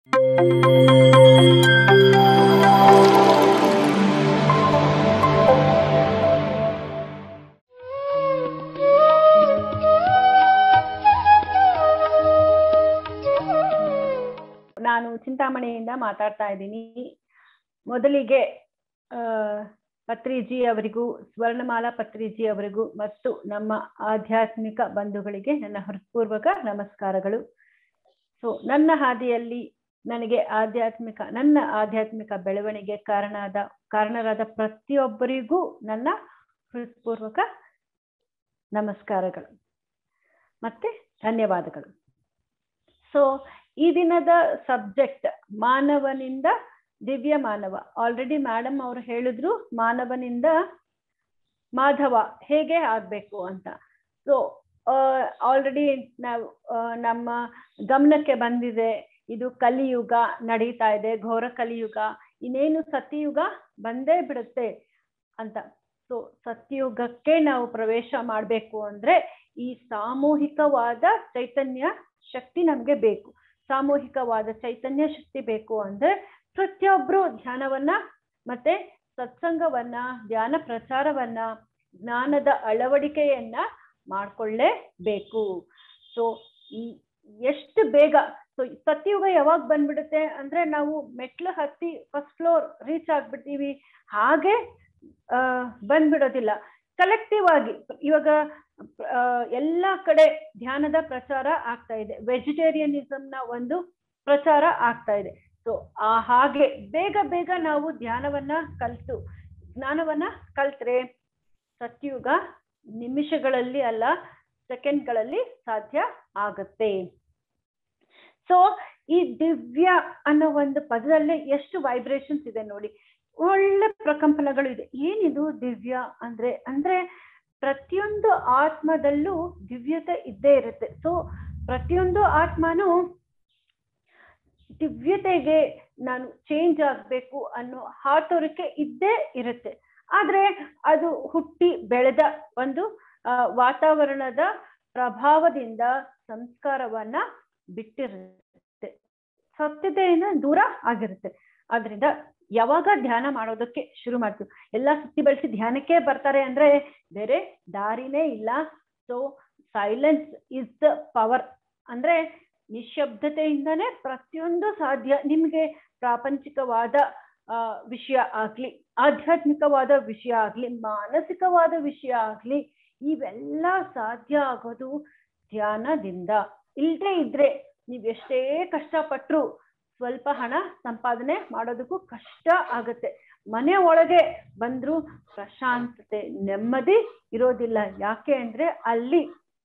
ನಾನು ಚಿಂತಾಮಣಿಯಿಂದ ಮಾತಾಡ್ತಾ ಇದ್ದೀನಿ ಮೊದಲಿಗೆ ಆ, ಪತ್ರಿಜಿ ಅವರಿಗೂ ಸ್ವರ್ಣಮಾಲಾ ಪತ್ರಿಜಿ ಅವರಿಗೂ ಮತ್ತು ನಮ್ಮ ಆಧ್ಯಾತ್ಮಿಕ ಬಂಧುಗಳಿಗೆ ನನ್ನ ಹೃತ್ಪೂರ್ವಕ ನಮಸ್ಕಾರಗಳು ಸೊ ನನ್ನ ಹಾದಿಯಲ್ಲಿ ನನಗೆ ಆಧ್ಯಾತ್ಮಿಕ ನನ್ನ ಆಧ್ಯಾತ್ಮಿಕ ಬೆಳವಣಿಗೆ ಕಾರಣಾದ ಕಾರಣರಾದ ಪ್ರತಿಯೊಬ್ಬರಿಗೂ ನನ್ನ ಹೃತ್ಪೂರ್ವಕ ನಮಸ್ಕಾರಗಳು ಮತ್ತೆ ಧನ್ಯವಾದಗಳು ಸೊ ಈ ದಿನದ ಸಬ್ಜೆಕ್ಟ್ ಮಾನವನಿಂದ ದಿವ್ಯ ಮಾನವ ಆಲ್ರೆಡಿ ಮೇಡಮ್ ಅವರು ಹೇಳಿದ್ರು ಮಾನವನಿಂದ ಮಾಧವ ಹೇಗೆ ಆಗ್ಬೇಕು ಅಂತ ಸೊ ಆಲ್ರೆಡಿ ನಾವು ಆ, ನಮ್ಮ ಗಮನಕ್ಕೆ ಬಂದಿದೆ ಇದು ಕಲಿಯುಗ ನಡೀತಾ ಇದೆ ಘೋರ ಕಲಿಯುಗ ಇನ್ನೇನು ಸತ್ಯಯುಗ ಬಂದೇ ಬಿಡುತ್ತೆ ಅಂತ ಸೊ ಸತ್ಯಯುಗಕ್ಕೆ ನಾವು ಪ್ರವೇಶ ಮಾಡಬೇಕು ಅಂದ್ರೆ ಈ ಸಾಮೂಹಿಕವಾದ ಚೈತನ್ಯ ಶಕ್ತಿ ನಮ್ಗೆ ಬೇಕು ಸಾಮೂಹಿಕವಾದ ಚೈತನ್ಯ ಶಕ್ತಿ ಬೇಕು ಅಂದ್ರೆ ಪ್ರತಿಯೊಬ್ರು ಧ್ಯಾನವನ್ನ ಮತ್ತೆ ಸತ್ಸಂಗವನ್ನ ಧ್ಯಾನ ಪ್ರಚಾರವನ್ನ ಜ್ಞಾನದ ಅಳವಡಿಕೆಯನ್ನ ಮಾಡ್ಕೊಳ್ಳೇಬೇಕು ಸೊ ಈ ಎಷ್ಟು ಬೇಗ ಸೊ ಸತ್ಯಯುಗ ಯಾವಾಗ ಬಂದ್ಬಿಡುತ್ತೆ ಅಂದ್ರೆ ನಾವು ಮೆಟ್ಲು ಹತ್ತಿ ಫಸ್ಟ್ ಫ್ಲೋರ್ ರೀಚ್ ಆಗ್ಬಿಡ್ತೀವಿ ಹಾಗೆ ಆ, ಬಂದ್ಬಿಡೋದಿಲ್ಲ ಕಲೆಕ್ಟಿವ್ ಆಗಿ ಇವಾಗ ಆ, ಎಲ್ಲಾ ಕಡೆ ಧ್ಯಾನದ ಪ್ರಚಾರ ಆಗ್ತಾ ಇದೆ ವೆಜಿಟೇರಿಯನಿಸಮ್ ನ ಒಂದು ಪ್ರಚಾರ ಆಗ್ತಾ ಇದೆ ಸೊ ಆ ಹಾಗೆ ಬೇಗ ಬೇಗ ನಾವು ಧ್ಯಾನವನ್ನ ಕಲ್ತು ಜ್ಞಾನವನ್ನ ಕಲ್ತ್ರೆ ಸತ್ಯುಗ ನಿಮಿಷಗಳಲ್ಲಿ ಅಲ್ಲ ಸೆಕೆಂಡ್ಗಳಲ್ಲಿ ಸಾಧ್ಯ ಆಗತ್ತೆ ಸೊ ಈ ದಿವ್ಯ ಅನ್ನೋ ಒಂದು ಪದದಲ್ಲಿ ಎಷ್ಟು ವೈಬ್ರೇಷನ್ಸ್ ಇದೆ ನೋಡಿ ಒಳ್ಳೆ ಪ್ರಕಂಪನಗಳು ಇದೆ ಏನಿದು ದಿವ್ಯ ಅಂದ್ರೆ ಅಂದ್ರೆ ಪ್ರತಿಯೊಂದು ಆತ್ಮದಲ್ಲೂ ದಿವ್ಯತೆ ಇದ್ದೇ ಇರುತ್ತೆ ಸೊ ಪ್ರತಿಯೊಂದು ಆತ್ಮನೂ ದಿವ್ಯತೆಗೆ ನಾನು ಚೇಂಜ್ ಆಗ್ಬೇಕು ಅನ್ನೋ ಹಾತೊರಕೆ ಇದ್ದೇ ಇರುತ್ತೆ ಆದ್ರೆ ಅದು ಹುಟ್ಟಿ ಬೆಳೆದ ಒಂದು ಆ, ವಾತಾವರಣದ ಪ್ರಭಾವದಿಂದ ಸಂಸ್ಕಾರವನ್ನ ಬಿಟ್ಟಿರುತ್ತೆ ಸತ್ಯತೆಯಿಂದ ದೂರ ಆಗಿರುತ್ತೆ ಆದ್ರಿಂದ ಯಾವಾಗ ಧ್ಯಾನ ಮಾಡೋದಕ್ಕೆ ಶುರು ಮಾಡ್ತೀವಿ ಎಲ್ಲ ಸುತ್ತಿ ಬಳಸಿ ಧ್ಯಾನಕ್ಕೆ ಬರ್ತಾರೆ ಅಂದ್ರೆ ಬೇರೆ ದಾರಿನೇ ಇಲ್ಲ so silence is the power ಅಂದ್ರೆ ನಿಶಬ್ದತೆಯಿಂದನೇ ಪ್ರತಿಯೊಂದು ಸಾಧ್ಯ ನಿಮ್ಗೆ ಪ್ರಾಪಂಚಿಕವಾದ ಆ, ವಿಷಯ ಆಗ್ಲಿ ಆಧ್ಯಾತ್ಮಿಕವಾದ ವಿಷಯ ಆಗ್ಲಿ ಮಾನಸಿಕವಾದ ವಿಷಯ ಆಗ್ಲಿ ಇವೆಲ್ಲ ಸಾಧ್ಯ ಆಗೋದು ಧ್ಯಾನದಿಂದ ಇಲ್ದೇ ಇದ್ರೆ ನೀವ್ ಎಷ್ಟೇ ಕಷ್ಟಪಟ್ರು ಸ್ವಲ್ಪ ಹಣ ಸಂಪಾದನೆ ಮಾಡೋದಕ್ಕೂ ಕಷ್ಟ ಆಗುತ್ತೆ ಮನೆ ಒಳಗೆ ಬಂದ್ರು ಪ್ರಶಾಂತತೆ ನೆಮ್ಮದಿ ಇರೋದಿಲ್ಲ ಯಾಕೆ ಅಂದ್ರೆ ಅಲ್ಲಿ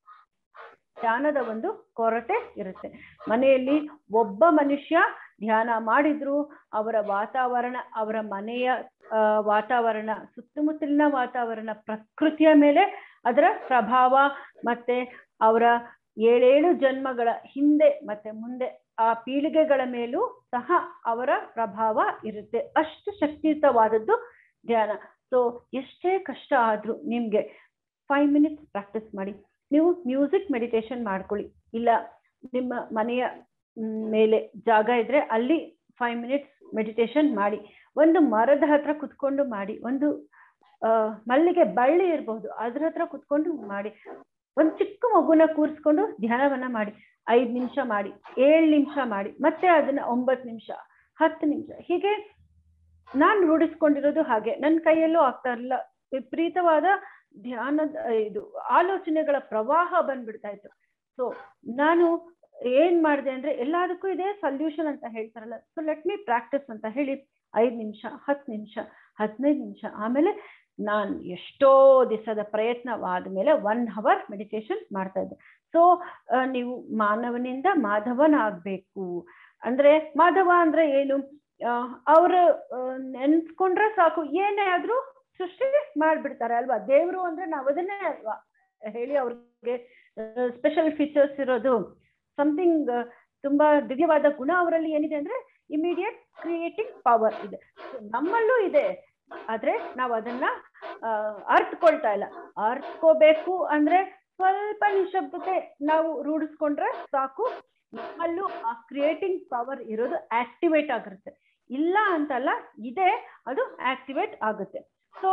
ಧ್ಯಾನದ ಒಂದು ಕೊರತೆ ಇರುತ್ತೆ ಮನೆಯಲ್ಲಿ ಒಬ್ಬ ಮನುಷ್ಯ ಧ್ಯಾನ ಮಾಡಿದ್ರು ಅವರ ವಾತಾವರಣ ಅವರ ಮನೆಯ ಆ, ವಾತಾವರಣ ಸುತ್ತಮುತ್ತಲಿನ ವಾತಾವರಣ ಪ್ರಕೃತಿಯ ಮೇಲೆ ಅದರ ಪ್ರಭಾವ ಮತ್ತೆ ಅವರ ಏಳೇಳು ಜನ್ಮಗಳ ಹಿಂದೆ ಮತ್ತೆ ಮುಂದೆ ಆ ಪೀಳಿಗೆಗಳ ಮೇಲೂ ಸಹ ಅವರ ಪ್ರಭಾವ ಇರುತ್ತೆ ಅಷ್ಟು ಶಕ್ತಿಯುತವಾದದ್ದು ಧ್ಯಾನ ಸೊ ಎಷ್ಟೇ ಕಷ್ಟ ಆದ್ರೂ ನಿಮ್ಗೆ ಫೈವ್ ಮಿನಿಟ್ಸ್ ಪ್ರಾಕ್ಟೀಸ್ ಮಾಡಿ ನೀವು ಮ್ಯೂಸಿಕ್ ಮೆಡಿಟೇಷನ್ ಮಾಡ್ಕೊಳ್ಳಿ ಇಲ್ಲ ನಿಮ್ಮ ಮನೆಯ ಮ್, ಮೇಲೆ ಜಾಗ ಇದ್ರೆ ಅಲ್ಲಿ ಫೈವ್ ಮಿನಿಟ್ಸ್ ಮೆಡಿಟೇಷನ್ ಮಾಡಿ ಒಂದು ಮರದ ಹತ್ರ ಕುತ್ಕೊಂಡು ಮಾಡಿ ಒಂದು ಆ, ಮಲ್ಲಿಗೆ ಬಳ್ಳಿ ಇರಬಹುದು ಅದ್ರ ಹತ್ರ ಕುತ್ಕೊಂಡು ಮಾಡಿ ಒಂದ್ ಚಿಕ್ಕ ಮಗುನ ಕೂರಿಸ್ಕೊಂಡು ಧ್ಯಾನವನ್ನ ಮಾಡಿ ಐದ್ ನಿಮಿಷ ಮಾಡಿ ಏಳ್ ನಿಮಿಷ ಮಾಡಿ ಮತ್ತೆ ಅದನ್ನ ಒಂಬತ್ತು ನಿಮಿಷ ಹತ್ತು ನಿಮಿಷ ಹೀಗೆ ನಾನ್ ರೂಢಿಸ್ಕೊಂಡಿರೋದು ಹಾಗೆ ನನ್ನ ಕೈಯಲ್ಲೂ ಆಗ್ತಾ ಇರಲಿಲ್ಲ ವಿಪರೀತವಾದ ಧ್ಯಾನದ ಇದು ಆಲೋಚನೆಗಳ ಪ್ರವಾಹ ಬಂದ್ಬಿಡ್ತಾ ಇತ್ತು ಸೊ ನಾನು ಏನ್ ಮಾಡಿದೆ ಅಂದ್ರೆ ಎಲ್ಲದಕ್ಕೂ ಇದೆ ಸೊಲ್ಯೂಷನ್ ಅಂತ ಹೇಳ್ತಾರಲ್ಲ ಸೊ ಲೆಟ್ ಮಿ ಪ್ರಾಕ್ಟಿಸ್ ಅಂತ ಹೇಳಿ ಐದ್ ನಿಮಿಷ ಹತ್ತು ನಿಮಿಷ ಹದಿನೈದು ನಿಮಿಷ ಆಮೇಲೆ ನಾನ್ ಎಷ್ಟೋ ದಿವಸದ ಪ್ರಯತ್ನವಾದ ಮೇಲೆ ಒನ್ ಅವರ್ ಮೆಡಿಟೇಷನ್ ಮಾಡ್ತಾ ಇದ್ದೆ ಸೊ ನೀವು ಮಾನವನಿಂದ ಮಾಧವನಾಗ್ಬೇಕು ಅಂದ್ರೆ ಮಾಧವ ಅಂದ್ರೆ ಏನು ಅವ್ರು ನೆನ್ಸ್ಕೊಂಡ್ರೆ ಸಾಕು ಏನೇ ಆದ್ರೂ ಸೃಷ್ಟಿ ಮಾಡ್ಬಿಡ್ತಾರೆ ಅಲ್ವಾ ದೇವ್ರು ಅಂದ್ರೆ ನಾವು ಅದನ್ನೇ ಅಲ್ವಾ ಹೇಳಿ ಅವ್ರಿಗೆ ಸ್ಪೆಷಲ್ ಫೀಚರ್ಸ್ ಇರೋದು ಸಮಥಿಂಗ್ ತುಂಬಾ ದಿವ್ಯವಾದ ಗುಣ ಅವರಲ್ಲಿ ಏನಿದೆ ಅಂದ್ರೆ ಇಮಿಡಿಯೇಟ್ ಕ್ರಿಯೇಟಿಂಗ್ ಪವರ್ ಇದೆ So, ನಮ್ಮಲ್ಲೂ ಇದೆ ಆದ್ರೆ ನಾವು ಅದನ್ನ ಆ, ಅರ್ಥಕೊಳ್ತಾ ಇಲ್ಲ ಅರ್ಥಕೋಬೇಕು ಅಂದ್ರೆ ಸ್ವಲ್ಪ ನಿಶಬ್ದತೆ ನಾವು ರೂಢಿಸ್ಕೊಂಡ್ರೆ ಸಾಕು ನಮ್ಮಲ್ಲೂ ಆ ಕ್ರಿಯೇಟಿಂಗ್ ಪವರ್ ಇರೋದು ಆಕ್ಟಿವೇಟ್ ಆಗಿರುತ್ತೆ ಇಲ್ಲ ಅಂತಲ್ಲ ಇದೆ ಅದು ಆಕ್ಟಿವೇಟ್ ಆಗುತ್ತೆ ಸೊ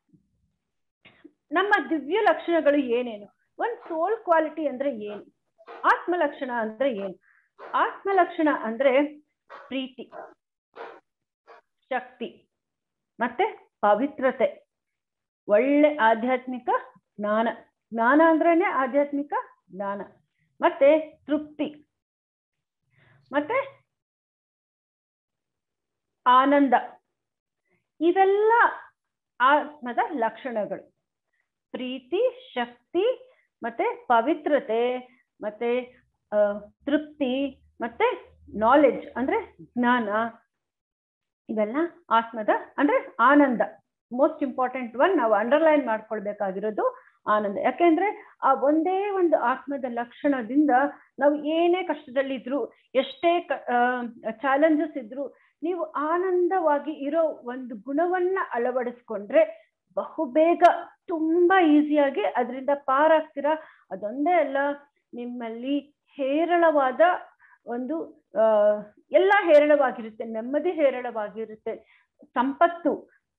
ನಮ್ಮ ದಿವ್ಯ ಲಕ್ಷಣಗಳು ಏನೇನು ಒಂದ್ ಸೋಲ್ ಕ್ವಾಲಿಟಿ ಅಂದ್ರೆ ಏನು ಆತ್ಮ ಲಕ್ಷಣ ಅಂದ್ರೆ ಏನು ಆತ್ಮ ಲಕ್ಷಣ ಅಂದ್ರೆ ಪ್ರೀತಿ ಶಕ್ತಿ ಮತ್ತೆ ಪವಿತ್ರತೆ ಒಳ್ಳೆ ಆಧ್ಯಾತ್ಮಿಕ ಜ್ಞಾನ ಜ್ಞಾನ ಅಂದ್ರೇನೆ ಆಧ್ಯಾತ್ಮಿಕ ಜ್ಞಾನ ಮತ್ತೆ ತೃಪ್ತಿ ಮತ್ತೆ ಆನಂದ ಇವೆಲ್ಲ ಆತ್ಮದ ಲಕ್ಷಣಗಳು ಪ್ರೀತಿ ಶಕ್ತಿ ಮತ್ತೆ ಪವಿತ್ರತೆ ಮತ್ತೆ ತೃಪ್ತಿ ಮತ್ತೆ ನಾಲೆಡ್ಜ್ ಅಂದ್ರೆ ಜ್ಞಾನ ಇವೆಲ್ಲ ಆತ್ಮದ ಅಂದ್ರೆ ಆನಂದ ಮೋಸ್ಟ್ ಇಂಪಾರ್ಟೆಂಟ್ ಒನ್ ನಾವು ಅಂಡರ್ಲೈನ್ ಮಾಡ್ಕೊಳ್ಬೇಕಾಗಿರೋದು ಆನಂದ ಯಾಕೆಂದ್ರೆ ಆ ಒಂದೇ ಒಂದು ಆತ್ಮದ ಲಕ್ಷಣದಿಂದ ನಾವು ಏನೇ ಕಷ್ಟದಲ್ಲಿದ್ರು ಎಷ್ಟೇ ಚಾಲೆಂಜಸ್ ಇದ್ರು ನೀವು ಆನಂದವಾಗಿ ಇರೋ ಒಂದು ಗುಣವನ್ನ ಅಳವಡಿಸ್ಕೊಂಡ್ರೆ ಬಹುಬೇಗ ತುಂಬಾ ಈಸಿಯಾಗಿ ಅದರಿಂದ ಪಾರಾಗ್ತೀರಾ ಅದೊಂದೇ ಅಲ್ಲ ನಿಮ್ಮಲ್ಲಿ ಹೇರಳವಾದ ಒಂದು ಆ ಎಲ್ಲ ಹೇರಳವಾಗಿರುತ್ತೆ ನೆಮ್ಮದಿ ಹೇರಳವಾಗಿರುತ್ತೆ ಸಂಪತ್ತು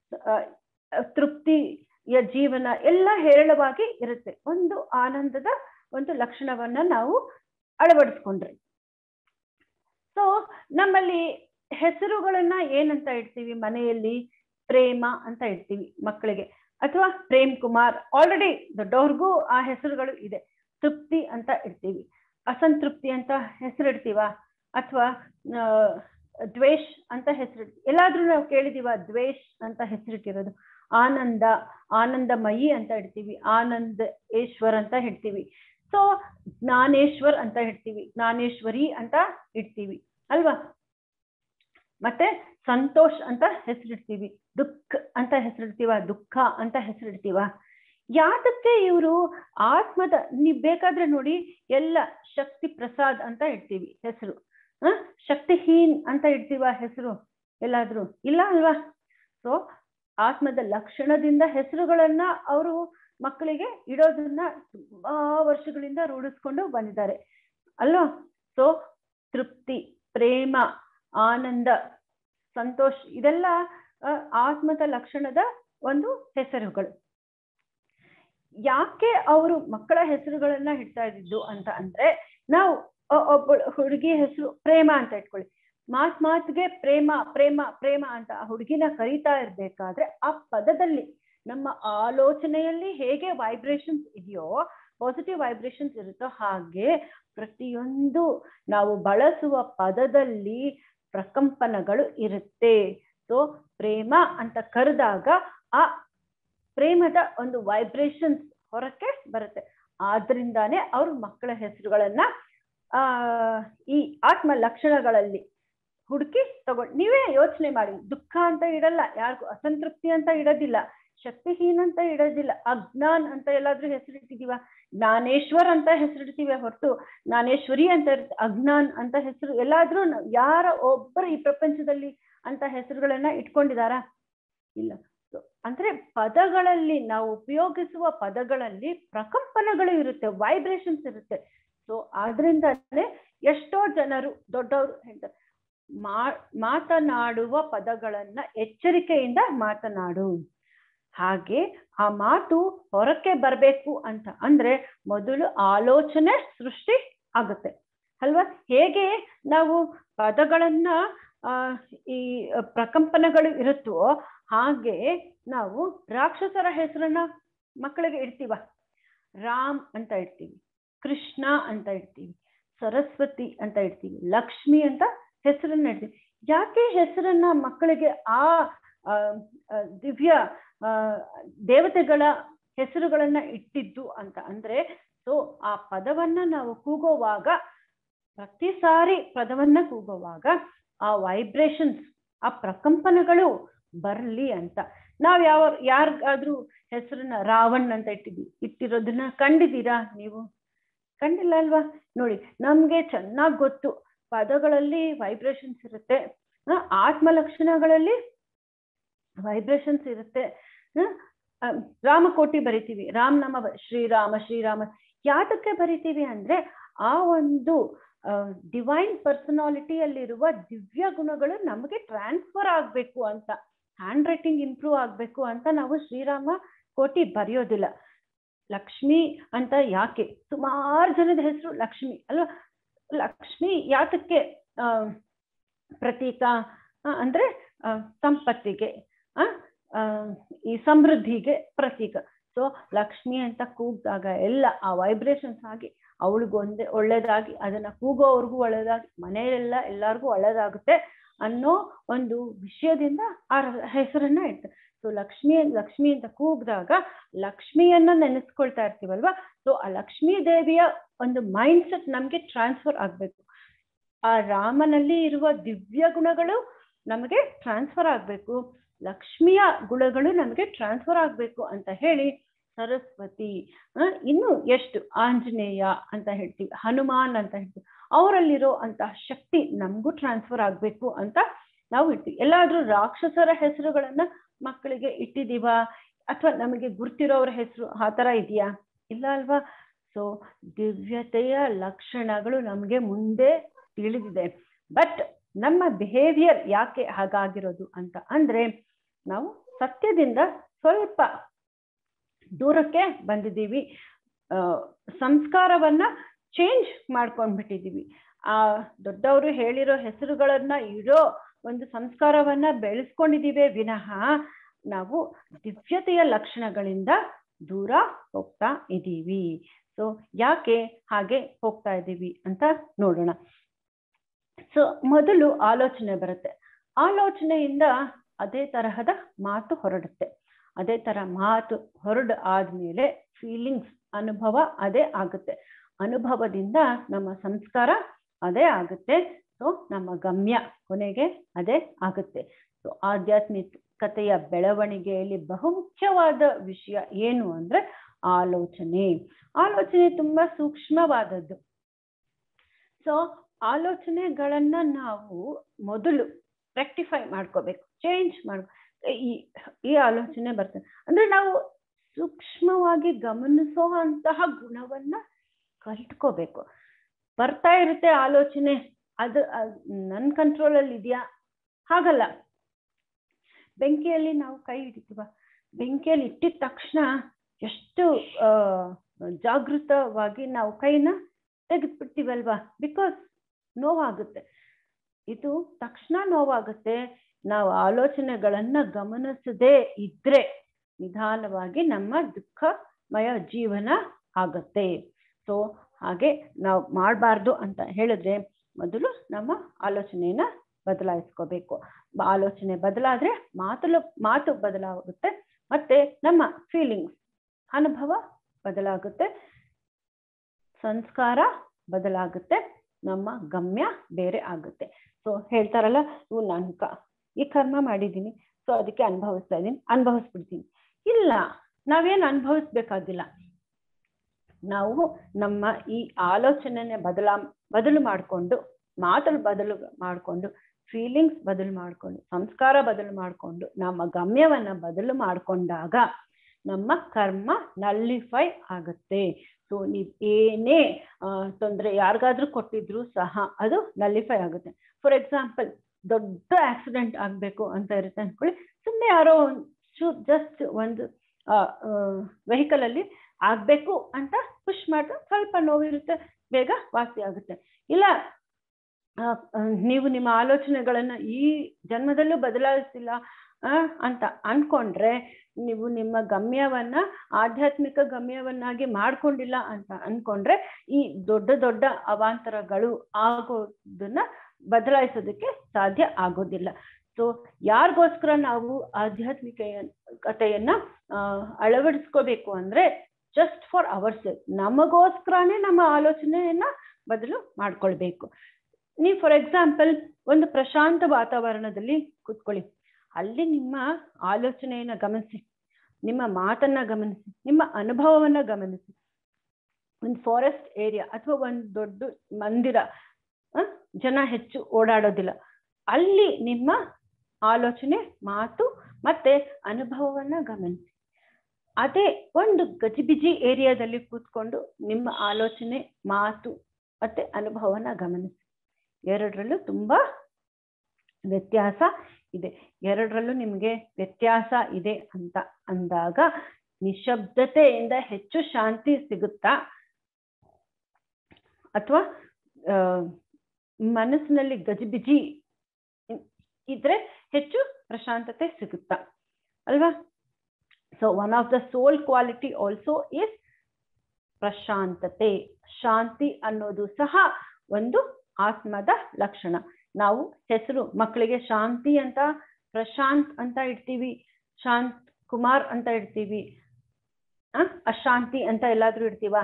ತೃಪ್ತಿಯ ಜೀವನ ಎಲ್ಲ ಹೇರಳವಾಗಿ ಇರುತ್ತೆ ಒಂದು ಆನಂದದ ಒಂದು ಲಕ್ಷಣವನ್ನ ನಾವು ಅಳವಡಿಸ್ಕೊಂಡ್ರಿ ಸೊ ನಮ್ಮಲ್ಲಿ ಹೆಸರುಗಳನ್ನ ಏನಂತ ಇಡ್ತೀವಿ ಮನೆಯಲ್ಲಿ ಪ್ರೇಮ ಅಂತ ಇಡ್ತೀವಿ ಮಕ್ಕಳಿಗೆ ಅಥವಾ ಪ್ರೇಮ್ ಕುಮಾರ್ ಆಲ್ರೆಡಿ ದೊಡ್ಡವ್ರಿಗೂ ಆ ಹೆಸರುಗಳು ಇದೆ ತೃಪ್ತಿ ಅಂತ ಇಡ್ತೀವಿ ಅಸಂತೃಪ್ತಿ ಅಂತ ಹೆಸರಿಡ್ತೀವ ಅಥವಾ ದ್ವೇಷ್ ಅಂತ ಹೆಸರಿಡ್ತೀವಿ ಎಲ್ಲಾದ್ರೂ ನಾವು ಕೇಳಿದೀವ ದ್ವೇಷ್ ಅಂತ ಹೆಸರಿಟ್ಟಿರೋದು ಆನಂದ ಆನಂದಮಯಿ ಅಂತ ಇಡ್ತೀವಿ ಆನಂದ ಈಶ್ವರ್ ಅಂತ ಇಡ್ತೀವಿ ಸೊ ಜ್ಞಾನೇಶ್ವರ್ ಅಂತ ಇಡ್ತೀವಿ ಜ್ಞಾನೇಶ್ವರಿ ಅಂತ ಇಡ್ತೀವಿ ಅಲ್ವಾ ಮತ್ತೆ ಸಂತೋಷ್ ಅಂತ ಹೆಸರಿಡ್ತೀವಿ ದುಃಖ ಅಂತ ಹೆಸರಿಡ್ತೀವ ದುಃಖ ಅಂತ ಹೆಸರಿಡ್ತೀವ ಯಾತಕ್ಕೆ ಇವರು ಆತ್ಮದ ನೀವ್ ಬೇಕಾದ್ರೆ ನೋಡಿ ಎಲ್ಲ ಶಕ್ತಿ ಪ್ರಸಾದ್ ಅಂತ ಇಡ್ತೀವಿ ಹೆಸರು ಹ ಶಕ್ತಿಹೀನ್ ಅಂತ ಇಡ್ತೀವ ಹೆಸರು ಎಲ್ಲಾದ್ರೂ ಇಲ್ಲ ಅಲ್ವಾ ಸೊ ಆತ್ಮದ ಲಕ್ಷಣದಿಂದ ಹೆಸರುಗಳನ್ನ ಅವರು ಮಕ್ಕಳಿಗೆ ಇಡೋದನ್ನ ತುಂಬಾ ವರ್ಷಗಳಿಂದ ರೂಢಿಸ್ಕೊಂಡು ಬಂದಿದ್ದಾರೆ ಅಲ್ವಾ ಸೊ ತೃಪ್ತಿ ಪ್ರೇಮ ಆನಂದ ಸಂತೋಷ್ ಇದೆಲ್ಲ ಆತ್ಮದ ಲಕ್ಷಣದ ಒಂದು ಹೆಸರುಗಳು ಯಾಕೆ ಅವರು ಮಕ್ಕಳ ಹೆಸರುಗಳನ್ನ ಇಡ್ತಾ ಇದ್ದಿದ್ದು ಅಂತ ಅಂದ್ರೆ ನಾವು ಒಬ್ಬ ಹುಡುಗಿ ಹೆಸರು ಪ್ರೇಮ ಅಂತ ಇಟ್ಕೊಳ್ಳಿ ಮಾತ್ ಮಾತ್ಗೆ ಪ್ರೇಮ ಪ್ರೇಮ ಪ್ರೇಮ ಅಂತ ಆ ಹುಡುಗಿನ ಕರೀತಾ ಇರ್ಬೇಕಾದ್ರೆ ಆ ಪದದಲ್ಲಿ ನಮ್ಮ ಆಲೋಚನೆಯಲ್ಲಿ ಹೇಗೆ ವೈಬ್ರೇಷನ್ಸ್ ಇದೆಯೋ ಪಾಸಿಟಿವ್ ವೈಬ್ರೇಷನ್ಸ್ ಇರುತ್ತೋ ಹಾಗೆ ಪ್ರತಿಯೊಂದು ನಾವು ಬಳಸುವ ಪದದಲ್ಲಿ ಪ್ರಕಂಪನಗಳು ಇರುತ್ತೆ ಸೊ ಪ್ರೇಮ ಅಂತ ಕರೆದಾಗ ಆ ಪ್ರೇಮದ ಒಂದು ವೈಬ್ರೇಷನ್ಸ್ ಹೊರಕ್ಕೆ ಬರುತ್ತೆ ಆದ್ರಿಂದಾನೇ ಅವ್ರ ಮಕ್ಕಳ ಹೆಸರುಗಳನ್ನ ಆ ಈ ಆತ್ಮ ಲಕ್ಷಣಗಳಲ್ಲಿ ಹುಡುಕಿ ತಗೊಂಡು ನೀವೇ ಯೋಚನೆ ಮಾಡಿ ದುಃಖ ಅಂತ ಇಡಲ್ಲ ಯಾರಿಗೂ ಅಸಂತೃಪ್ತಿ ಅಂತ ಇಡೋದಿಲ್ಲ ಶಕ್ತಿಹೀನ ಅಂತ ಇಡೋದಿಲ್ಲ ಅಜ್ಞಾನ್ ಅಂತ ಎಲ್ಲಾದ್ರೂ ಹೆಸರಿಟ್ಟಿದೀವ ಜ್ಞಾನೇಶ್ವರ್ ಅಂತ ಹೆಸರಿಡ್ತೀವಿ ಹೊರತು ಜ್ಞಾನೇಶ್ವರಿ ಅಂತ ಇರುತ್ತೆ ಅಜ್ಞಾನ್ ಅಂತ ಹೆಸರು ಎಲ್ಲಾದ್ರೂ ಯಾರ ಒಬ್ಬರು ಈ ಪ್ರಪಂಚದಲ್ಲಿ ಅಂತ ಹೆಸರುಗಳನ್ನ ಇಟ್ಕೊಂಡಿದಾರಾ ಇಲ್ಲ ಅಂದ್ರೆ ಪದಗಳಲ್ಲಿ ನಾವು ಉಪಯೋಗಿಸುವ ಪದಗಳಲ್ಲಿ ಪ್ರಕಂಪನಗಳು ಇರುತ್ತೆ ವೈಬ್ರೇಷನ್ಸ್ ಇರುತ್ತೆ ಸೊ ಆದ್ರಿಂದಲೇ ಎಷ್ಟೋ ಜನರು ದೊಡ್ಡವರು ಹೇಳ್ತಾರೆ ಮಾ ಮಾತನಾಡುವ ಪದಗಳನ್ನ ಎಚ್ಚರಿಕೆಯಿಂದ ಮಾತನಾಡು ಹಾಗೆ ಆ ಮಾತು ಹೊರಕ್ಕೆ ಬರಬೇಕು ಅಂತ ಅಂದ್ರೆ ಮೊದಲು ಆಲೋಚನೆ ಸೃಷ್ಟಿ ಆಗುತ್ತೆ ಅಲ್ವಾ ಹೇಗೆ ನಾವು ಪದಗಳನ್ನ ಆ ಈ ಪ್ರಕಂಪನಗಳು ಇರುತ್ತೋ ಹಾಗೆ ನಾವು ರಾಕ್ಷಸರ ಹೆಸರನ್ನ ಮಕ್ಕಳಿಗೆ ಇಡ್ತೀವ ರಾಮ್ ಅಂತ ಇಡ್ತೀವಿ ಕೃಷ್ಣ ಅಂತ ಇಡ್ತೀವಿ ಸರಸ್ವತಿ ಅಂತ ಇಡ್ತೀವಿ ಲಕ್ಷ್ಮಿ ಅಂತ ಹೆಸರನ್ನ ಇಡ್ತೀವಿ ಯಾಕೆ ಹೆಸರನ್ನ ಮಕ್ಕಳಿಗೆ ಆ ದಿವ್ಯ ದೇವತೆಗಳ ಹೆಸರುಗಳನ್ನ ಇಟ್ಟಿದ್ದು ಅಂತ ಅಂದ್ರೆ ಸೊ ಆ ಪದವನ್ನ ನಾವು ಕೂಗೋವಾಗ ಪ್ರತಿ ಸಾರಿ ಪದವನ್ನ ಕೂಗುವಾಗ ಆ ವೈಬ್ರೇಷನ್ಸ್ ಆ ಪ್ರಕಂಪನಗಳು ಬರ್ಲಿ ಅಂತ ನಾವ್ ಯಾವ ಯಾರಿಗಾದ್ರೂ ಹೆಸರನ್ನ ರಾವಣ್ ಅಂತ ಇಟ್ಟಿದ್ವಿ ಇಟ್ಟಿರೋದನ್ನ ಕಂಡಿದ್ದೀರಾ ನೀವು ಕಂಡಿಲ್ಲ ಅಲ್ವಾ ನೋಡಿ ನಮ್ಗೆ ಚೆನ್ನಾಗ್ ಗೊತ್ತು ಪದಗಳಲ್ಲಿ ವೈಬ್ರೇಷನ್ಸ್ ಇರುತ್ತೆ ಆತ್ಮ ಲಕ್ಷಣಗಳಲ್ಲಿ ವೈಬ್ರೇಷನ್ಸ್ ಇರುತ್ತೆ ರಾಮಕೋಟಿ ಬರಿತೀವಿ ರಾಮ್ ನಾಮ ಶ್ರೀರಾಮ ಶ್ರೀರಾಮ ಯಾತಕ್ಕೆ ಬರಿತೀವಿ ಅಂದ್ರೆ ಆ ಒಂದು ಡಿವೈನ್ ಪರ್ಸನಾಲಿಟಿಯಲ್ಲಿರುವ ದಿವ್ಯ ಗುಣಗಳು ನಮಗೆ ಟ್ರಾನ್ಸ್ಫರ್ ಆಗಬೇಕು ಅಂತ ಹ್ಯಾಂಡ್ ರೈಟಿಂಗ್ ಇಂಪ್ರೂವ್ ಆಗಬೇಕು ಅಂತ ನಾವು ಶ್ರೀರಾಮ ಕೋಟಿ ಬರೆಯೋದಿಲ್ಲ ಲಕ್ಷ್ಮಿ ಅಂತ ಯಾಕೆ ಸುಮಾರು ಜನದ ಹೆಸರು ಲಕ್ಷ್ಮಿ ಅಲ್ವಾ ಲಕ್ಷ್ಮಿ ಯಾತಕ್ಕೆ ಆ, ಪ್ರತೀಕ ಆ, ಅಂದ್ರೆ ಆ, ಸಂಪತ್ತಿಗೆ ಆ, ಆ, ಈ ಸಮೃದ್ಧಿಗೆ ಪ್ರತೀಕ ಸೊ ಲಕ್ಷ್ಮಿ ಅಂತ ಕೂಗಿದಾಗ ಎಲ್ಲ ಆ ವೈಬ್ರೇಷನ್ಸ್ ಆಗಿ ಅವಳಿಗೆ ಒಂದೇ ಒಳ್ಳೇದಾಗಿ ಅದನ್ನ ಕೂಗೋವ್ರಿಗೂ ಒಳ್ಳೇದಾಗಿ ಮನೆಯಲ್ಲೆಲ್ಲ ಎಲ್ಲರಿಗೂ ಒಳ್ಳೇದಾಗುತ್ತೆ ಅನ್ನೋ ಒಂದು ವಿಷಯದಿಂದ ಆ ರ- ಹೆಸರನ್ನ ಇಡ್ತಾರೆ ಸೊ ಲಕ್ಷ್ಮಿ ಲಕ್ಷ್ಮಿ ಅಂತ ಕೂಗಿದಾಗ ಲಕ್ಷ್ಮಿಯನ್ನ ನೆನೆಸ್ಕೊಳ್ತಾ ಇರ್ತೀವಲ್ವಾ ಸೊ ಆ ಲಕ್ಷ್ಮೀ ದೇವಿಯ ಒಂದು ಮೈಂಡ್ ಸೆಟ್ ನಮ್ಗೆ ಟ್ರಾನ್ಸ್ಫರ್ ಆಗ್ಬೇಕು ಆ ರಾಮನಲ್ಲಿ ಇರುವ ದಿವ್ಯ ಗುಣಗಳು ನಮಗೆ ಟ್ರಾನ್ಸ್ಫರ್ ಆಗ್ಬೇಕು ಲಕ್ಷ್ಮಿಯ ಗುಣಗಳು ನಮಗೆ ಟ್ರಾನ್ಸ್ಫರ್ ಆಗ್ಬೇಕು ಅಂತ ಹೇಳಿ ಸರಸ್ವತಿ ಆ, ಇನ್ನು ಎಷ್ಟು ಆಂಜನೇಯ ಅಂತ ಹೇಳ್ತೀವಿ ಹನುಮಾನ್ ಅಂತ ಹೇಳ್ತೀವಿ ಅವರಲ್ಲಿರೋ ಅಂತಹ ಶಕ್ತಿ ನಮಗೂ ಟ್ರಾನ್ಸ್ಫರ್ ಆಗ್ಬೇಕು ಅಂತ ನಾವು ಇಡ್ತೀವಿ ಎಲ್ಲಾದ್ರೂ ರಾಕ್ಷಸರ ಹೆಸರುಗಳನ್ನ ಮಕ್ಕಳಿಗೆ ಇಟ್ಟಿದೀವಾ ಅಥವಾ ನಮಗೆ ಗುರ್ತಿರೋರ ಹೆಸರು ಆ ಥರ ಇದೆಯಾ ಇಲ್ಲ ಅಲ್ವಾ ಸೊ ದಿವ್ಯತೆಯ ಲಕ್ಷಣಗಳು ನಮಗೆ ಮುಂದೆ ತಿಳಿದಿದೆ ಬಟ್ ನಮ್ಮ ಬಿಹೇವಿಯರ್ ಯಾಕೆ ಹಾಗಾಗಿರೋದು ಅಂತ ಅಂದ್ರೆ ನಾವು ಸತ್ಯದಿಂದ ಸ್ವಲ್ಪ ದೂರಕ್ಕೆ ಬಂದಿದ್ದೀವಿ ಆ, ಸಂಸ್ಕಾರವನ್ನ ಚೇಂಜ್ ಮಾಡ್ಕೊಂಡ್ಬಿಟ್ಟಿದೀವಿ ಆ ದೊಡ್ಡವರು ಹೇಳಿರೋ ಹೆಸರುಗಳನ್ನ ಇಡೋ ಒಂದು ಸಂಸ್ಕಾರವನ್ನ ಬೆಳೆಸ್ಕೊಂಡಿದ್ದೀವಿ ವಿನಃ ನಾವು ದಿವ್ಯತೆಯ ಲಕ್ಷಣಗಳಿಂದ ದೂರ ಹೋಗ್ತಾ ಇದ್ದೀವಿ ಸೊ ಯಾಕೆ ಹಾಗೆ ಹೋಗ್ತಾ ಇದ್ದೀವಿ ಅಂತ ನೋಡೋಣ ಸೊ ಮೊದಲು ಆಲೋಚನೆ ಬರುತ್ತೆ ಆಲೋಚನೆಯಿಂದ ಅದೇ ತರಹದ ಮಾತು ಹೊರಡುತ್ತೆ ಅದೇ ತರ ಮಾತು ಹೊರಡು ಆದ್ಮೇಲೆ ಫೀಲಿಂಗ್ಸ್ ಅನುಭವ ಅದೇ ಆಗುತ್ತೆ ಅನುಭವದಿಂದ ನಮ್ಮ ಸಂಸ್ಕಾರ ಅದೇ ಆಗುತ್ತೆ ಸೊ ನಮ್ಮ ಗಮ್ಯ ಕೊನೆಗೆ ಅದೇ ಆಗುತ್ತೆ ಸೊ ಆಧ್ಯಾತ್ಮಿಕತೆಯ ಬೆಳವಣಿಗೆಯಲ್ಲಿ ಬಹುಮುಖ್ಯವಾದ ವಿಷಯ ಏನು ಅಂದ್ರೆ ಆಲೋಚನೆ ಆಲೋಚನೆ ತುಂಬಾ ಸೂಕ್ಷ್ಮವಾದದ್ದು ಸೊ ಆಲೋಚನೆಗಳನ್ನ ನಾವು ಮೊದಲು ರೆಕ್ಟಿಫೈ ಮಾಡ್ಕೋಬೇಕು ಚೇಂಜ್ ಮಾಡ್ ಈ ಈ ಆಲೋಚನೆ ಬರ್ತದೆ ಅಂದ್ರೆ ನಾವು ಸೂಕ್ಷ್ಮವಾಗಿ ಗಮನಿಸೋ ಅಂತಹ ಗುಣವನ್ನ ಕಲ್ತ್ಕೋಬೇಕು ಬರ್ತಾ ಇರುತ್ತೆ ಆಲೋಚನೆ ಅದು ಅದ್ ನನ್ನ ಕಂಟ್ರೋಲಲ್ಲಿ ಇದೆಯಾ ಹಾಗಲ್ಲ ಬೆಂಕಿಯಲ್ಲಿ ನಾವು ಕೈ ಹಿಡಿತೀವ ಬೆಂಕಿಯಲ್ಲಿ ಇಟ್ಟಿದ ತಕ್ಷಣ ಎಷ್ಟು ಆ, ಜಾಗೃತವಾಗಿ ನಾವು ಕೈನ ತೆಗೆದ್ಬಿಡ್ತೀವಲ್ವಾ ಬಿಕಾಸ್ ನೋವಾಗುತ್ತೆ ಇದು ತಕ್ಷಣ ನೋವಾಗುತ್ತೆ ನಾವು ಆಲೋಚನೆಗಳನ್ನ ಗಮನಿಸದೇ ಇದ್ರೆ ನಿಧಾನವಾಗಿ ನಮ್ಮ ದುಃಖಮಯ ಜೀವನ ಆಗತ್ತೆ ಸೊ ಹಾಗೆ ನಾವು ಮಾಡಬಾರ್ದು ಅಂತ ಹೇಳಿದ್ರೆ ಮೊದಲು ನಮ್ಮ ಆಲೋಚನೆಯನ್ನ ಬದಲಾಯಿಸ್ಕೋಬೇಕು ಬ- ಆಲೋಚನೆ ಬದಲಾದ್ರೆ ಮಾತಲು ಮಾತು ಬದಲಾಗುತ್ತೆ ಮತ್ತೆ ನಮ್ಮ ಫೀಲಿಂಗ್ಸ್ ಅನುಭವ ಬದಲಾಗುತ್ತೆ ಸಂಸ್ಕಾರ ಬದಲಾಗುತ್ತೆ ನಮ್ಮ ಗಮ್ಯ ಬೇರೆ ಆಗುತ್ತೆ ಸೊ ಹೇಳ್ತಾರಲ್ಲ ಇವು ನಾನು ಕ ಈ ಕರ್ಮ ಮಾಡಿದ್ದೀನಿ ಸೊ ಅದಕ್ಕೆ ಅನುಭವಿಸ್ತಾ ಇದ್ದೀನಿ ಅನುಭವಿಸ್ಬಿಡ್ತೀನಿ ಇಲ್ಲ ನಾವೇನು ಅನುಭವಿಸ್ಬೇಕಾಗಿಲ್ಲ ನಾವು ನಮ್ಮ ಈ ಆಲೋಚನೆನೆ ಬದಲಾ ಬದಲು ಮಾಡಿಕೊಂಡು ಮಾತಲ್ಲಿ ಬದಲು ಮಾಡಿಕೊಂಡು ಫೀಲಿಂಗ್ಸ್ ಬದಲು ಮಾಡಿಕೊಂಡು ಸಂಸ್ಕಾರ ಬದಲು ಮಾಡಿಕೊಂಡು ನಮ್ಮ ಗಮ್ಯವನ್ನ ಬದಲು ಮಾಡಿಕೊಂಡಾಗ ನಮ್ಮ ಕರ್ಮ ನಲ್ಲಿಫೈ ಆಗುತ್ತೆ ಸೊ ನೀವು ಏನೇ ತೊಂದರೆ ಯಾರಿಗಾದ್ರೂ ಕೊಟ್ಟಿದ್ರು ಸಹ ಅದು ನಲ್ಲಿಫೈ ಆಗುತ್ತೆ ಫಾರ್ ಎಕ್ಸಾಂಪಲ್ ದೊಡ್ಡ ಆಕ್ಸಿಡೆಂಟ್ ಆಗಬೇಕು ಅಂತ ಇರುತ್ತೆ ಅನ್ಕೊಳ್ಳಿ ಸುಮ್ಮನೆ ಯಾರೋ ಒಂದು ಜಸ್ಟ್ ಒಂದು ವೆಹಿಕಲ್ ಅಲ್ಲಿ ಆಗ್ಬೇಕು ಅಂತ ಪುಷ್ ಮಾಡಿದ್ರೆ ಸ್ವಲ್ಪ ನೋವಿರುತ್ತೆ ಬೇಗ ವಾಸಿ ಆಗುತ್ತೆ ಇಲ್ಲ ಆ, ಆ, ನೀವು ನಿಮ್ಮ ಆಲೋಚನೆಗಳನ್ನ ಈ ಜನ್ಮದಲ್ಲೂ ಬದಲಾಯಿಸಿಲ್ಲ ಆ, ಅಂತ ಅನ್ಕೊಂಡ್ರೆ ನೀವು ನಿಮ್ಮ ಗಮ್ಯವನ್ನ ಆಧ್ಯಾತ್ಮಿಕ ಗಮ್ಯವನ್ನಾಗಿ ಮಾಡ್ಕೊಂಡಿಲ್ಲ ಅಂತ ಅನ್ಕೊಂಡ್ರೆ ಈ ದೊಡ್ಡ ದೊಡ್ಡ ಅವಾಂತರಗಳು ಆಗೋದನ್ನ ಬದಲಾಯಿಸೋದಕ್ಕೆ ಸಾಧ್ಯ ಆಗೋದಿಲ್ಲ ಸೊ ಯಾರಿಗೋಸ್ಕರ ನಾವು ಆಧ್ಯಾತ್ಮಿಕ ಕಥೆಯನ್ನ ಆ, ಅಳವಡಿಸ್ಕೋಬೇಕು ಅಂದ್ರೆ ಜಸ್ಟ್ ಫಾರ್ ಅವರ್ ಸೆಲ್ಫ್ ನಮಗೋಸ್ಕರನೇ ನಮ್ಮ ಆಲೋಚನೆಯನ್ನ ಬದಲು ಮಾಡ್ಕೊಳ್ಬೇಕು ನೀವು ಫಾರ್ ಎಕ್ಸಾಂಪಲ್ ಒಂದು ಪ್ರಶಾಂತ ವಾತಾವರಣದಲ್ಲಿ ಕೂತ್ಕೊಳ್ಳಿ ಅಲ್ಲಿ ನಿಮ್ಮ ಆಲೋಚನೆಯನ್ನ ಗಮನಿಸಿ ನಿಮ್ಮ ಮಾತನ್ನ ಗಮನಿಸಿ ನಿಮ್ಮ ಅನುಭವವನ್ನ ಗಮನಿಸಿ ಒಂದು ಫಾರೆಸ್ಟ್ ಏರಿಯಾ ಅಥವಾ ಒಂದು ದೊಡ್ಡ ಮಂದಿರ ಆ, ಜನ ಹೆಚ್ಚು ಓಡಾಡೋದಿಲ್ಲ ಅಲ್ಲಿ ನಿಮ್ಮ ಆಲೋಚನೆ ಮಾತು ಮತ್ತೆ ಅನುಭವವನ್ನ ಗಮನಿಸಿ ಅದೇ ಒಂದು ಗಜಿಬಿಜಿ ಏರಿಯಾದಲ್ಲಿ ಕೂತ್ಕೊಂಡು ನಿಮ್ಮ ಆಲೋಚನೆ ಮಾತು ಮತ್ತೆ ಅನುಭವನ ಗಮನಿಸಿ ಎರಡರಲ್ಲೂ ತುಂಬಾ ವ್ಯತ್ಯಾಸ ಇದೆ ಎರಡರಲ್ಲೂ ನಿಮಗೆ ವ್ಯತ್ಯಾಸ ಇದೆ ಅಂತ ಅಂದಾಗ ನಿಶಬ್ದತೆಯಿಂದ ಹೆಚ್ಚು ಶಾಂತಿ ಸಿಗುತ್ತಾ ಅಥವಾ ಮನಸ್ಸಿನಲ್ಲಿ ಗಜಿಬಿಜಿ ಇದ್ರೆ ಹೆಚ್ಚು ಪ್ರಶಾಂತತೆ ಸಿಗುತ್ತಾ ಅಲ್ವಾ so one of the soul quality also is ಪ್ರಶಾಂತತೆ ಶಾಂತಿ ಅನ್ನೋದು ಸಹ ಒಂದು ಆತ್ಮದ ಲಕ್ಷಣ ನಾವು ಹೆಸರು ಮಕ್ಕಳಿಗೆ ಶಾಂತಿ ಅಂತ ಪ್ರಶಾಂತ್ ಅಂತ ಇಡ್ತೀವಿ ಶಾಂತ್ ಕುಮಾರ್ ಅಂತ ಇಡ್ತೀವಿ ಅಶಾಂತಿ ಅಂತ ಎಲ್ಲಾದ್ರೂ ಇಡ್ತೀವ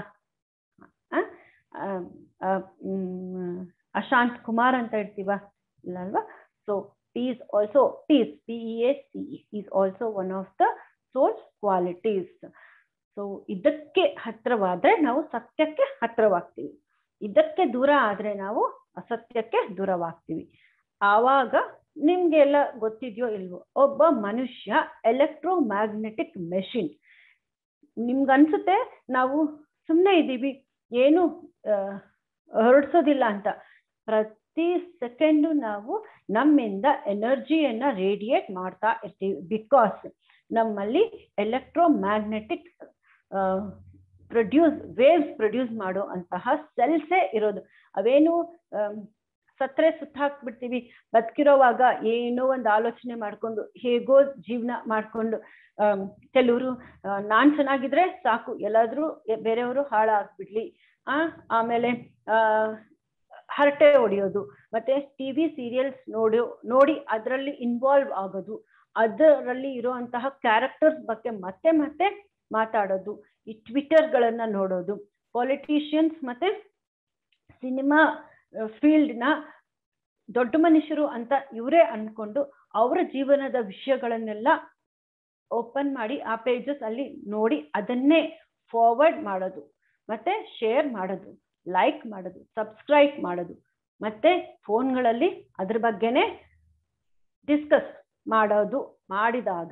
ಅಶಾಂತ್ ಕುಮಾರ್ ಅಂತ ಇಡ್ತೀವ ಇಲ್ಲ ಅಲ್ವಾ so peace also peace P A C is also one of the source qualities so ಇದಕ್ಕೆ ಹತ್ರವಾದ್ರೆ ನಾವು ಸತ್ಯಕ್ಕೆ ಹತ್ರವಾಗ್ತೀವಿ ಇದಕ್ಕೆ ದೂರ ಆದ್ರೆ ನಾವು ಅಸತ್ಯಕ್ಕೆ ದೂರವಾಗ್ತೀವಿ ಆವಾಗ ನಿಮ್ಗೆಲ್ಲ ಗೊತ್ತಿದೆಯೋ ಇಲ್ವೋ ಒಬ್ಬ ಮನುಷ್ಯ ಎಲೆಕ್ಟ್ರೋ ಮ್ಯಾಗ್ನೆಟಿಕ್ ಮೆಷಿನ್ ನಿಮ್ಗನ್ಸುತ್ತೆ ನಾವು ಸುಮ್ಮನೆ ಇದ್ದೀವಿ ಏನು ಹೊರಡಿಸೋದಿಲ್ಲ ಅಂತ ಪ್ರತಿ ಸೆಕೆಂಡು ನಾವು ನಮ್ಮಿಂದ ಎನರ್ಜಿಯನ್ನ ರೇಡಿಯೇಟ್ ಮಾಡ್ತಾ ಇರ್ತೀವಿ ಬಿಕಾಸ್ ನಮ್ಮಲ್ಲಿ electromagnetic produce waves produce ಮಾಡೋ ಅಂತಹ ಸೆಲ್ಸೇ ಇರೋದು ಅವೇನು ಸತ್ರೆ ಸುತ್ತ ಹಾಕ್ಬಿಡ್ತೀವಿ ಬದುಕಿರೋವಾಗ ಏನೋ ಒಂದು ಆಲೋಚನೆ ಮಾಡ್ಕೊಂಡು ಹೇಗೋ ಜೀವನ ಮಾಡ್ಕೊಂಡು ಕೆಲವರು ನಾನ್ ಚೆನ್ನಾಗಿದ್ರೆ ಸಾಕು ಎಲ್ಲಾದ್ರೂ ಬೇರೆಯವರು ಹಾಳಾಗ್ಬಿಡ್ಲಿ ಆ ಆಮೇಲೆ ಆ ಹರಟೆ ಹೊಡೆಯೋದು ಮತ್ತೆ ಟಿವಿ ಸೀರಿಯಲ್ಸ್ ನೋಡಿ ನೋಡಿ ಅದರಲ್ಲಿ ಇನ್ವಾಲ್ವ್ ಆಗೋದು ಅದರಲ್ಲಿ ಇರುವಂತಹ ಕ್ಯಾರೆಕ್ಟರ್ಸ್ ಬಗ್ಗೆ ಮತ್ತೆ ಮತ್ತೆ ಮಾತಾಡೋದು ಈ ಟ್ವಿಟರ್ಗಳನ್ನ ನೋಡೋದು ಪೊಲಿಟಿಷಿಯನ್ಸ್ ಮತ್ತೆ ಸಿನಿಮಾ ಫೀಲ್ಡ್ನ ದೊಡ್ಡ ಮನುಷ್ಯರು ಅಂತ ಇವರೇ ಅನ್ಕೊಂಡು ಅವರ ಜೀವನದ ವಿಷಯಗಳನ್ನೆಲ್ಲ ಓಪನ್ ಮಾಡಿ ಆ ಪೇಜಸ್ ಅಲ್ಲಿ ನೋಡಿ ಅದನ್ನೇ ಫಾರ್ವರ್ಡ್ ಮಾಡೋದು ಮತ್ತೆ ಶೇರ್ ಮಾಡೋದು ಲೈಕ್ ಮಾಡೋದು ಸಬ್ಸ್ಕ್ರೈಬ್ ಮಾಡೋದು ಮತ್ತೆ ಫೋನ್ಗಳಲ್ಲಿ ಅದ್ರ ಬಗ್ಗೆನೆ ಡಿಸ್ಕಸ್ ಮಾಡೋದು ಮಾಡಿದಾಗ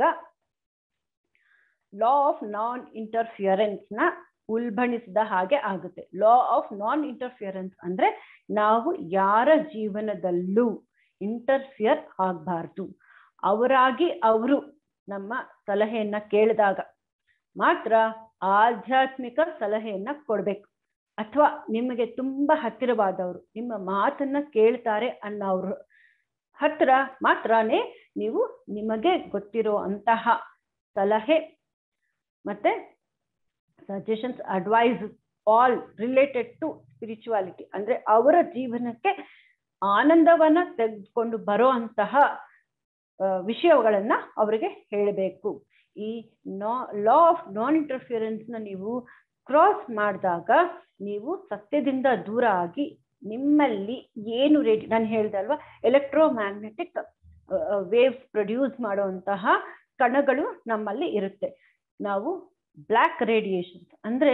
ಲಾ ಆಫ್ ನಾನ್ ಇಂಟರ್ಫಿಯರೆನ್ಸ್ ನ ಉಲ್ಬಣಿಸಿದ ಹಾಗೆ ಆಗುತ್ತೆ ಲಾ ಆಫ್ ನಾನ್ ಇಂಟರ್ಫಿಯರೆನ್ಸ್ ಅಂದ್ರೆ ನಾವು ಯಾರ ಜೀವನದಲ್ಲೂ ಇಂಟರ್ಫಿಯರ್ ಆಗಬಾರ್ದು ಅವರಾಗಿ ಅವರು ನಮ್ಮ ಸಲಹೆಯನ್ನ ಕೇಳಿದಾಗ ಮಾತ್ರ ಆಧ್ಯಾತ್ಮಿಕ ಸಲಹೆಯನ್ನ ಕೊಡ್ಬೇಕು ಅಥವಾ ನಿಮಗೆ ತುಂಬಾ ಹತ್ತಿರವಾದವರು ನಿಮ್ಮ ಮಾತನ್ನ ಕೇಳ್ತಾರೆ ಅನ್ನೋರು ಹತ್ರ ಮಾತ್ರನೇ ನೀವು ನಿಮಗೆ ಗೊತ್ತಿರೋ ಅಂತಹ ಸಲಹೆ ಮತ್ತೆ suggestions advice all related to spirituality ಅಂದ್ರೆ ಅವರ ಜೀವನಕ್ಕೆ ಆನಂದವನ್ನ ತೆಗೆದುಕೊಂಡು ಬರೋ ಅಂತಹ ವಿಷಯಗಳನ್ನ ಅವರಿಗೆ ಹೇಳಬೇಕು ಈ ನಾ ಲಾ ಆಫ್ ನಾನ್ ಇಂಟರ್ಫಿಯರೆನ್ಸ್ ನ ನೀವು ಕ್ರಾಸ್ ಮಾಡಿದಾಗ ನೀವು ಸತ್ಯದಿಂದ ದೂರ ಆಗಿ ನಿಮ್ಮಲ್ಲಿ ಏನು ರೇಡಿ ನಾನು ಹೇಳ್ದೆ ಅಲ್ವಾ ಎಲೆಕ್ಟ್ರೋ ಮ್ಯಾಗ್ನೆಟಿಕ್ ವೇವ್ಸ್ ಪ್ರೊಡ್ಯೂಸ್ ಮಾಡುವಂತಹ ಕಣಗಳು ನಮ್ಮಲ್ಲಿ ಇರುತ್ತೆ ನಾವು ಬ್ಲ್ಯಾಕ್ ರೇಡಿಯೇಷನ್ಸ್ ಅಂದ್ರೆ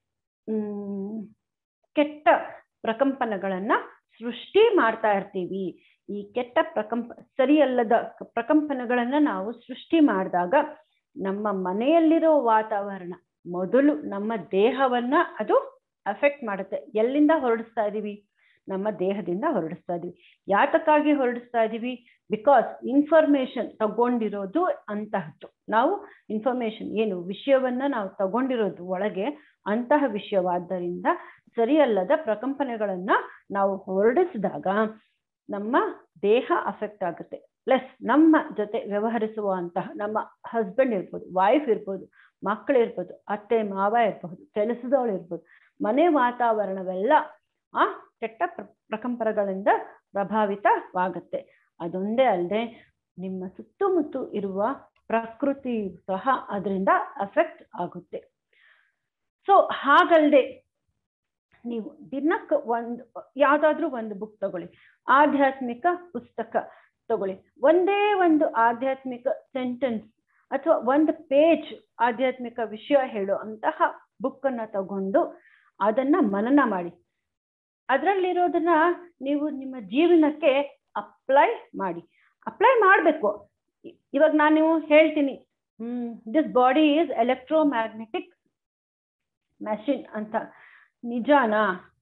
ಕೆಟ್ಟ ಪ್ರಕಂಪನಗಳನ್ನ ಸೃಷ್ಟಿ ಮಾಡ್ತಾ ಇರ್ತೀವಿ ಈ ಕೆಟ್ಟ ಪ್ರಕಂಪ ಸರಿಯಲ್ಲದ ಪ್ರಕಂಪನಗಳನ್ನ ನಾವು ಸೃಷ್ಟಿ ಮಾಡಿದಾಗ ನಮ್ಮ ಮನೆಯಲ್ಲಿರೋ ವಾತಾವರಣ ಮೊದಲು ನಮ್ಮ ದೇಹವನ್ನ ಅದು ಅಫೆಕ್ಟ್ ಮಾಡುತ್ತೆ ಎಲ್ಲಿಂದ ಹೊರಡಿಸ್ತಾ ಇದೀವಿ ನಮ್ಮ ದೇಹದಿಂದ ಹೊರಡಿಸ್ತಾ ಇದೀವಿ ಯಾತಕ್ಕಾಗಿ ಹೊರಡಿಸ್ತಾ ಇದೀವಿ ಬಿಕಾಸ್ ಇನ್ಫಾರ್ಮೇಶನ್ ತಗೊಂಡಿರೋದು ಅಂತಹದ್ದು ನಾವು ಇನ್ಫಾರ್ಮೇಶನ್ ಏನು ವಿಷಯವನ್ನ ನಾವು ತಗೊಂಡಿರೋದು ಒಳಗೆ ಅಂತಹ ವಿಷಯವಾದ್ದರಿಂದ ಸರಿಯಲ್ಲದ ಪ್ರಕಂಪನೆಗಳನ್ನ ನಾವು ಹೊರಡಿಸಿದಾಗ ನಮ್ಮ ದೇಹ ಅಫೆಕ್ಟ್ ಆಗುತ್ತೆ ಪ್ಲಸ್ ನಮ್ಮ ಜೊತೆ ವ್ಯವಹರಿಸುವಂತಹ ನಮ್ಮ ಹಸ್ಬೆಂಡ್ ಇರ್ಬೋದು ವೈಫ್ ಇರ್ಬೋದು ಮಕ್ಕಳಿರ್ಬೋದು ಅತ್ತೆ ಮಾವ ಇರ್ಬೋದು ಕೆಲಸದವಳು ಇರ್ಬೋದು ಮನೆ ವಾತಾವರಣವೆಲ್ಲ ಆ ಕೆಟ್ಟ ಪ್ರಕಂಪನಗಳಿಂದ ಪ್ರಭಾವಿತವಾಗುತ್ತೆ ಅದೊಂದೇ ಅಲ್ಲದೆ ನಿಮ್ಮ ಸುತ್ತಮುತ್ತ ಇರುವ ಪ್ರಕೃತಿ ಸಹ ಅದರಿಂದ ಅಫೆಕ್ಟ್ ಆಗುತ್ತೆ ಸೊ ಹಾಗಲ್ದೆ ನೀವು ದಿನಕ್ಕೆ ಒಂದು ಯಾವ್ದಾದ್ರೂ ಒಂದು ಬುಕ್ ತಗೊಳ್ಳಿ ಆಧ್ಯಾತ್ಮಿಕ ಪುಸ್ತಕ ತಗೊಳ್ಳಿ ಒಂದೇ ಒಂದು ಆಧ್ಯಾತ್ಮಿಕ ಸೆಂಟೆನ್ಸ್ ಅಥವಾ ಒಂದು ಪೇಜ್ ಆಧ್ಯಾತ್ಮಿಕ ವಿಷಯ ಹೇಳೋ ಅಂತಹ ಬುಕ್ ಅನ್ನ ತಗೊಂಡು ಅದನ್ನ ಮನನ ಮಾಡಿ ಅದರಲ್ಲಿರೋದನ್ನ ನೀವು ನಿಮ್ಮ ಜೀವನಕ್ಕೆ ಅಪ್ಲೈ ಮಾಡಿ ಅಪ್ಲೈ ಮಾಡಬೇಕು ಇವಾಗ ನಾನು ಹೇಳ್ತೀನಿ hmm this body is electromagnetic machine ಅಂತ ನಿಜಾನಾ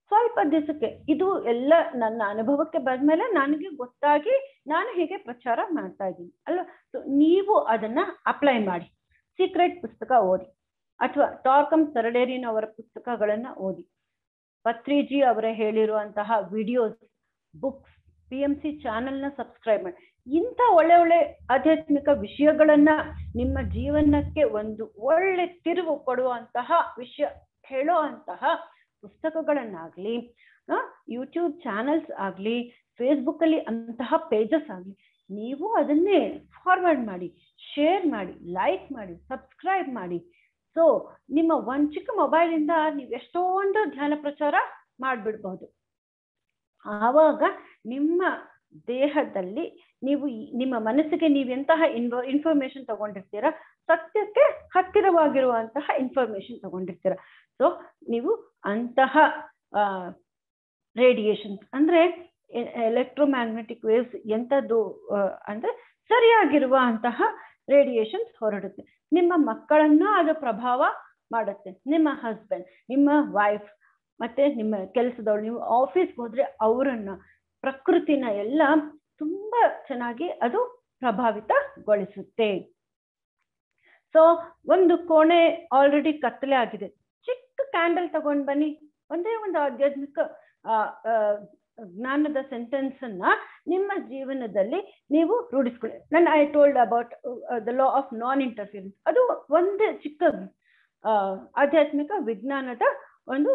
ಸ್ವಲ್ಪ ದಿವಸಕ್ಕೆ ಇದು ಎಲ್ಲ ನನ್ನ ಅನುಭವಕ್ಕೆ ಬಂದ್ಮೇಲೆ ನನಗೆ ಗೊತ್ತಾಗಿ ನಾನು ಹೀಗೆ ಪ್ರಚಾರ ಮಾಡ್ತಾ ಇದ್ದೀನಿ ಅಲ್ವಾ ಸೊ ನೀವು ಅದನ್ನ ಅಪ್ಲೈ ಮಾಡಿ ಸೀಕ್ರೆಟ್ ಪುಸ್ತಕ ಓದಿ ಅಥವಾ ಟಾರ್ಕಮ್ ಸರಡೇರಿನ್ ಅವರ ಪುಸ್ತಕಗಳನ್ನ ಓದಿ ಪತ್ರಿಜಿ ಅವರೇ ಹೇಳಿರುವಂತಹ videos books P M C ಚಾನೆಲ್ನ ಸಬ್ಸ್ಕ್ರೈಬ್ ಮಾಡಿ ಇಂಥ ಒಳ್ಳೆ ಒಳ್ಳೆ ಆಧ್ಯಾತ್ಮಿಕ ವಿಷಯಗಳನ್ನ ನಿಮ್ಮ ಜೀವನಕ್ಕೆ ಒಂದು ಒಳ್ಳೆ ತಿರುವು ಕೊಡುವಂತಹ ವಿಷಯ ಹೇಳೋ ಅಂತಹ ಪುಸ್ತಕಗಳನ್ನಾಗ್ಲಿ ಯೂಟ್ಯೂಬ್ ಚಾನೆಲ್ಸ್ ಆಗಲಿ ಫೇಸ್ಬುಕ್ ಅಲ್ಲಿ ಅಂತಹ ಪೇಜಸ್ ಆಗಲಿ ನೀವು ಅದನ್ನೇ ಫಾರ್ವರ್ಡ್ ಮಾಡಿ ಶೇರ್ ಮಾಡಿ ಲೈಕ್ ಮಾಡಿ ಸಬ್ಸ್ಕ್ರೈಬ್ ಮಾಡಿ ಸೊ ನಿಮ್ಮ ಒಂದ್ ಚಿಕ್ಕ ಮೊಬೈಲ್ ಇಂದ ನೀವು ಎಷ್ಟೊಂದು ಧ್ಯಾನ ಪ್ರಚಾರ ಮಾಡ್ಬಿಡ್ಬಹುದು ಆವಾಗ ನಿಮ್ಮ ದೇಹದಲ್ಲಿ ನೀವು ನಿಮ್ಮ ಮನಸ್ಸಿಗೆ ನೀವು ಎಂತಹ ಇನ್ಫೋ ಇನ್ಫಾರ್ಮೇಶನ್ ತಗೊಂಡಿರ್ತೀರಾ ಸತ್ಯಕ್ಕೆ ಹತ್ತಿರವಾಗಿರುವಂತಹ ಇನ್ಫಾರ್ಮೇಶನ್ ತಗೊಂಡಿರ್ತೀರ ಸೊ ನೀವು ಅಂತಹ ರೇಡಿಯೇಷನ್ಸ್ ಅಂದ್ರೆ ಎಲೆಕ್ಟ್ರೋಮ್ಯಾಗ್ನೆಟಿಕ್ ವೇವ್ಸ್ ಎಂಥದ್ದು ಅಂದ್ರೆ ಸರಿಯಾಗಿರುವ ಅಂತಹ ರೇಡಿಯೇಷನ್ಸ್ ಹೊರಡುತ್ತೆ ನಿಮ್ಮ ಮಕ್ಕಳನ್ನ ಅದು ಪ್ರಭಾವ ಮಾಡುತ್ತೆ ನಿಮ್ಮ ಹಸ್ಬೆಂಡ್ ನಿಮ್ಮ ವೈಫ್ ಮತ್ತೆ ನಿಮ್ಮ ಕೆಲಸದವ್ರು ನೀವು ಆಫೀಸ್ಗೆ ಹೋದ್ರೆ ಅವರನ್ನ ಪ್ರಕೃತಿನ ಎಲ್ಲ ತುಂಬಾ ಚೆನ್ನಾಗಿ ಅದು ಪ್ರಭಾವಿತಗೊಳಿಸುತ್ತೆ ಸೊ ಒಂದು ಕೋಣೆ ಆಲ್ರೆಡಿ ಕತ್ತಲೆ ಆಗಿದೆ ಚಿಕ್ಕ ಕ್ಯಾಂಡಲ್ ತಗೊಂಡ್ ಬನ್ನಿ ಒಂದೇ ಒಂದು ಆಧ್ಯಾತ್ಮಿಕ ಜ್ಞಾನದ ಸೆಂಟೆನ್ಸ್ ಅನ್ನ ನಿಮ್ಮ ಜೀವನದಲ್ಲಿ ನೀವು ರೂಢಿಸ್ಕೊಳ್ಳಿ ನಾನು I told about the law of non interference ಅದು ಒಂದೇ ಚಿಕ್ಕ ಆಧ್ಯಾತ್ಮಿಕ ವಿಜ್ಞಾನದ ಒಂದು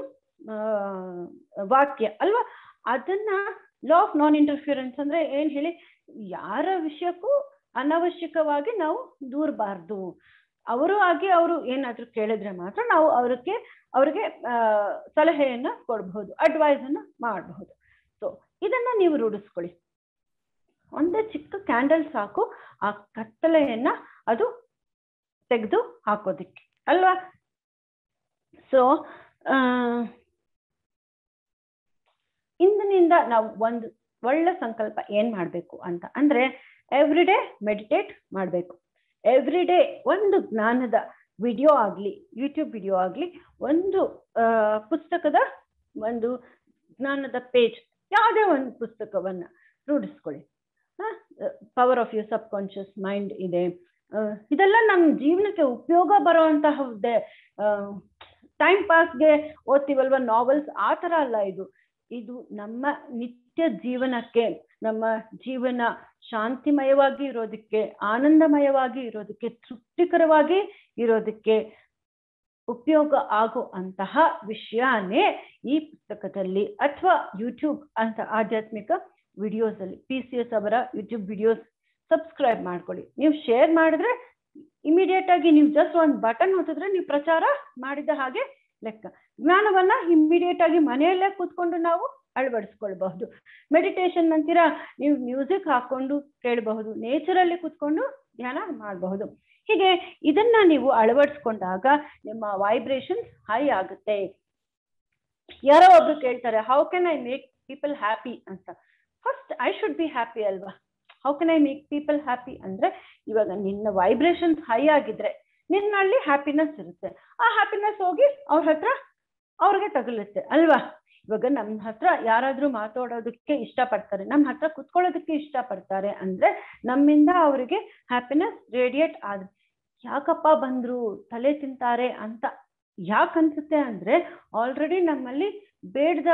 ವಾಕ್ಯ ಅಲ್ವಾ ಅದನ್ನ ಲಾ ಆಫ್ ನಾನ್ ಇಂಟರ್ಫಿಯರೆನ್ಸ್ ಅಂದ್ರೆ ಏನ್ ಹೇಳಿ ಯಾರ ವಿಷಯಕ್ಕೂ ಅನವಶ್ಯಕವಾಗಿ ನಾವು ದೂರಬಾರ್ದು ಅವರು ಆಗಿ ಅವರು ಏನಾದ್ರೂ ಕೇಳಿದ್ರೆ ಮಾತ್ರ ನಾವು ಅವ್ರಿಗೆ ಅವ್ರಿಗೆ ಸಲಹೆಯನ್ನ ಕೊಡಬಹುದು ಅಡ್ವೈಸ್ ಅನ್ನ ಮಾಡಬಹುದು ಸೊ ಇದನ್ನ ನೀವು ರೂಢಿಸ್ಕೊಳ್ಳಿ ಒಂದೇ ಚಿಕ್ಕ ಕ್ಯಾಂಡಲ್ ಸಾಕು ಆ ಕತ್ತಲೆಯನ್ನ ಅದು ತೆಗೆದು ಹಾಕೋದಿಕ್ಕೆ ಅಲ್ವಾ ಸೊ ಇಂದಿನಿಂದ ನಾವು ಒಂದು ಒಳ್ಳೆ ಸಂಕಲ್ಪ ಏನ್ ಮಾಡ್ಬೇಕು ಅಂತ ಅಂದ್ರೆ ಎವ್ರಿ ಡೇ ಮೆಡಿಟೇಟ್ ಮಾಡಬೇಕು ಎವ್ರಿ ಡೇ ಒಂದು ಜ್ಞಾನದ ವಿಡಿಯೋ ಆಗ್ಲಿ ಯೂಟ್ಯೂಬ್ ವಿಡಿಯೋ ಆಗ್ಲಿ ಒಂದು ಪುಸ್ತಕದ ಒಂದು ಜ್ಞಾನದ ಪೇಜ್ ಯಾವುದೇ ಒಂದು ಪುಸ್ತಕವನ್ನ ರೂಢಿಸ್ಕೊಳ್ಳಿ power of you subconscious mind ಇದೆ ಇದೆಲ್ಲ ನಮ್ಮ ಜೀವನಕ್ಕೆ ಉಪಯೋಗ ಬರುವಂತಹದ್ದೇ ಟೈಮ್ ಪಾಸ್ಗೆ ಓದ್ತೀವಲ್ವ ನಾವೆಲ್ಸ್ ಆ ಥರ ಅಲ್ಲ ಇದು ಇದು ನಮ್ಮ ನಿತ್ಯ ಜೀವನಕ್ಕೆ ನಮ್ಮ ಜೀವನ ಶಾಂತಿಮಯವಾಗಿ ಇರೋದಕ್ಕೆ ಆನಂದಮಯವಾಗಿ ಇರೋದಕ್ಕೆ ತೃಪ್ತಿಕರವಾಗಿ ಇರೋದಕ್ಕೆ ಉಪಯೋಗ ಆಗೋ ಅಂತಹ ವಿಷಯನೇ ಈ ಪುಸ್ತಕದಲ್ಲಿ ಅಥವಾ ಯೂಟ್ಯೂಬ್ ಅಂತ ಆಧ್ಯಾತ್ಮಿಕ ವಿಡಿಯೋಸ್ ಅಲ್ಲಿ ಪಿ ಸಿ ಎಸ್ ಅವರ ಯೂಟ್ಯೂಬ್ ವಿಡಿಯೋಸ್ ಸಬ್ಸ್ಕ್ರೈಬ್ ಮಾಡ್ಕೊಳ್ಳಿ ನೀವು ಶೇರ್ ಮಾಡಿದ್ರೆ ಇಮಿಡಿಯೇಟ್ ಆಗಿ ನೀವು ಜಸ್ಟ್ ಒಂದು ಬಟನ್ ಹೊತ್ತಿದ್ರೆ ನೀವು ಪ್ರಚಾರ ಮಾಡಿದ ಹಾಗೆ ಲೆಕ್ಕ ಜ್ಞಾನವನ್ನ ಇಮಿಡಿಯೇಟ್ ಆಗಿ ಮನೆಯಲ್ಲೇ ಕೂತ್ಕೊಂಡು ನಾವು ಅಳವಡಿಸ್ಕೊಳ್ಬಹುದು ಮೆಡಿಟೇಷನ್ ಅಂತೀರಾ ನೀವು ಮ್ಯೂಸಿಕ್ ಹಾಕೊಂಡು ಕೇಳಬಹುದು ನೇಚರಲ್ಲಿ ಕೂತ್ಕೊಂಡು ಧ್ಯಾನ ಮಾಡಬಹುದು ಹೀಗೆ ಇದನ್ನ ನೀವು ಅಳವಡಿಸ್ಕೊಂಡಾಗ ನಿಮ್ಮ ವೈಬ್ರೇಷನ್ ಹೈ ಆಗುತ್ತೆ ಯಾರೋ ಒಬ್ರು ಕೇಳ್ತಾರೆ how can I make people happy ಅಂತ first I should be happy ಅಲ್ವಾ how can I make people happy ಅಂದ್ರೆ ಇವಾಗ ನಿನ್ನ ವೈಬ್ರೇಷನ್ಸ್ ಹೈ ಆಗಿದ್ರೆ ನಿನ್ನಲ್ಲಿ ಹ್ಯಾಪಿನೆಸ್ ಇರುತ್ತೆ ಆ ಹ್ಯಾಪಿನೆಸ್ ಹೋಗಿ ಅವ್ರ ಹತ್ರ ಅವ್ರಿಗೆ ತಗುಲುತ್ತೆ ಅಲ್ವಾ ಇವಾಗ ನಮ್ಮ ಹತ್ರ ಯಾರಾದ್ರೂ ಮಾತಾಡೋದಕ್ಕೆ ಇಷ್ಟಪಡ್ತಾರೆ ನಮ್ಮ ಹತ್ರ ಕುತ್ಕೊಳ್ಳೋದಕ್ಕೆ ಇಷ್ಟಪಡ್ತಾರೆ ಅಂದ್ರೆ ನಮ್ಮಿಂದ ಅವರಿಗೆ ಹ್ಯಾಪಿನೆಸ್ ರೇಡಿಯೇಟ್ ಆದ್ರೆ ಯಾಕಪ್ಪ ಬಂದ್ರು ತಲೆ ತಿಂತಾರೆ ಅಂತ ಯಾಕನ್ಸುತ್ತೆ ಅಂದ್ರೆ ಆಲ್ರೆಡಿ ನಮ್ಮಲ್ಲಿ ಬೇಡದ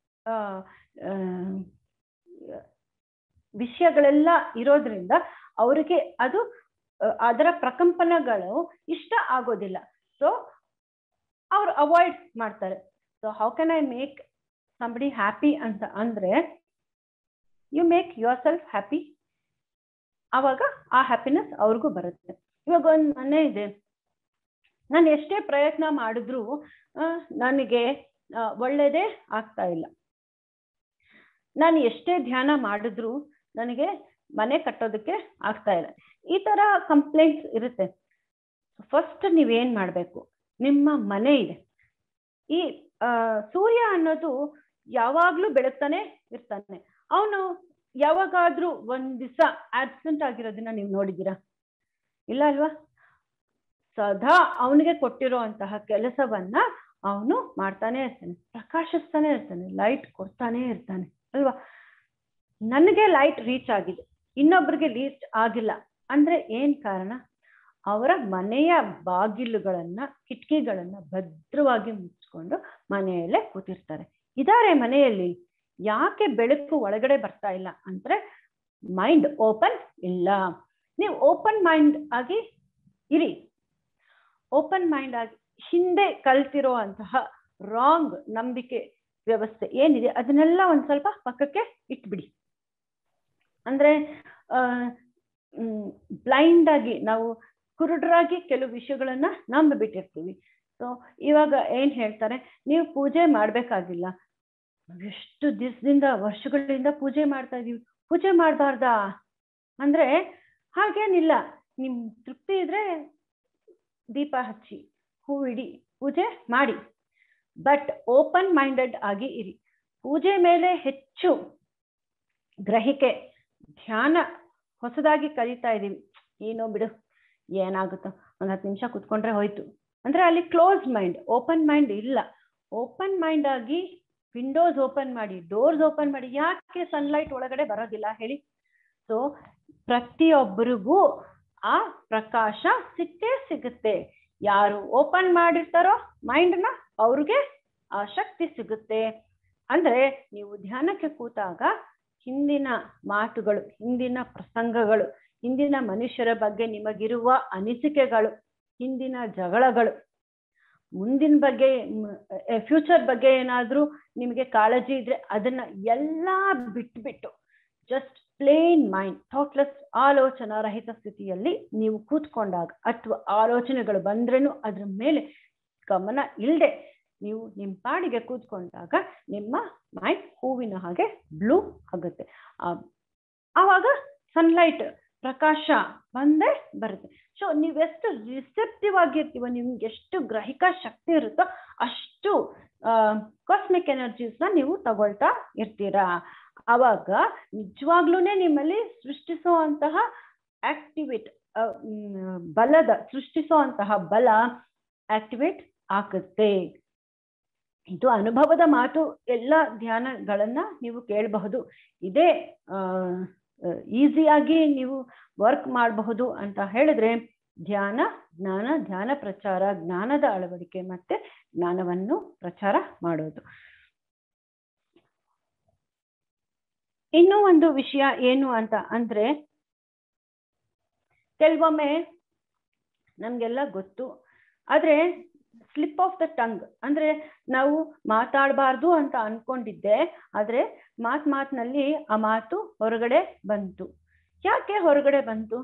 ವಿಷಯಗಳೆಲ್ಲ ಇರೋದ್ರಿಂದ ಅವರಿಗೆ ಅದು ಅದರ ಪ್ರಕಂಪನಗಳು ಇಷ್ಟ ಆಗೋದಿಲ್ಲ ಸೊ ಅವ್ರು ಅವಾಯ್ಡ್ ಮಾಡ್ತಾರೆ so how can I make somebody happy ಅಂತ ಅಂದ್ರೆ you make your self happy ಆವಾಗ ಆ ಹ್ಯಾಪಿನೆಸ್ ಅವ್ರಿಗೂ ಬರುತ್ತೆ ಇವಾಗ ಒಂದು ಮನೆ ಇದೆ ನಾನು ಎಷ್ಟೇ ಪ್ರಯತ್ನ ಮಾಡಿದ್ರು ನನಗೆ ಒಳ್ಳೇದೇ ಆಗ್ತಾ ಇಲ್ಲ ನಾನು ಎಷ್ಟೇ ಧ್ಯಾನ ಮಾಡಿದ್ರು ನನಗೆ ಮನೆ ಕಟ್ಟೋದಕ್ಕೆ ಆಗ್ತಾ ಇಲ್ಲ ಈ ತರ ಕಂಪ್ಲೇಂಟ್ಸ್ ಇರುತ್ತೆ ಫಸ್ಟ್ ನೀವೇನ್ ಮಾಡಬೇಕು ನಿಮ್ಮ ಮನೆ ಇದೆ ಈ ಸೂರ್ಯ ಅನ್ನೋದು ಯಾವಾಗ್ಲೂ ಬೆಳಗ್ತಾನೆ ಇರ್ತಾನೆ ಅವನು ಯಾವಾಗಾದ್ರೂ ಒಂದ್ ದಿವಸ ಆಬ್ಸೆಂಟ್ ಆಗಿರೋದನ್ನ ನೀವು ನೋಡಿದ್ದೀರಾ ಇಲ್ಲ ಅಲ್ವಾ ಸದಾ ಅವನಿಗೆ ಕೊಟ್ಟಿರೋ ಅಂತಹ ಕೆಲಸವನ್ನ ಅವನು ಮಾಡ್ತಾನೆ ಇರ್ತಾನೆ ಪ್ರಕಾಶಿಸ್ತಾನೆ ಇರ್ತಾನೆ ಲೈಟ್ ಕೊಡ್ತಾನೆ ಇರ್ತಾನೆ ಅಲ್ವಾ ನನಗೆ ಲೈಟ್ ರೀಚ್ ಆಗಿದೆ ಇನ್ನೊಬ್ರಿಗೆ ರೀಚ್ ಆಗಿಲ್ಲ ಅಂದ್ರೆ ಏನ್ ಕಾರಣ ಅವರ ಮನೆಯ ಬಾಗಿಲುಗಳನ್ನ ಕಿಟಕಿಗಳನ್ನ ಭದ್ರವಾಗಿ ಮುಚ್ಕೊಂಡು ಮನೆಯಲ್ಲೇ ಕೂತಿರ್ತಾರೆ ಇದಾರೆ ಮನೆಯಲ್ಲಿ ಯಾಕೆ ಬೆಳಕು ಒಳಗಡೆ ಬರ್ತಾ ಇಲ್ಲ ಅಂದ್ರೆ ಮೈಂಡ್ ಓಪನ್ ಇಲ್ಲ ನೀವು ಓಪನ್ ಮೈಂಡ್ ಆಗಿ ಇರಿ ಓಪನ್ ಮೈಂಡ್ ಆಗಿ ಹಿಂದೆ ಕಲ್ತಿರೋ ಅಂತಹ ರಾಂಗ್ ನಂಬಿಕೆ ವ್ಯವಸ್ಥೆ ಏನಿದೆ ಅದನ್ನೆಲ್ಲ ಒಂದ್ ಸ್ವಲ್ಪ ಪಕ್ಕಕ್ಕೆ ಇಟ್ಬಿಡಿ ಅಂದ್ರೆ ಬ್ಲೈಂಡ್ ಆಗಿ ನಾವು ಕುರುಡರಾಗಿ ಕೆಲವು ವಿಷಯಗಳನ್ನ ನಂಬಿಬಿಟ್ಟಿರ್ತೀವಿ ಸೊ ಇವಾಗ ಏನ್ ಹೇಳ್ತಾರೆ ನೀವು ಪೂಜೆ ಮಾಡ್ಬೇಕಾಗಿಲ್ಲ ಎಷ್ಟು ದಿವಸದಿಂದ ವರ್ಷಗಳಿಂದ ಪೂಜೆ ಮಾಡ್ತಾ ಇದೀವಿ ಪೂಜೆ ಮಾಡಬಾರ್ದಾ ಅಂದ್ರೆ ಹಾಗೇನಿಲ್ಲ ನಿಮ್ ತೃಪ್ತಿ ಇದ್ರೆ ದೀಪ ಹಚ್ಚಿ ಹೂವಿಡಿ ಪೂಜೆ ಮಾಡಿ ಬಟ್ ಓಪನ್ ಮೈಂಡೆಡ್ ಆಗಿ ಇರಿ ಪೂಜೆ ಮೇಲೆ ಹೆಚ್ಚು ಗ್ರಹಿಕೆ ಧ್ಯಾನ ಹೊಸದಾಗಿ ಕಲಿತಾ ಇದೀವಿ ಏನೋ ಬಿಡು ಏನಾಗುತ್ತೋ ಒಂದ್ ಹತ್ತು ನಿಮಿಷ ಕುತ್ಕೊಂಡ್ರೆ ಹೋಯ್ತು ಅಂದ್ರೆ ಅಲ್ಲಿ ಕ್ಲೋಸ್ ಮೈಂಡ್ ಓಪನ್ ಮೈಂಡ್ ಇಲ್ಲ ಓಪನ್ ಮೈಂಡ್ ಆಗಿ ವಿಂಡೋಸ್ ಓಪನ್ ಮಾಡಿ ಡೋರ್ಸ್ ಓಪನ್ ಮಾಡಿ ಯಾಕೆ ಸನ್ಲೈಟ್ ಒಳಗಡೆ ಬರೋದಿಲ್ಲ ಹೇಳಿ ಸೊ ಪ್ರತಿಯೊಬ್ಬರಿಗೂ ಆ ಪ್ರಕಾಶ ಸಿಕ್ಕೇ ಸಿಗುತ್ತೆ ಯಾರು ಓಪನ್ ಮಾಡಿರ್ತಾರೋ ಮೈಂಡ್ನ ಅವ್ರಿಗೆ ಆ ಶಕ್ತಿ ಸಿಗುತ್ತೆ ಅಂದ್ರೆ ನೀವು ಧ್ಯಾನಕ್ಕೆ ಕೂತಾಗ ಹಿಂದಿನ ಮಾತುಗಳು ಹಿಂದಿನ ಪ್ರಸಂಗಗಳು ಹಿಂದಿನ ಮನುಷ್ಯರ ಬಗ್ಗೆ ನಿಮಗಿರುವ ಅನಿಸಿಕೆಗಳು ಹಿಂದಿನ ಜಗಳಗಳು ಮುಂದಿನ ಬಗ್ಗೆ ಫ್ಯೂಚರ್ ಬಗ್ಗೆ ಏನಾದ್ರೂ ನಿಮಗೆ ಕಾಳಜಿ ಇದ್ರೆ ಅದನ್ನ ಎಲ್ಲಾ ಬಿಟ್ಬಿಟ್ಟು ಜಸ್ಟ್ ಪ್ಲೇನ್ ಮೈಂಡ್ ಥಾಟ್ಲೆಸ್ ಆಲೋಚನಾ ರಹಿತ ಸ್ಥಿತಿಯಲ್ಲಿ ನೀವು ಕೂತ್ಕೊಂಡಾಗ ಅಥವಾ ಆಲೋಚನೆಗಳು ಬಂದ್ರೇನು ಅದ್ರ ಮೇಲೆ ಗಮನ ಇಲ್ಲದೆ ನೀವು ನಿಮ್ಮ ಪಾಡಿಗೆ ಕೂತ್ಕೊಂಡಾಗ ನಿಮ್ಮ ಮೈಂಡ್ ಹೂವಿನ ಹಾಗೆ ಬ್ಲೂ ಆಗುತ್ತೆ ಆವಾಗ ಸನ್ಲೈಟ್ ಪ್ರಕಾಶ ಬಂದೇ ಬರುತ್ತೆ ಸೊ ನೀವೆಷ್ಟು ರಿಸೆಪ್ಟಿವ್ ಆಗಿರ್ತೀವೋ ನಿಮ್ಗೆ ಎಷ್ಟು ಗ್ರಹಿಕಾ ಶಕ್ತಿ ಇರುತ್ತೋ ಅಷ್ಟು ಕಾಸ್ಮಿಕ್ ಎನರ್ಜೀಸ್ನ ನೀವು ತಗೊಳ್ತಾ ಇರ್ತೀರಾ ಆವಾಗ ನಿಜವಾಗ್ಲೂ ನಿಮ್ಮಲ್ಲಿ ಸೃಷ್ಟಿಸುವಂತಹ ಆಕ್ಟಿವೇಟ್ ಬಲದ ಸೃಷ್ಟಿಸುವಂತಹ ಬಲ ಆಕ್ಟಿವೇಟ್ ಆಗುತ್ತೆ ಇದು ಅನುಭವದ ಮಾತು ಎಲ್ಲ ಧ್ಯಾನಗಳನ್ನ ನೀವು ಕೇಳಬಹುದು ಇದೇ ಈಸಿಯಾಗಿ ನೀವು ವರ್ಕ್ ಮಾಡಬಹುದು ಅಂತ ಹೇಳಿದ್ರೆ ಧ್ಯಾನ ಜ್ಞಾನ ಧ್ಯಾನ ಪ್ರಚಾರ ಜ್ಞಾನದ ಅಳವಡಿಕೆ ಮತ್ತೆ ಜ್ಞಾನವನ್ನು ಪ್ರಚಾರ ಮಾಡೋದು ಇನ್ನೂ ಒಂದು ವಿಷಯ ಏನು ಅಂತ ಅಂದ್ರೆ ಕೆಲವೊಮ್ಮೆ ನಮ್ಗೆಲ್ಲ ಗೊತ್ತು ಆದ್ರೆ ಸ್ಲಿಪ್ ಆಫ್ ದ ಟಂಗ್ ಅಂದ್ರೆ ನಾವು ಮಾತಾಡಬಾರ್ದು ಅಂತ ಅನ್ಕೊಂಡಿದ್ದೆ ಆದ್ರೆ ಮಾತ್ ಮಾತಿನಲ್ಲಿ ಆ ಮಾತು ಹೊರಗಡೆ ಬಂತು ಯಾಕೆ ಹೊರಗಡೆ ಬಂತು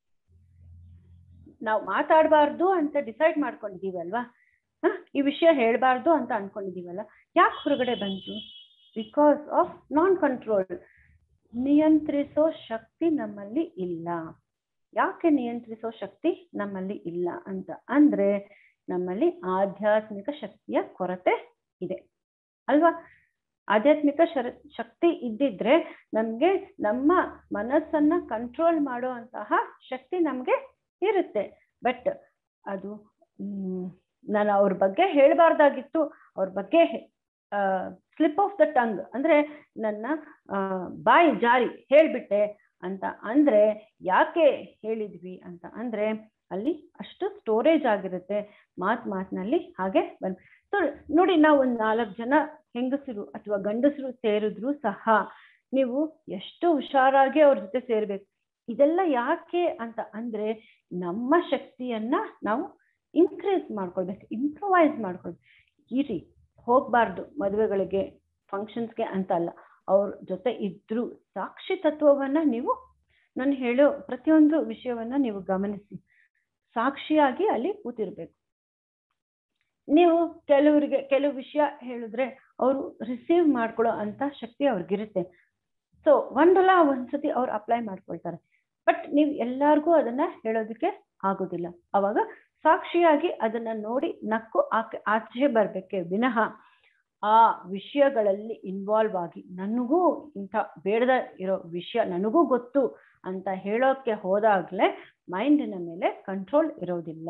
ನಾವು ಮಾತಾಡಬಾರ್ದು ಅಂತ ಡಿಸೈಡ್ ಮಾಡ್ಕೊಂಡಿದೀವಲ್ವಾ ಹ ಈ ವಿಷಯ ಹೇಳ್ಬಾರ್ದು ಅಂತ ಅನ್ಕೊಂಡಿದೀವಲ್ಲ ಯಾಕೆ ಹೊರಗಡೆ ಬಂತು ಬಿಕಾಸ್ ಆಫ್ ನಾನ್ ಕಂಟ್ರೋಲ್ ನಿಯಂತ್ರಿಸೋ ಶಕ್ತಿ ನಮ್ಮಲ್ಲಿ ಇಲ್ಲ ಯಾಕೆ ನಿಯಂತ್ರಿಸೋ ಶಕ್ತಿ ನಮ್ಮಲ್ಲಿ ಇಲ್ಲ ಅಂತ ಅಂದ್ರೆ ನಮ್ಮಲ್ಲಿ ಆಧ್ಯಾತ್ಮಿಕ ಶಕ್ತಿಯ ಕೊರತೆ ಇದೆ ಅಲ್ವಾ ಆಧ್ಯಾತ್ಮಿಕ ಶರ ಶಕ್ತಿ ಇದ್ದಿದ್ರೆ ನಮ್ಗೆ ನಮ್ಮ ಮನಸ್ಸನ್ನ ಕಂಟ್ರೋಲ್ ಮಾಡುವಂತಹ ಶಕ್ತಿ ನಮ್ಗೆ ಇರುತ್ತೆ ಬಟ್ ಅದು ಹ್ಮ್ ನಾನು ಅವ್ರ ಬಗ್ಗೆ ಹೇಳ್ಬಾರ್ದಾಗಿತ್ತು ಅವ್ರ ಬಗ್ಗೆ ಸ್ಲಿಪ್ ಆಫ್ ದ ಟಂಗ್ ಅಂದ್ರೆ ನನ್ನ ಬಾಯಿ ಜಾರಿ ಹೇಳ್ಬಿಟ್ಟೆ ಅಂತ ಅಂದ್ರೆ ಯಾಕೆ ಹೇಳಿದ್ವಿ ಅಂತ ಅಂದ್ರೆ ಅಲ್ಲಿ ಅಷ್ಟು ಸ್ಟೋರೇಜ್ ಆಗಿರುತ್ತೆ ಮಾತ್ ಮಾತಿನಲ್ಲಿ ಹಾಗೆ ಬಂದ್ ಸೊ ನೋಡಿ ನಾವು ಒಂದು ನಾಲ್ಕು ಜನ ಹೆಂಗಸರು ಅಥವಾ ಗಂಡಸರು ಸೇರಿದ್ರು ಸಹ ನೀವು ಎಷ್ಟು ಹುಷಾರಾಗಿ ಅವ್ರ ಜೊತೆ ಸೇರ್ಬೇಕು ಇದೆಲ್ಲ ಯಾಕೆ ಅಂತ ಅಂದ್ರೆ ನಮ್ಮ ಶಕ್ತಿಯನ್ನ ನಾವು ಇನ್ಕ್ರೀಸ್ ಮಾಡ್ಕೊಳ್ಬೇಕು ಇಂಪ್ರೊವೈಸ್ ಮಾಡ್ಕೊಳ್ಬೇಕು ಇರಿ ಹೋಗ್ಬಾರ್ದು ಮದುವೆಗಳಿಗೆ ಫಂಕ್ಷನ್ಸ್ಗೆ ಅಂತ ಅಲ್ಲ ಅವ್ರ ಜೊತೆ ಇದ್ರು ಸಾಕ್ಷಿ ತತ್ವವನ್ನ ನೀವು ನಾನು ಹೇಳೋ ಪ್ರತಿಯೊಂದು ವಿಷಯವನ್ನ ನೀವು ಗಮನಿಸಿ ಸಾಕ್ಷಿಯಾಗಿ ಅಲ್ಲಿ ಕೂತಿರ್ಬೇಕು ನೀವು ಕೆಲವರಿಗೆ ಕೆಲವು ವಿಷಯ ಹೇಳಿದ್ರೆ ಅವರು ರಿಸೀವ್ ಮಾಡ್ಕೊಳ್ಳೋ ಅಂತ ಶಕ್ತಿ ಅವ್ರಿಗಿರುತ್ತೆ ಸೊ ಒಂದಲ್ಲ ಒಂದ್ಸತಿ ಅವ್ರು ಅಪ್ಲೈ ಮಾಡ್ಕೊಳ್ತಾರೆ ಬಟ್ ನೀವು ಎಲ್ಲಾರ್ಗೂ ಅದನ್ನ ಹೇಳೋದಕ್ಕೆ ಆಗೋದಿಲ್ಲ ಅವಾಗ ಸಾಕ್ಷಿಯಾಗಿ ಅದನ್ನ ನೋಡಿ ನಕ್ಕು ಆಕೆ ಆಚೆ ಬರ್ಬೇಕೆ ವಿನಃ ಆ ವಿಷಯಗಳಲ್ಲಿ ಇನ್ವಾಲ್ವ್ ಆಗಿ ನನಗೂ ಇಂಥ ಬೇಡದ ಇರೋ ವಿಷಯ ನನಗೂ ಗೊತ್ತು ಅಂತ ಹೇಳೋಕೆ ಹೋದಾಗ್ಲೇ ಮೈಂಡಿನ ಮೇಲೆ ಕಂಟ್ರೋಲ್ ಇರೋದಿಲ್ಲ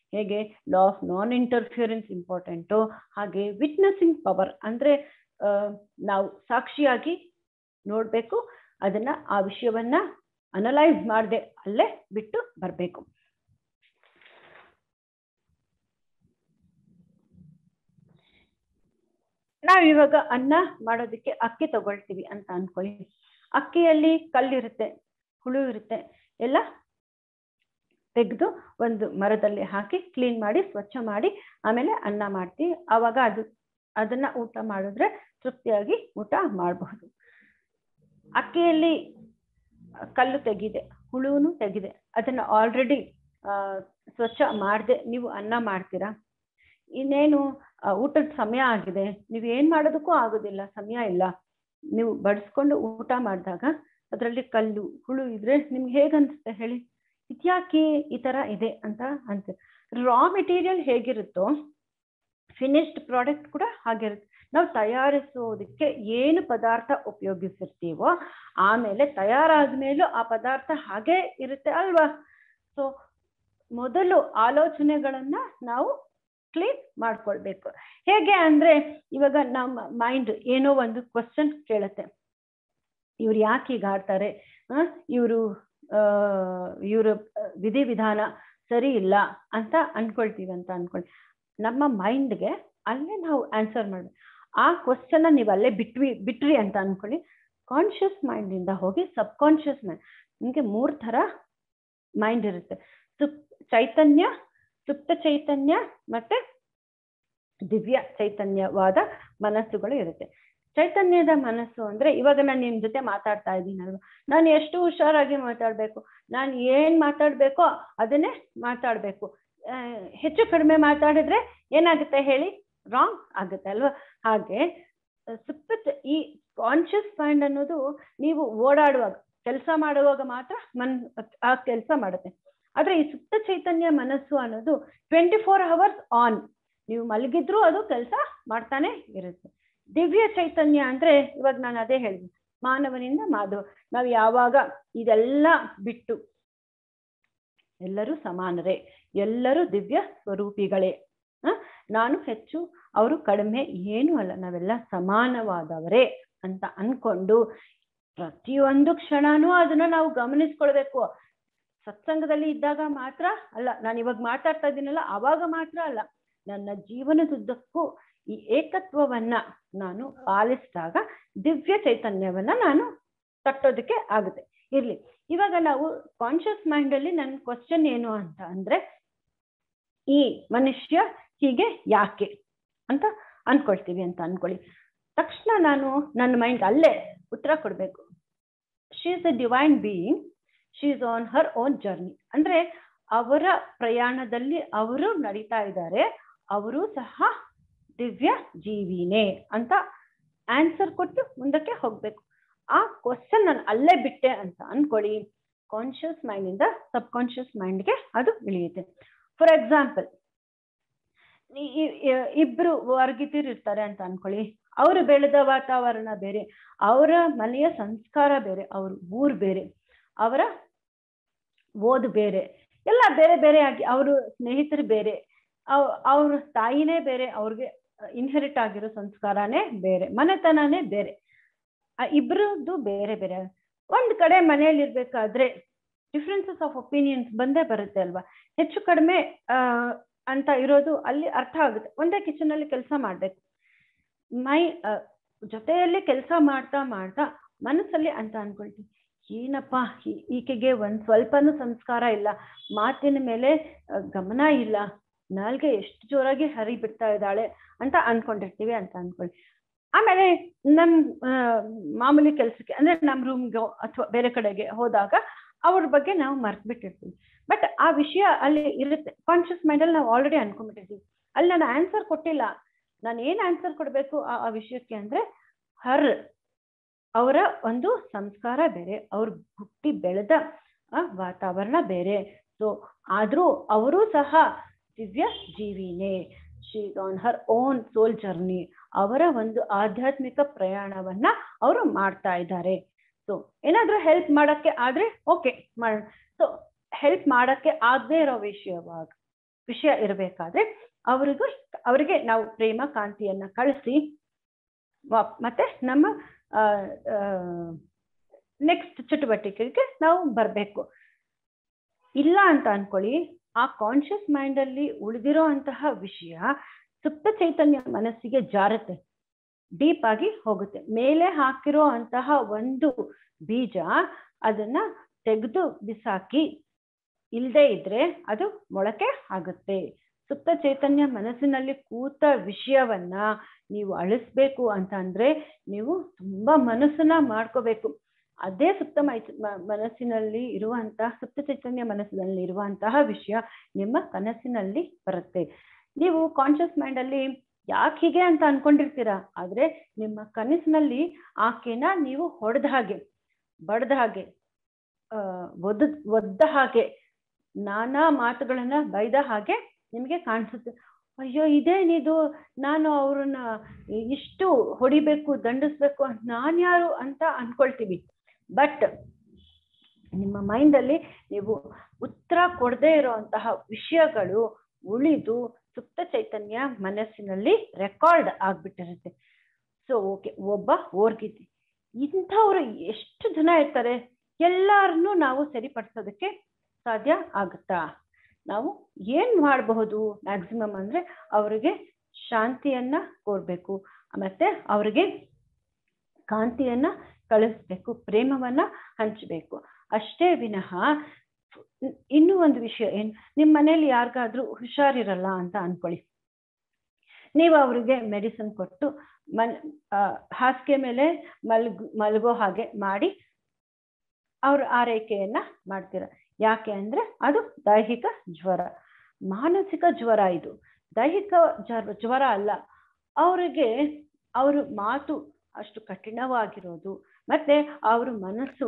ಹೇಗೆ law of non interference important ಹಾಗೆ ವಿಟ್ನೆಸಿಂಗ್ ಪವರ್ ಅಂದರೆ ನಾವು ಸಾಕ್ಷಿಯಾಗಿ ನೋಡಬೇಕು ಅದನ್ನ ಆ ವಿಷಯವನ್ನ ಅನಲೈಸ್ ಮಾಡದೆ ಅಲ್ಲೇ ಬಿಟ್ಟು ಬರಬೇಕು ನಾವು ಇವಾಗ ಅನ್ನ ಮಾಡೋದಕ್ಕೆ ಅಕ್ಕಿ ತಗೊಳ್ತೀವಿ ಅಂತ ಅನ್ಕೊಳ್ಳಿ ಅಕ್ಕಿಯಲ್ಲಿ ಕಲ್ಲಿರುತ್ತೆ ಹುಳು ಇರುತ್ತೆ ಎಲ್ಲ ತೆಗೆದು ಒಂದು ಮರದಲ್ಲಿ ಹಾಕಿ ಕ್ಲೀನ್ ಮಾಡಿ ಸ್ವಚ್ಛ ಮಾಡಿ ಆಮೇಲೆ ಅನ್ನ ಮಾಡ್ತೀವಿ ಆವಾಗ ಅದು ಅದನ್ನ ಊಟ ಮಾಡಿದ್ರೆ ತೃಪ್ತಿಯಾಗಿ ಊಟ ಮಾಡಬಹುದು ಅಕ್ಕಿಯಲ್ಲಿ ಕಲ್ಲು ತೆಗಿದೆ ಹುಳುನು ತೆಗಿದೆ ಅದನ್ನ ಆಲ್ರೆಡಿ ಸ್ವಚ್ಛ ಮಾಡದೆ ನೀವು ಅನ್ನ ಮಾಡ್ತೀರಾ ಇನ್ನೇನು ಊಟದ ಸಮಯ ಆಗಿದೆ ನೀವು ಏನ್ ಮಾಡೋದಕ್ಕೂ ಆಗೋದಿಲ್ಲ ಸಮಯ ಇಲ್ಲ ನೀವು ಬಡಿಸ್ಕೊಂಡು ಊಟ ಮಾಡಿದಾಗ ಅದರಲ್ಲಿ ಕಲ್ಲು ಹುಳು ಇದ್ರೆ ನಿಮ್ಗೆ ಹೇಗನ್ಸುತ್ತೆ ಹೇಳಿ ಇದ್ಯಾಕೆ ಈ ತರ ಇದೆ ಅಂತ ಅಂತ ರಾ ಮೆಟೀರಿಯಲ್ ಹೇಗಿರುತ್ತೋ ಫಿನಿಶ್ಡ್ ಪ್ರಾಡಕ್ಟ್ ಕೂಡ ಹಾಗಿರುತ್ತೆ ನಾವು ತಯಾರಿಸೋದಕ್ಕೆ ಏನು ಪದಾರ್ಥ ಉಪಯೋಗಿಸಿರ್ತೀವೋ ಆಮೇಲೆ ತಯಾರಾದ ಮೇಲೂ ಆ ಪದಾರ್ಥ ಹಾಗೆ ಇರುತ್ತೆ ಅಲ್ವಾ ಸೊ ಮೊದಲು ಆಲೋಚನೆಗಳನ್ನ ನಾವು ಕ್ಲೀನ್ ಮಾಡ್ಕೊಳ್ಬೇಕು ಹೇಗೆ ಅಂದ್ರೆ ಇವಾಗ ನಮ್ಮ ಮೈಂಡ್ ಏನೋ ಒಂದು ಕ್ವಶನ್ ಕೇಳುತ್ತೆ ಇವ್ರು ಯಾಕೆ ಹೀಗೆ ಆಡ್ತಾರೆ ಇವರು ಇವ್ರ ವಿಧಿವಿಧಾನ ಸರಿ ಇಲ್ಲ ಅಂತ ಅನ್ಕೊಳ್ತೀವಿ ಅಂತ ಅನ್ಕೊಳ್ಳಿ ನಮ್ಮ ಮೈಂಡ್ಗೆ ಅಲ್ಲೇ ನಾವು ಆನ್ಸರ್ ಮಾಡ್ಬೇಕು ಆ ಕ್ವಶನ್ನ ನೀವು ಅಲ್ಲೇ ಬಿಟ್ವಿ ಬಿಟ್ರಿ ಅಂತ ಅನ್ಕೊಳ್ಳಿ ಕಾನ್ಷಿಯಸ್ ಮೈಂಡಿಂದ ಹೋಗಿ ಸಬ್ ಕಾನ್ಷಿಯಸ್ ಮೈಂಡ್ ನಿಮಗೆ ಮೂರು ಥರ ಮೈಂಡ್ ಇರುತ್ತೆ ಸುಪ್ ಚೈತನ್ಯ ಸುಪ್ತ ಚೈತನ್ಯ ಮತ್ತೆ ದಿವ್ಯ ಚೈತನ್ಯವಾದ ಮನಸ್ಸುಗಳು ಇರುತ್ತೆ ಚೈತನ್ಯದ ಮನಸ್ಸು ಅಂದ್ರೆ ಇವಾಗ ನಾನು ನಿಮ್ ಜೊತೆ ಮಾತಾಡ್ತಾ ಇದ್ದೀನಲ್ವ ನಾನು ಎಷ್ಟು ಹುಷಾರಾಗಿ ಮಾತಾಡ್ಬೇಕು ನಾನು ಏನ್ ಮಾತಾಡ್ಬೇಕೋ ಅದನ್ನೇ ಮಾತಾಡ್ಬೇಕು ಹೆಚ್ಚು ಕಡಿಮೆ ಮಾತಾಡಿದ್ರೆ ಏನಾಗುತ್ತೆ ಹೇಳಿ ರಾಂಗ್ ಆಗುತ್ತೆ ಅಲ್ವಾ ಹಾಗೆ ಸುಪ್ತ ಈ ಕಾನ್ಷಿಯಸ್ ಮೈಂಡ್ ಅನ್ನೋದು ನೀವು ಓಡಾಡುವಾಗ ಕೆಲಸ ಮಾಡುವಾಗ ಮಾತ್ರ ಮನ್ ಆ ಕೆಲಸ ಮಾಡುತ್ತೆ ಆದ್ರೆ ಈ ಸುಪ್ತ ಚೈತನ್ಯ ಮನಸ್ಸು ಅನ್ನೋದು ಟ್ವೆಂಟಿ ಫೋರ್ ಅವರ್ಸ್ ಆನ್ ನೀವು ಮಲಗಿದ್ರೂ ಅದು ಕೆಲಸ ಮಾಡ್ತಾನೆ ಇರುತ್ತೆ ದಿವ್ಯ ಚೈತನ್ಯ ಅಂದ್ರೆ ಇವಾಗ ನಾನು ಅದೇ ಹೇಳಿದೆ ಮಾನವನಿಂದ ಮಾಧವ ನಾವು ಯಾವಾಗ ಇದೆಲ್ಲ ಬಿಟ್ಟು ಎಲ್ಲರೂ ಸಮಾನರೇ ಎಲ್ಲರೂ ದಿವ್ಯ ಸ್ವರೂಪಿಗಳೇ ನಾನು ಹೆಚ್ಚು ಅವರು ಕಡಿಮೆ ಏನು ಅಲ್ಲ ನಾವೆಲ್ಲ ಸಮಾನವಾದವರೇ ಅಂತ ಅನ್ಕೊಂಡು ಪ್ರತಿಯೊಂದು ಕ್ಷಣನೂ ಅದನ್ನ ನಾವು ಗಮನಿಸ್ಕೊಳ್ಬೇಕು ಸತ್ಸಂಗದಲ್ಲಿ ಇದ್ದಾಗ ಮಾತ್ರ ಅಲ್ಲ ನಾನು ಇವಾಗ ಮಾತಾಡ್ತಾ ಇದ್ದೀನಲ್ಲ ಅವಾಗ ಮಾತ್ರ ಅಲ್ಲ ನನ್ನ ಜೀವನದುದ್ದಕ್ಕೂ ಈ ಏಕತ್ವವನ್ನ ನಾನು ಪಾಲಿಸಿದಾಗ ದಿವ್ಯ ಚೈತನ್ಯವನ್ನ ನಾನು ತಟ್ಟೋದಕ್ಕೆ ಆಗುತ್ತೆ ಇರ್ಲಿ ಇವಾಗ ನಾವು ಕಾನ್ಶಿಯಸ್ ಮೈಂಡ್ ಅಲ್ಲಿ ನನ್ನ ಕ್ವಶನ್ ಏನು ಅಂತ ಅಂದ್ರೆ ಈ ಮನುಷ್ಯ ಹೀಗೆ ಯಾಕೆ ಅಂತ ಅನ್ಕೊಳ್ತೀವಿ ಅಂತ ಅನ್ಕೊಳ್ಳಿ ತಕ್ಷಣ ನಾನು ನನ್ನ ಮೈಂಡ್ ಅಲ್ಲೇ ಉತ್ತರ ಕೊಡ್ಬೇಕು she is a divine being she is on her own journey ಅಂದ್ರೆ ಅವರ ಪ್ರಯಾಣದಲ್ಲಿ ಅವರು ನಡೀತಾ ಇದ್ದಾರೆ ಅವರು ಸಹ ದಿವ್ಯ ಜೀವಿನೇ ಅಂತ ಆನ್ಸರ್ ಕೊಟ್ಟು ಮುಂದಕ್ಕೆ ಹೋಗ್ಬೇಕು ಆ ಕ್ವಶನ್ ನಾನು ಅಲ್ಲೇ ಬಿಟ್ಟೆ ಅಂತ ಅನ್ಕೊಳ್ಳಿ ಕಾನ್ಶಿಯಸ್ ಮೈಂಡ್ ಇಂದ ಸಬ್ ಕಾನ್ಶಿಯಸ್ ಮೈಂಡ್ಗೆ ಅದು ಇಳಿಯುತ್ತೆ ಫಾರ್ ಎಕ್ಸಾಂಪಲ್ ಇಬ್ರು ವರ್ಗಿತಿರು ಇರ್ತಾರೆ ಅಂತ ಅನ್ಕೊಳ್ಳಿ ಅವರು ಬೆಳೆದ ವಾತಾವರಣ ಬೇರೆ ಅವರ ಮನೆಯ ಸಂಸ್ಕಾರ ಬೇರೆ ಅವ್ರ ಊರ್ ಬೇರೆ ಅವರ ಓದು ಬೇರೆ ಎಲ್ಲ ಬೇರೆ ಬೇರೆ ಆಗಿ ಅವರು ಸ್ನೇಹಿತರು ಬೇರೆ ಅವ್ರ ತಾಯಿನೇ ಬೇರೆ ಅವ್ರಿಗೆ ಇನ್ಹೆರಿಟ್ ಆಗಿರೋ ಸಂಸ್ಕಾರನೇ ಬೇರೆ ಮನೆತನನೇ ಬೇರೆ ಇಬ್ರದ್ದು ಬೇರೆ ಬೇರೆ ಒಂದ್ ಕಡೆ ಮನೆಯಲ್ಲಿ ಇರ್ಬೇಕಾದ್ರೆ ಡಿಫ್ರೆನ್ಸಸ್ ಆಫ್ ಒಪಿನಿಯನ್ಸ್ ಬಂದೇ ಬರುತ್ತೆ ಅಲ್ವಾ ಹೆಚ್ಚು ಕಡಿಮೆ ಅಂತ ಇರೋದು ಅಲ್ಲಿ ಅರ್ಥ ಆಗುತ್ತೆ ಒಂದೇ ಕಿಚನ್ ಅಲ್ಲಿ ಕೆಲಸ ಮಾಡ್ಬೇಕು ಮೈ ಜೊತೆಯಲ್ಲಿ ಕೆಲಸ ಮಾಡ್ತಾ ಮಾಡ್ತಾ ಮನಸ್ಸಲ್ಲಿ ಅಂತ ಅನ್ಕೊಳ್ತೀವಿ ಏನಪ್ಪ ಈಕೆಗೆ ಒಂದ್ ಸ್ವಲ್ಪನೂ ಸಂಸ್ಕಾರ ಇಲ್ಲ ಮಾತಿನ ಮೇಲೆ ಗಮನ ಇಲ್ಲ ನಾಲ್ಗೆ ಎಷ್ಟು ಜೋರಾಗಿ ಹರಿ ಬಿಡ್ತಾ ಇದ್ದಾಳೆ ಅಂತ ಅನ್ಕೊಂಡಿರ್ತೀವಿ ಅಂತ ಅನ್ಕೊಳ್ಳಿ ಆಮೇಲೆ ನಮ್ ಮಾಮೂಲಿ ಕೆಲ್ಸಕ್ಕೆ ಅಂದ್ರೆ ನಮ್ ರೂಮ್ಗೆ ಅಥವಾ ಬೇರೆ ಕಡೆಗೆ ಹೋದಾಗ ಅವ್ರ ಬಗ್ಗೆ ನಾವು ಮರ್ತ್ ಬಿಟ್ಟಿರ್ತೀವಿ ಬಟ್ ಆ ವಿಷಯ ಅಲ್ಲಿ ಇರುತ್ತೆ ಕಾನ್ಶಿಯಸ್ ಮೈಂಡ್ ಅಲ್ಲಿ ನಾವು ಆಲ್ರೆಡಿ ಅನ್ಕೊಂಡ್ಬಿಟ್ಟಿರ್ತೀವಿ ಅಲ್ಲಿ ನಾನು ಆನ್ಸರ್ ಕೊಟ್ಟಿಲ್ಲ ನಾನು ಏನ್ ಆನ್ಸರ್ ಕೊಡ್ಬೇಕು ಆ ಆ ವಿಷಯಕ್ಕೆ ಅಂದ್ರೆ ಹರ್ ಅವರ ಒಂದು ಸಂಸ್ಕಾರ ಬೇರೆ ಅವ್ರ ಹುಟ್ಟಿ ಬೆಳೆದ ವಾತಾವರಣ ಬೇರೆ ಸೊ ಆದ್ರೂ ಅವರು ಸಹ ದಿವ್ಯ ಜೀವಿನೇ she on her own soul journey ಅವರ ಒಂದು ಆಧ್ಯಾತ್ಮಿಕ ಪ್ರಯಾಣವನ್ನ ಅವರು ಮಾಡ್ತಾ ಇದ್ದಾರೆ ಸೊ ಏನಾದ್ರೂ ಹೆಲ್ಪ್ ಮಾಡಕ್ಕೆ ಆದ್ರೆ ಓಕೆ ಮಾಡೋಣ ಸೊ ಹೆಲ್ಪ್ ಮಾಡಕ್ಕೆ ಆಗದೆ ಇರೋ ವಿಷಯವಾಗ ವಿಷಯ ಇರಬೇಕಾದ್ರೆ ಅವ್ರಿಗೂ ಅವರಿಗೆ ನಾವು ಪ್ರೇಮ ಕಾಂತಿಯನ್ನ ಕಳಿಸಿ ಮತ್ತೆ ನಮ್ಮ ನೆಕ್ಸ್ಟ್ ಚಟುವಟಿಕೆಗೆ ನಾವು ಬರಬೇಕು ಇಲ್ಲ ಅಂತ ಅನ್ಕೊಳ್ಳಿ ಆ ಕಾನ್ಶಿಯಸ್ ಮೈಂಡ್ ಅಲ್ಲಿ ಉಳಿದಿರೋ ಅಂತಹ ವಿಷಯ ಸುಪ್ತ ಚೈತನ್ಯ ಮನಸ್ಸಿಗೆ ಜಾರತ್ತೆ ಡೀಪ್ ಆಗಿ ಹೋಗುತ್ತೆ ಮೇಲೆ ಹಾಕಿರೋ ಅಂತಹ ಒಂದು ಬೀಜ ಅದನ್ನ ತೆಗೆದು ಬಿಸಾಕಿ ಇಲ್ಲದೆ ಇದ್ರೆ ಅದು ಮೊಳಕೆ ಆಗುತ್ತೆ ಸುಪ್ತ ಚೈತನ್ಯ ಮನಸ್ಸಿನಲ್ಲಿ ಕೂತ ವಿಷಯವನ್ನ ನೀವು ಅಳಿಸ್ಬೇಕು ಅಂತ ಅಂದ್ರೆ ನೀವು ತುಂಬಾ ಮನಸ್ಸನ್ನ ಮಾಡ್ಕೋಬೇಕು ಅದೇ ಸುಪ್ತ ಮೈ ಮನಸ್ಸಿನಲ್ಲಿ ಇರುವಂತಹ ಸುಪ್ತ ಚೈತನ್ಯ ಮನಸ್ಸಿನಲ್ಲಿ ಇರುವಂತಹ ವಿಷಯ ನಿಮ್ಮ ಕನಸಿನಲ್ಲಿ ಬರುತ್ತೆ ನೀವು ಕಾನ್ಶಿಯಸ್ ಮೈಂಡ್ ಅಲ್ಲಿ ಯಾಕೆ ಹೀಗೆ ಅಂತ ಅನ್ಕೊಂಡಿರ್ತೀರಾ ಆದ್ರೆ ನಿಮ್ಮ ಕನಸಿನಲ್ಲಿ ಆಕೆನ ನೀವು ಹೊಡೆದ ಹಾಗೆ ಬಡ್ದ ಹಾಗೆ ಆ ಒದ ಒದ್ದ ಹಾಗೆ ನಾನಾ ಮಾತುಗಳನ್ನ ಬೈದ ಹಾಗೆ ನಿಮಗೆ ಕಾಣಿಸುತ್ತೆ ಅಯ್ಯೋ ಇದೇನಿದು ನಾನು ಅವ್ರನ್ನ ಇಷ್ಟು ಹೊಡಿಬೇಕು ದಂಡಿಸ್ಬೇಕು ಅಂತ ನಾನು ಯಾರು ಅಂತ ಅನ್ಕೊಳ್ತೀವಿ ಬಟ್ ನಿಮ್ಮ ಮೈಂಡಲ್ಲಿ ನೀವು ಉತ್ತರ ಕೊಡದೇ ಇರುವಂತಹ ವಿಷಯಗಳು ಉಳಿದು ಸುಪ್ತ ಚೈತನ್ಯ ಮನಸ್ಸಿನಲ್ಲಿ ರೆಕಾರ್ಡ್ ಆಗ್ಬಿಟ್ಟಿರುತ್ತೆ ಸೊ ಓಕೆ ಒಬ್ಬ ಓರ್ಗಿದ್ದಿ ಇಂಥವ್ರು ಎಷ್ಟು ಜನ ಇರ್ತಾರೆ ಎಲ್ಲರನ್ನೂ ನಾವು ಸರಿಪಡಿಸೋದಕ್ಕೆ ಸಾಧ್ಯ ಆಗುತ್ತಾ ನಾವು ಏನ್ ಮಾಡಬಹುದು ಮ್ಯಾಕ್ಸಿಮಮ್ ಅಂದ್ರೆ ಅವರಿಗೆ ಶಾಂತಿಯನ್ನ ಕೋರ್ಬೇಕು ಮತ್ತೆ ಅವರಿಗೆ ಕಾಂತಿಯನ್ನ ಕಳಿಸ್ಬೇಕು ಪ್ರೇಮವನ್ನ ಹಂಚಬೇಕು ಅಷ್ಟೇ ವಿನಃ ಇನ್ನೂ ಒಂದು ವಿಷಯ ಏನು ನಿಮ್ಮ ಮನೇಲಿ ಯಾರಿಗಾದ್ರೂ ಹುಷಾರಿರಲ್ಲ ಅಂತ ಅನ್ಕೊಳ್ಳಿ ನೀವು ಅವರಿಗೆ ಮೆಡಿಸಿನ್ ಕೊಟ್ಟು ಮನ್ ಹಾಸಿಗೆ ಮೇಲೆ ಮಲ್ಗ್ ಮಲಗೋ ಹಾಗೆ ಮಾಡಿ ಅವ್ರ ಆರೈಕೆಯನ್ನ ಮಾಡ್ತೀರ ಯಾಕೆ ಅಂದ್ರೆ ಅದು ದೈಹಿಕ ಜ್ವರ ಮಾನಸಿಕ ಜ್ವರ ಇದು ದೈಹಿಕ ಜ್ವರ ಜ್ವರ ಅಲ್ಲ ಅವರಿಗೆ ಅವ್ರ ಮಾತು ಅಷ್ಟು ಕಠಿಣವಾಗಿರೋದು ಮತ್ತೆ ಅವ್ರ ಮನಸ್ಸು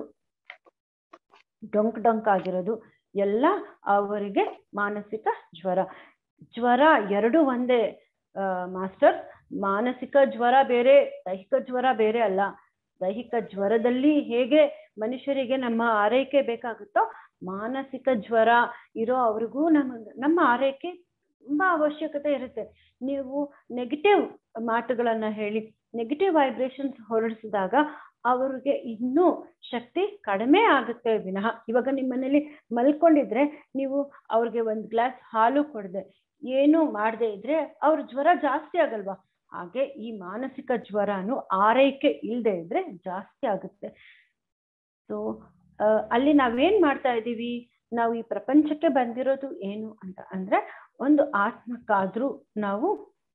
ಡೊಂಕ್ ಡೊಂಕ್ ಆಗಿರೋದು ಎಲ್ಲ ಅವರಿಗೆ ಮಾನಸಿಕ ಜ್ವರ ಜ್ವರ ಎರಡು ಒಂದೇ ಮಾಸ್ಟರ್ ಮಾನಸಿಕ ಜ್ವರ ಬೇರೆ ದೈಹಿಕ ಜ್ವರ ಬೇರೆ ಅಲ್ಲ ದೈಹಿಕ ಜ್ವರದಲ್ಲಿ ಹೇಗೆ ಮನುಷ್ಯರಿಗೆ ನಮ್ಮ ಆರೈಕೆ ಬೇಕಾಗುತ್ತೋ ಮಾನಸಿಕ ಜ್ವರ ಇರೋ ಅವ್ರಿಗೂ ನಮ್ಮ ನಮ್ಮ ಆರೈಕೆ ತುಂಬಾ ಅವಶ್ಯಕತೆ ಇರುತ್ತೆ ನೀವು ನೆಗೆಟಿವ್ ಮಾತುಗಳನ್ನ ಹೇಳಿ ನೆಗೆಟಿವ್ ವೈಬ್ರೇಷನ್ಸ್ ಹೊರಡಿಸಿದಾಗ ಅವ್ರಿಗೆ ಇನ್ನೂ ಶಕ್ತಿ ಕಡಿಮೆ ಆಗುತ್ತೆ ವಿನಃ ಇವಾಗ ನಿಮ್ಮ ಮನೇಲಿ ಮಲ್ಕೊಂಡಿದ್ರೆ ನೀವು ಅವ್ರಿಗೆ ಒಂದು ಗ್ಲಾಸ್ ಹಾಲು ಕೊಡದೆ ಏನು ಮಾಡದೆ ಇದ್ರೆ ಅವ್ರ ಜ್ವರ ಜಾಸ್ತಿ ಆಗಲ್ವಾ ಹಾಗೆ ಈ ಮಾನಸಿಕ ಜ್ವರನು ಆರೈಕೆ ಇಲ್ಲದೆ ಇದ್ರೆ ಜಾಸ್ತಿ ಆಗುತ್ತೆ ಸೊ ಅಲ್ಲಿ ನಾವೇನ್ ಮಾಡ್ತಾ ಇದ್ದೀವಿ ನಾವು ಈ ಪ್ರಪಂಚಕ್ಕೆ ಬಂದಿರೋದು ಏನು ಅಂತ ಅಂದ್ರೆ ಒಂದು ಆತ್ಮಕ್ಕಾದ್ರೂ ನಾವು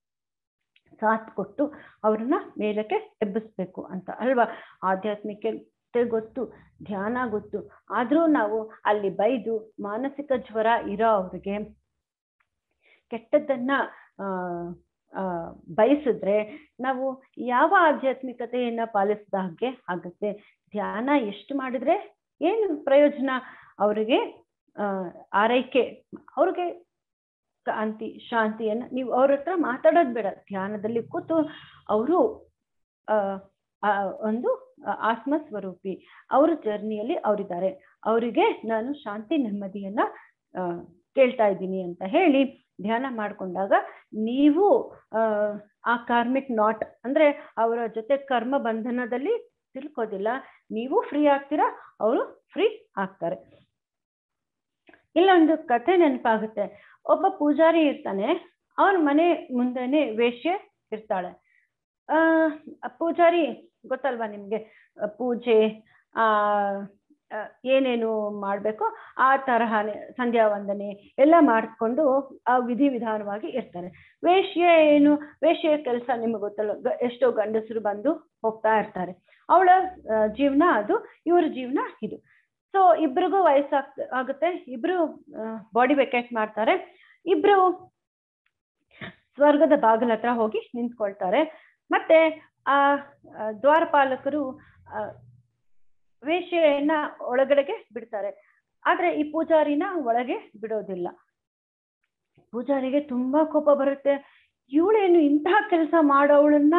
ಸಾಥ್ ಕೊಟ್ಟು ಅವ್ರನ್ನ ಮೇಲಕ್ಕೆ ಎಬ್ಬಿಸ್ಬೇಕು ಅಂತ ಅಲ್ವಾ ಆಧ್ಯಾತ್ಮಿಕತೆ ಗೊತ್ತು ಧ್ಯಾನ ಗೊತ್ತು ಆದ್ರೂ ನಾವು ಅಲ್ಲಿ ಬೈದು ಮಾನಸಿಕ ಜ್ವರ ಇರೋ ಅವ್ರಿಗೆ ಕೆಟ್ಟದ್ದನ್ನ ಆ ಬಯಸಿದ್ರೆ ನಾವು ಯಾವ ಆಧ್ಯಾತ್ಮಿಕತೆಯನ್ನ ಪಾಲಿಸಿದ ಹಾಗೆ ಆಗುತ್ತೆ ಧ್ಯಾನ ಎಷ್ಟು ಮಾಡಿದ್ರೆ ಏನು ಪ್ರಯೋಜನ ಅವರಿಗೆ ಆರೈಕೆ ಅವ್ರಿಗೆ ಕಾಂತಿ ಶಾಂತಿಯನ್ನ ನೀವು ಅವ್ರ ಹತ್ರ ಮಾತಾಡೋದು ಬೇಡ ಧ್ಯಾನದಲ್ಲಿ ಕೂತು ಅವರು ಒಂದು ಆತ್ಮ ಸ್ವರೂಪಿ ಅವ್ರ ಜರ್ನಿಯಲ್ಲಿ ಅವರಿದ್ದಾರೆ ಅವರಿಗೆ ನಾನು ಶಾಂತಿ ನೆಮ್ಮದಿಯನ್ನ ಕೇಳ್ತಾ ಇದ್ದೀನಿ ಅಂತ ಹೇಳಿ ಧ್ಯಾನ ಮಾಡ್ಕೊಂಡಾಗ ನೀವು ಆ ಕಾರ್ಮಿಕ್ ನಾಟ್ ಅಂದ್ರೆ ಅವರ ಜೊತೆ ಕರ್ಮ ಬಂಧನದಲ್ಲಿ ತಿಳ್ಕೋದಿಲ್ಲ ನೀವು ಫ್ರೀ ಆಗ್ತೀರಾ ಅವರು ಫ್ರೀ ಆಗ್ತಾರೆ ಇಲ್ಲೊಂದು ಕಥೆ ನೆನಪಾಗುತ್ತೆ ಒಬ್ಬ ಪೂಜಾರಿ ಇರ್ತಾನೆ ಅವನ ಮನೆ ಮುಂದೆನೆ ವೇಶ್ಯೆ ಇರ್ತಾಳೆ ಆ ಪೂಜಾರಿ ಗೊತ್ತಲ್ವಾ ನಿಮ್ಗೆ ಪೂಜೆ ಆ ಏನೇನು ಮಾಡಬೇಕು ಆ ತರಹನೇ ಸಂಧ್ಯಾ ವಂದನೆ ಎಲ್ಲ ಮಾಡಿಕೊಂಡು ಆ ವಿಧಿ ವಿಧಾನವಾಗಿ ಇರ್ತಾರೆ ವೇಶ್ಯೆ ಏನು ವೇಶ್ಯೆಯ ಕೆಲಸ ನಿಮಗೆ ಗೊತ್ತಲ್ಲ ಎಷ್ಟೋ ಗಂಡಸರು ಬಂದು ಹೋಗ್ತಾ ಇರ್ತಾರೆ ಅವಳ ಜೀವನ ಅದು ಇವ್ರ ಜೀವನ ಇದು ಸೊ ಇಬ್ರಿಗೂ ವಯಸ್ಸಾಗ್ ಆಗುತ್ತೆ ಇಬ್ರು ಬಾಡಿ ವೆಕೇಟ್ ಮಾಡ್ತಾರೆ ಇಬ್ರು ಸ್ವರ್ಗದ ಬಾಗಿಲ ಹತ್ರ ಹೋಗಿ ನಿಂತ್ಕೊಳ್ತಾರೆ ಮತ್ತೆ ಆ ದ್ವಾರಪಾಲಕರು ವೇಶ್ಯೆಯನ್ನ ಒಳಗಡೆಗೆ ಬಿಡ್ತಾರೆ ಆದ್ರೆ ಈ ಪೂಜಾರಿನ ಒಳಗೆ ಬಿಡೋದಿಲ್ಲ ಪೂಜಾರಿಗೆ ತುಂಬಾ ಕೋಪ ಬರುತ್ತೆ ಇವಳೇನು ಇಂತಹ ಕೆಲಸ ಮಾಡೋವಳನ್ನ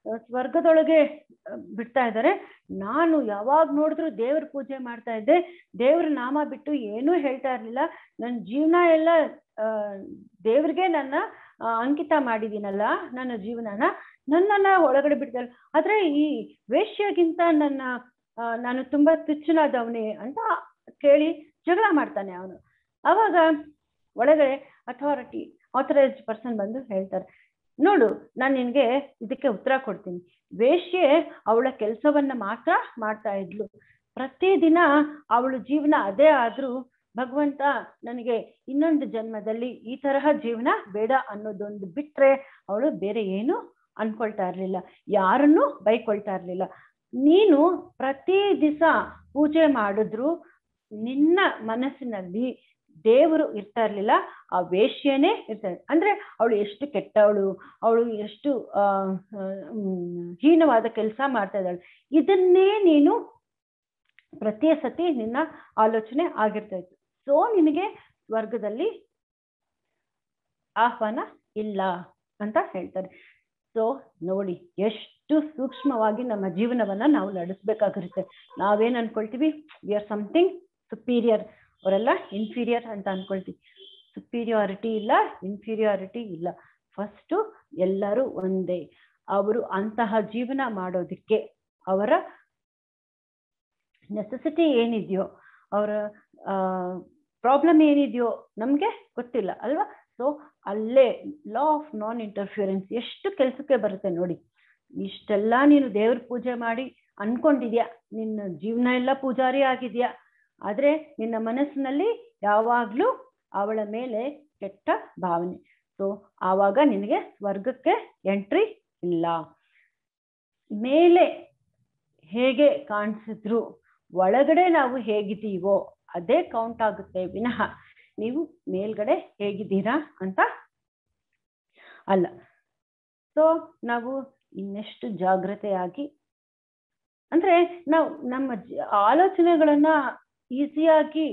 ಸ್ವರ್ಗದೊಳಗೆ ಬಿಡ್ತಾ ಇದ್ದಾರೆ ನಾನು ಯಾವಾಗ ನೋಡಿದ್ರು ದೇವ್ರ ಪೂಜೆ ಮಾಡ್ತಾ ಇದ್ದೆ ದೇವ್ರ ನಾಮ ಬಿಟ್ಟು ಏನೂ ಹೇಳ್ತಾ ಇರ್ಲಿಲ್ಲ ನನ್ನ ಜೀವನ ಎಲ್ಲ ದೇವ್ರಿಗೆ ನನ್ನ ಅಂಕಿತ ಮಾಡಿದ್ದೀನಲ್ಲ ನನ್ನ ಜೀವನನ ನನ್ನನ್ನ ಒಳಗಡೆ ಬಿಡ್ತಾರೆ ಆದ್ರೆ ಈ ವೇಶ್ಯಗಿಂತ ನನ್ನ ನಾನು ತುಂಬಾ ತುಚ್ಚನಾದವನೇ ಅಂತ ಕೇಳಿ ಜಗಳ ಮಾಡ್ತಾನೆ ಅವನು ಅವಾಗ ಒಳಗಡೆ ಅಥಾರಿಟಿ ಆಥರೈಸ್ಡ್ ಪರ್ಸನ್ ಬಂದು ಹೇಳ್ತಾರೆ ನೋಡು ನಾನು ನಿನಗೆ ಇದಕ್ಕೆ ಉತ್ತರ ಕೊಡ್ತೀನಿ ವೇಶ್ಯೆ ಅವಳ ಕೆಲಸವನ್ನ ಮಾತ್ರ ಮಾಡ್ತಾ ಇದ್ಲು ಪ್ರತಿದಿನ ಅವಳ ಜೀವನ ಅದೇ ಆದ್ರೂ ಭಗವಂತ ನನಗೆ ಇನ್ನೊಂದು ಜನ್ಮದಲ್ಲಿ ಈ ತರಹ ಜೀವನ ಬೇಡ ಅನ್ನೋದೊಂದು ಬಿಟ್ರೆ ಅವಳು ಬೇರೆ ಏನು ಅನ್ಕೊಳ್ತಾ ಇರ್ಲಿಲ್ಲ ಯಾರನ್ನೂ ಬೈಕೊಳ್ತಾ ಇರ್ಲಿಲ್ಲ ನೀನು ಪ್ರತಿ ದಿವಸ ಪೂಜೆ ಮಾಡಿದ್ರು ನಿನ್ನ ಮನಸ್ಸಿನಲ್ಲಿ ದೇವರು ಇರ್ತಾ ಇರ್ಲಿಲ್ಲ ಆ ವೇಶ್ಯನೇ ಇರ್ತಾರೆ ಅಂದ್ರೆ ಅವಳು ಎಷ್ಟು ಕೆಟ್ಟವಳು ಅವಳು ಎಷ್ಟು ಆ ಹೀನವಾದ ಕೆಲಸ ಮಾಡ್ತಾ ಇದ್ದಾಳೆ ಇದನ್ನೇ ನೀನು ಪ್ರತಿ ಸತಿ ನಿನ್ನ ಆಲೋಚನೆ ಆಗಿರ್ತಾ ಇತ್ತು ಸೊ ನಿನಗೆ ಸ್ವರ್ಗದಲ್ಲಿ ಆಹ್ವಾನ ಇಲ್ಲ ಅಂತ ಹೇಳ್ತಾರೆ ಸೊ ನೋಡಿ ಎಷ್ಟು ಸೂಕ್ಷ್ಮವಾಗಿ ನಮ್ಮ ಜೀವನವನ್ನ ನಾವು ನಡೆಸ್ಬೇಕಾಗಿರುತ್ತೆ ನಾವೇನ್ ಅನ್ಕೊಳ್ತೀವಿ ವಿ ಆರ್ ಸಮಥಿಂಗ್ ಸುಪೀರಿಯರ್ ಅವರೆಲ್ಲ ಇನ್ಫೀರಿಯರ್ ಅಂತ ಅನ್ಕೊಳ್ತೀವಿ ಸುಪೀರಿಯಾರಿಟಿ ಇಲ್ಲ ಇನ್ಫೀರಿಯಾರಿಟಿ ಇಲ್ಲ ಫಸ್ಟು ಎಲ್ಲರೂ ಒಂದೇ ಅವರು ಅಂತಹ ಜೀವನ ಮಾಡೋದಕ್ಕೆ ಅವರ ನೆಸೆಸಿಟಿ ಏನಿದೆಯೋ ಅವರ ಪ್ರಾಬ್ಲಮ್ ಏನಿದೆಯೋ ನಮಗೆ ಗೊತ್ತಿಲ್ಲ ಅಲ್ವಾ ಸೊ ಅಲ್ಲೇ ಲಾ ಆಫ್ ನಾನ್ ಇಂಟರ್ಫಿಯರೆನ್ಸ್ ಎಷ್ಟು ಕೆಲಸಕ್ಕೆ ಬರುತ್ತೆ ನೋಡಿ ಇಷ್ಟೆಲ್ಲ ನೀನು ದೇವ್ರ ಪೂಜೆ ಮಾಡಿ ಅನ್ಕೊಂಡಿದ್ಯಾ ನಿನ್ನ ಜೀವನ ಎಲ್ಲ ಪೂಜಾರಿ ಆಗಿದ್ಯಾ ಆದ್ರೆ ನಿನ್ನ ಮನಸ್ಸಿನಲ್ಲಿ ಯಾವಾಗ್ಲೂ ಅವಳ ಮೇಲೆ ಕೆಟ್ಟ ಭಾವನೆ ಸೊ ಆವಾಗ ನಿನಗೆ ಸ್ವರ್ಗಕ್ಕೆ ಎಂಟ್ರಿ ಇಲ್ಲ ಮೇಲೆ ಹೇಗೆ ಕಾಣಿಸಿದ್ರು ಒಳಗಡೆ ನಾವು ಹೇಗಿದ್ದೀವೋ ಅದೇ ಕೌಂಟ್ ಆಗುತ್ತೆ ವಿನಃ ನೀವು ಮೇಲ್ಗಡೆ ಹೇಗಿದ್ದೀರಾ ಅಂತ ಅಲ್ಲ ಸೊ ನಾವು ಇನ್ನೆಷ್ಟು ಜಾಗ್ರತೆಯಾಗಿ ಅಂದ್ರೆ ನಾವು ನಮ್ಮ ಆಲೋಚನೆಗಳನ್ನ ಈಸಿಯಾಗಿ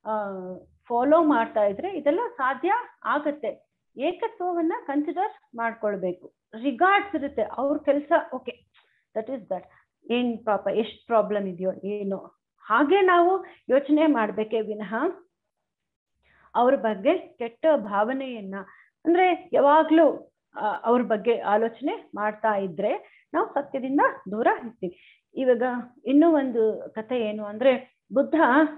ಫಾಲೋ ಮಾಡ್ತಾ ಇದ್ರೆ ಇದೆಲ್ಲ ಸಾಧ್ಯ ಆಗತ್ತೆ ಏಕತ್ವವನ್ನ ಕನ್ಸಿಡರ್ ಮಾಡ್ಕೊಳ್ಬೇಕು ರಿಗಾರ್ಡ್ಸ್ ಇರುತ್ತೆ ಅವ್ರ ಕೆಲಸ ಓಕೆ ದಟ್ ಈಸ್ ದಟ್ ಏನ್ ಪಾಪ ಎಷ್ಟು ಪ್ರಾಬ್ಲಮ್ ಇದೆಯೋ ಏನು ಹಾಗೆ ನಾವು ಯೋಚನೆ ಮಾಡ್ಬೇಕೇ ವಿನಃ ಅವ್ರ ಬಗ್ಗೆ ಕೆಟ್ಟ ಭಾವನೆಯನ್ನ ಅಂದ್ರೆ ಯಾವಾಗ್ಲೂ ಅವ್ರ ಬಗ್ಗೆ ಆಲೋಚನೆ ಮಾಡ್ತಾ ಇದ್ರೆ ನಾವು ಸತ್ಯದಿಂದ ದೂರ ಇರ್ತೀವಿ ಇವಾಗ ಇನ್ನೂ ಒಂದು ಕತೆ ಏನು ಅಂದ್ರೆ ಬುದ್ಧ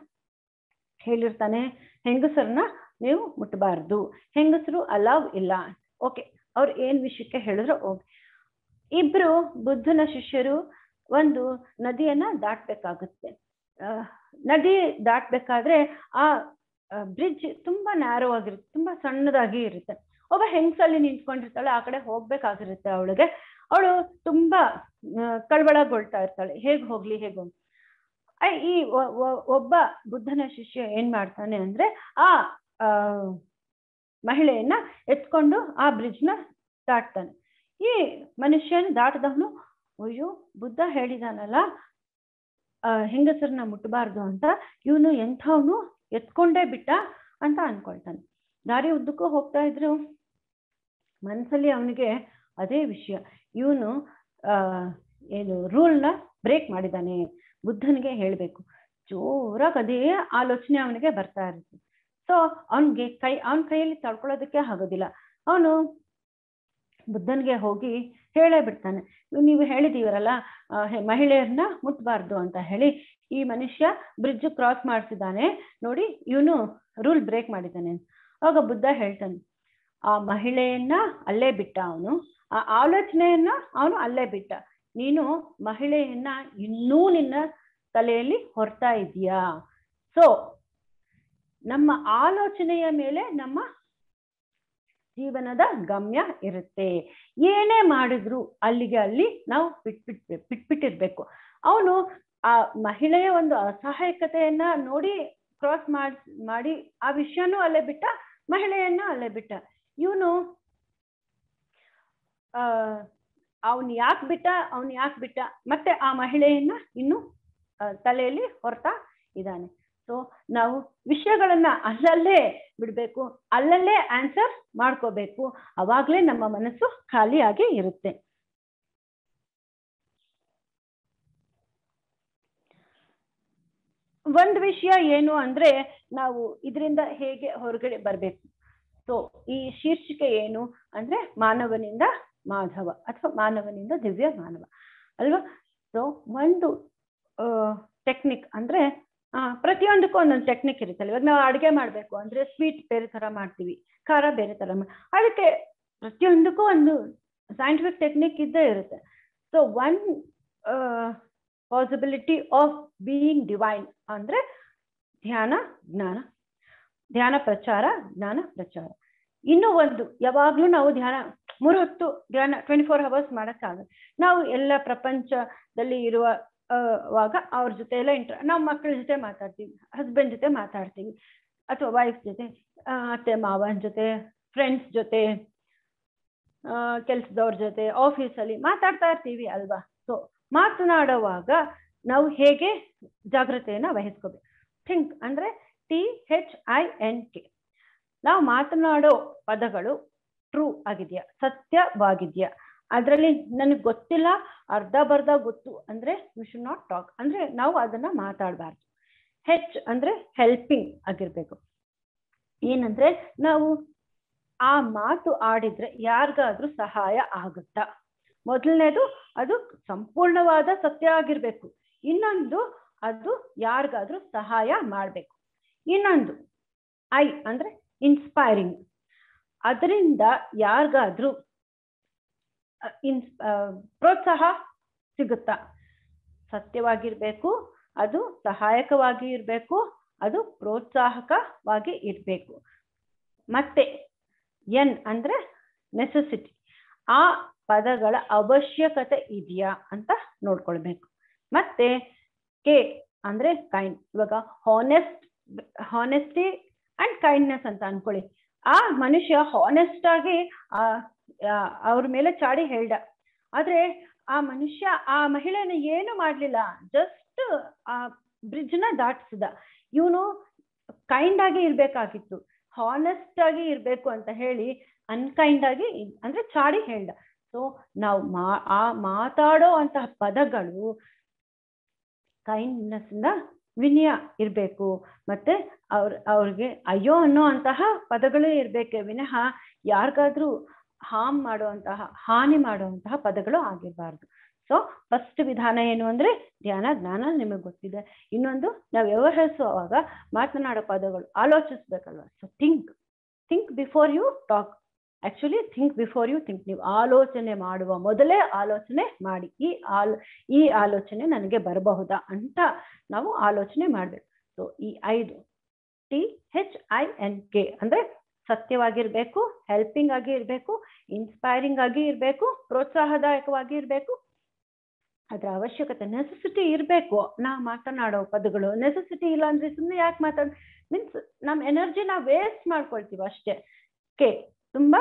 ಹೇಳಿರ್ತಾನೆ ಹೆಂಗಸರನ್ನ ನೀವು ಮುಟ್ಟಬಾರ್ದು ಹೆಂಗಸರು ಅಲಾವ್ ಇಲ್ಲ ಓಕೆ ಅವ್ರು ಏನ್ ವಿಷಯಕ್ಕೆ ಹೇಳಿದ್ರು ಓಕೆ ಇಬ್ರು ಬುದ್ಧನ ಶಿಷ್ಯರು ಒಂದು ನದಿಯನ್ನ ದಾಟ್ಬೇಕಾಗುತ್ತೆ ನದಿ ದಾಟ್ಬೇಕಾದ್ರೆ ಆ ಬ್ರಿಡ್ಜ್ ತುಂಬಾ ನ್ಯಾರೋ ಆಗಿರುತ್ತೆ ತುಂಬಾ ಸಣ್ಣದಾಗಿ ಇರುತ್ತೆ ಒಬ್ಬ ಹೆಂಗಸಲ್ಲಿ ನಿಂತ್ಕೊಂಡಿರ್ತಾಳೆ ಆ ಕಡೆ ಹೋಗ್ಬೇಕಾಗಿರುತ್ತೆ ಅವಳಿಗೆ ಅವಳು ತುಂಬಾ ಕಳವಳಗೊಳ್ತಾ ಇರ್ತಾಳೆ ಹೇಗ್ ಹೋಗ್ಲಿ ಹೇಗ್ ಹೋಗ್ಲಿ ಈ ಒಬ್ಬ ಬುದ್ಧನ ಶಿಷ್ಯ ಏನ್ ಮಾಡ್ತಾನೆ ಅಂದ್ರೆ ಆ ಮಹಿಳೆಯನ್ನ ಎತ್ಕೊಂಡು ಆ ಬ್ರಿಡ್ಜ್ನ ದಾಟ್ತಾನೆ ಈ ಮನುಷ್ಯನ ದಾಟದವನು ಅಯ್ಯೋ ಬುದ್ಧ ಹೇಳಿದಾನಲ್ಲ ಹೆಂಗಸರನ್ನ ಮುಟ್ಟಬಾರ್ದು ಅಂತ ಇವನು ಎಂಥವನು ಎತ್ಕೊಂಡೇ ಬಿಟ್ಟ ಅಂತ ಅನ್ಕೊಳ್ತಾನೆ ದಾರಿ ಉದ್ದಕ್ಕೂ ಹೋಗ್ತಾ ಇದ್ರು ಮನಸ್ಸಲ್ಲಿ ಅವನಿಗೆ ಅದೇ ವಿಷಯ ಇವನು ಆ ಏನು ರೂಲ್ನ ಬ್ರೇಕ್ ಮಾಡಿದ್ದಾನೆ ಬುದ್ಧನಿಗೆ ಹೇಳಬೇಕು ಜೋರಾಗಿ ಅದೇ ಆಲೋಚನೆ ಅವನಿಗೆ ಬರ್ತಾ ಇರುತ್ತೆ ಸೊ ಅವನಿಗೆ ಕೈ ಅವನ ಕೈಯಲ್ಲಿ ತಡ್ಕೊಳ್ಳೋದಕ್ಕೆ ಆಗೋದಿಲ್ಲ ಅವನು ಬುದ್ಧನಿಗೆ ಹೋಗಿ ಹೇಳೇ ಬಿಡ್ತಾನೆ ನೀವು ಹೇಳಿದೀವರಲ್ಲ ಮಹಿಳೆಯರನ್ನ ಮುಟ್ಬಾರ್ದು ಅಂತ ಹೇಳಿ ಈ ಮನುಷ್ಯ ಬ್ರಿಡ್ಜ್ ಕ್ರಾಸ್ ಮಾಡಿಸಿದ್ದಾನೆ ನೋಡಿ ಇವನು ರೂಲ್ ಬ್ರೇಕ್ ಮಾಡಿದ್ದಾನೆ ಆಗ ಬುದ್ಧ ಹೇಳ್ತಾನೆ ಆ ಮಹಿಳೆಯನ್ನ ಅಲ್ಲೇ ಬಿಟ್ಟ ಅವನು ಆ ಆಲೋಚನೆಯನ್ನ ಅವನು ಅಲ್ಲೇ ಬಿಟ್ಟ ನೀನು ಮಹಿಳೆಯನ್ನ ಇನ್ನೂ ನಿನ್ನ ತಲೆಯಲ್ಲಿ ಹೊರ್ತಾ ಇದೀಯಾ ಸೊ ನಮ್ಮ ಆಲೋಚನೆಯ ಮೇಲೆ ನಮ್ಮ ಜೀವನದ ಗಮ್ಯ ಇರುತ್ತೆ ಏನೇ ಮಾಡಿದ್ರು ಅಲ್ಲಿಗೆ ಅಲ್ಲಿ ನಾವು ಬಿಟ್ಬಿಟ್ ಬಿಟ್ಬಿಟ್ಟಿರ್ಬೇಕು ಅವನು ಆ ಮಹಿಳೆಯ ಒಂದು ಅಸಹಾಯಕತೆಯನ್ನ ನೋಡಿ ಕ್ರಾಸ್ ಮಾಡಿ ಮಾಡಿ ಆ ವಿಷಯನೂ ಅಲ್ಲೇ ಬಿಟ್ಟ ಮಹಿಳೆಯನ್ನ ಅಲ್ಲೇ ಬಿಟ್ಟ ಇವನು ಆ ಅವನ್ ಯಾಕೆ ಬಿಟ್ಟ ಅವನ್ ಯಾಕೆ ಬಿಟ್ಟ ಮತ್ತೆ ಆ ಮಹಿಳೆಯನ್ನ ಇನ್ನು ತಲೆಯಲ್ಲಿ ಹೊರ್ತಾ ಇದ್ದಾನೆ ಸೊ ನಾವು ವಿಷಯಗಳನ್ನ ಅಲ್ಲಲ್ಲೇ ಬಿಡ್ಬೇಕು ಅಲ್ಲಲ್ಲೇ ಆನ್ಸರ್ ಮಾಡ್ಕೋಬೇಕು ಅವಾಗ್ಲೇ ನಮ್ಮ ಮನಸ್ಸು ಖಾಲಿಯಾಗಿ ಇರುತ್ತೆ ಒಂದು ವಿಷಯ ಏನು ಅಂದ್ರೆ ನಾವು ಇದರಿಂದ ಹೇಗೆ ಹೊರಗಡೆ ಬರಬೇಕು ಸೊ ಈ ಶೀರ್ಷಿಕೆ ಏನು ಅಂದ್ರೆ ಮಾನವನಿಂದ ಮಾಧವ ಅಥವಾ ಮಾನವನಿಂದ ದಿವ್ಯ ಮಾನವ ಅಲ್ವಾ ಸೊ ಒಂದು ಟೆಕ್ನಿಕ್ ಅಂದ್ರೆ ಆ, ಪ್ರತಿಯೊಂದಕ್ಕೂ ಒಂದೊಂದು ಟೆಕ್ನಿಕ್ ಇರುತ್ತಲ್ಲ ಇವಾಗ ನಾವು ಅಡುಗೆ ಮಾಡಬೇಕು ಅಂದ್ರೆ ಸ್ವೀಟ್ ಬೇರೆ ತರ ಮಾಡ್ತೀವಿ ಖಾರ ಬೇರೆ ತರ ಮಾ- ಅದಕ್ಕೆ ಪ್ರತಿಯೊಂದಕ್ಕೂ ಒಂದು ಸೈಂಟಿಫಿಕ್ ಟೆಕ್ನಿಕ್ ಇದ್ದೇ ಇರುತ್ತೆ so one possibility of being divine ಅಂದ್ರೆ ಧ್ಯಾನ ಜ್ಞಾನ ಧ್ಯಾನ ಪ್ರಚಾರ ಜ್ಞಾನ ಪ್ರಚಾರ ಇನ್ನೂ ಒಂದು ಯಾವಾಗ್ಲೂ ನಾವು ಧ್ಯಾನ ಮೂರು ಹೊತ್ತು ಧ್ಯಾನ ಟ್ವೆಂಟಿ ಫೋರ್ ಅವರ್ಸ್ ಮಾಡೋಕ್ಕಾಗಲ್ಲ ನಾವು ಎಲ್ಲ ಪ್ರಪಂಚದಲ್ಲಿ ಇರುವ ಆ, ವಾಗ ಅವ್ರ ಜೊತೆ ಎಲ್ಲ ಇಂಟ್ರ ನಾವು ಮಕ್ಕಳ ಜೊತೆ ಮಾತಾಡ್ತೀವಿ ಹಸ್ಬೆಂಡ್ ಜೊತೆ ಮಾತಾಡ್ತೀವಿ ಅಥವಾ ವೈಫ್ ಜೊತೆ ಆ, ಅತ್ತೆ ಮಾವನ ಜೊತೆ ಫ್ರೆಂಡ್ಸ್ ಜೊತೆ ಕೆಲಸದವ್ರ ಜೊತೆ ಆಫೀಸಲ್ಲಿ ಮಾತಾಡ್ತಾ ಇರ್ತೀವಿ ಅಲ್ವಾ ಸೊ ಮಾತನಾಡುವಾಗ ನಾವು ಹೇಗೆ ಜಾಗ್ರತೆಯನ್ನ ವಹಿಸ್ಕೋಬೇಕು ಥಿಂಕ್ ಅಂದ್ರೆ T H I N K ನಾವು ಮಾತನಾಡೋ ಪದಗಳು ಟ್ರೂ ಆಗಿದೆಯಾ ಸತ್ಯವಾಗಿದೆಯಾ ಅದರಲ್ಲಿ ನನಗೆ ಗೊತ್ತಿಲ್ಲ ಅರ್ಧ ಬರ್ಧ ಗೊತ್ತು ಅಂದ್ರೆ ವಿ ಶುಡ್ ನಾಟ್ ಟಾಕ್ ಅಂದ್ರೆ ನಾವು ಅದನ್ನ ಮಾತಾಡಬಾರ್ದು ಹೆಚ್ ಅಂದ್ರೆ ಹೆಲ್ಪಿಂಗ್ ಆಗಿರ್ಬೇಕು ಏನಂದ್ರೆ ನಾವು ಆ ಮಾತು ಆಡಿದ್ರೆ ಯಾರಿಗಾದ್ರೂ ಸಹಾಯ ಆಗುತ್ತಾ ಮೊದಲನೇದು ಅದು ಸಂಪೂರ್ಣವಾದ ಸತ್ಯ ಆಗಿರ್ಬೇಕು ಇನ್ನೊಂದು ಅದು ಯಾರಿಗಾದ್ರೂ ಸಹಾಯ ಮಾಡಬೇಕು ಇನ್ನೊಂದು ಐ ಅಂದ್ರೆ ಇನ್ಸ್ಪೈರಿಂಗ್ ಅದರಿಂದ ಯಾರಿಗಾದ್ರೂ ಇನ್ಸ್ ಪ್ರೋತ್ಸಾಹ ಸಿಗುತ್ತಾ ಸತ್ಯವಾಗಿರ್ಬೇಕು ಅದು ಸಹಾಯಕವಾಗಿ ಇರಬೇಕು ಅದು ಪ್ರೋತ್ಸಾಹಕವಾಗಿ ಇರಬೇಕು ಮತ್ತೆ ಎನ್ ಅಂದ್ರೆ ನೆಸೆಸಿಟಿ ಆ ಪದಗಳ ಅವಶ್ಯಕತೆ ಇದೆಯಾ ಅಂತ ನೋಡ್ಕೊಳ್ಬೇಕು ಮತ್ತೆ ಕೆ ಅಂದ್ರೆ ಕೈಂಡ್ ಇವಾಗ ಹಾನೆಸ್ಟ್ ಹಾನೆಸ್ಟಿ ಅಂಡ್ ಕೈಂಡ್ನೆಸ್ ಅಂತ ಅನ್ಕೊಳ್ಳಿ ಆ ಮನುಷ್ಯ ಹಾನೆಸ್ಟ್ ಆಗಿ ಆ ಅವ್ರ ಮೇಲೆ ಚಾಡಿ ಹೇಳ್ದ ಆದ್ರೆ ಆ ಮನುಷ್ಯ ಆ ಮಹಿಳೆನ ಏನು ಮಾಡ್ಲಿಲ್ಲ ಜಸ್ಟ್ ಆ ಬ್ರಿಡ್ಜ್ ನ ದಾಟಿಸಿದ ಇವನು ಕೈಂಡ್ ಆಗಿ ಇರ್ಬೇಕಾಗಿತ್ತು ಹಾನೆಸ್ಟ್ ಆಗಿ ಇರ್ಬೇಕು ಅಂತ ಹೇಳಿ ಅನ್ಕೈಂಡ್ ಆಗಿ ಅಂದ್ರೆ ಚಾಡಿ ಹೇಳ್ದ ಸೊ ನಾವು ಮಾ ಆ ಮಾತಾಡೋ ಅಂತಹ ಪದಗಳು ಕೈಂಡ್ನೆಸ್ ಇಂದ ವಿನಯ ಇರಬೇಕು ಮತ್ತೆ ಅವ್ರ ಅವ್ರಿಗೆ ಅಯ್ಯೋ ಅನ್ನೋ ಅಂತಹ ಪದಗಳೇ ಇರ್ಬೇಕೆ ವಿನಃ ಯಾರಿಗಾದ್ರೂ ಹಾಮ್ ಮಾಡುವಂತಹ ಹಾನಿ ಮಾಡುವಂತಹ ಪದಗಳು ಆಗಿರಬಾರ್ದು ಸೊ ಫಸ್ಟ್ ವಿಧಾನ ಏನು ಅಂದ್ರೆ ಧ್ಯಾನ ಜ್ಞಾನ ನಿಮಗೆ ಗೊತ್ತಿದೆ ಇನ್ನೊಂದು ನಾವು ವ್ಯವಹರಿಸುವಾಗ ಮಾತನಾಡೋ ಪದಗಳು ಆಲೋಚಿಸ್ಬೇಕಲ್ವಾ so think think before you talk actually think before you think ನೀವು ಆಲೋಚನೆ ಮಾಡುವ ಮೊದಲೇ ಆಲೋಚನೆ ಮಾಡಿ ಈ ಆಲ್ ಈ ಆಲೋಚನೆ ನನಗೆ ಬರಬಹುದಾ ಅಂತ ನಾವು ಆಲೋಚನೆ ಮಾಡಬೇಕು ಸೊ ಈ ಐದು T H I N K ಅಂದ್ರೆ ಸತ್ಯವಾಗಿರ್ಬೇಕು ಹೆಲ್ಪಿಂಗ್ ಆಗಿ ಇರಬೇಕು ಇನ್ಸ್ಪೈರಿಂಗ್ ಆಗಿ ಇರಬೇಕು ಪ್ರೋತ್ಸಾಹದಾಯಕವಾಗಿ ಇರಬೇಕು ಅದರ ಅವಶ್ಯಕತೆ ನೆಸೆಸಿಟಿ ಇರಬೇಕು ನಾ ಮಾತನಾಡೋ ಪದಗಳು ನೆಸೆಸಿಟಿ ಇಲ್ಲ ಅಂದ್ರೆ ಸುಮ್ಮನೆ ಯಾಕೆ ಮಾತಾಡ ಮೀನ್ಸ್ ನಮ್ಮ ಎನರ್ಜಿನ ವೇಸ್ಟ್ ಮಾಡ್ಕೊಳ್ತೀವಿ ಅಷ್ಟೇ ಕೆ ತುಂಬಾ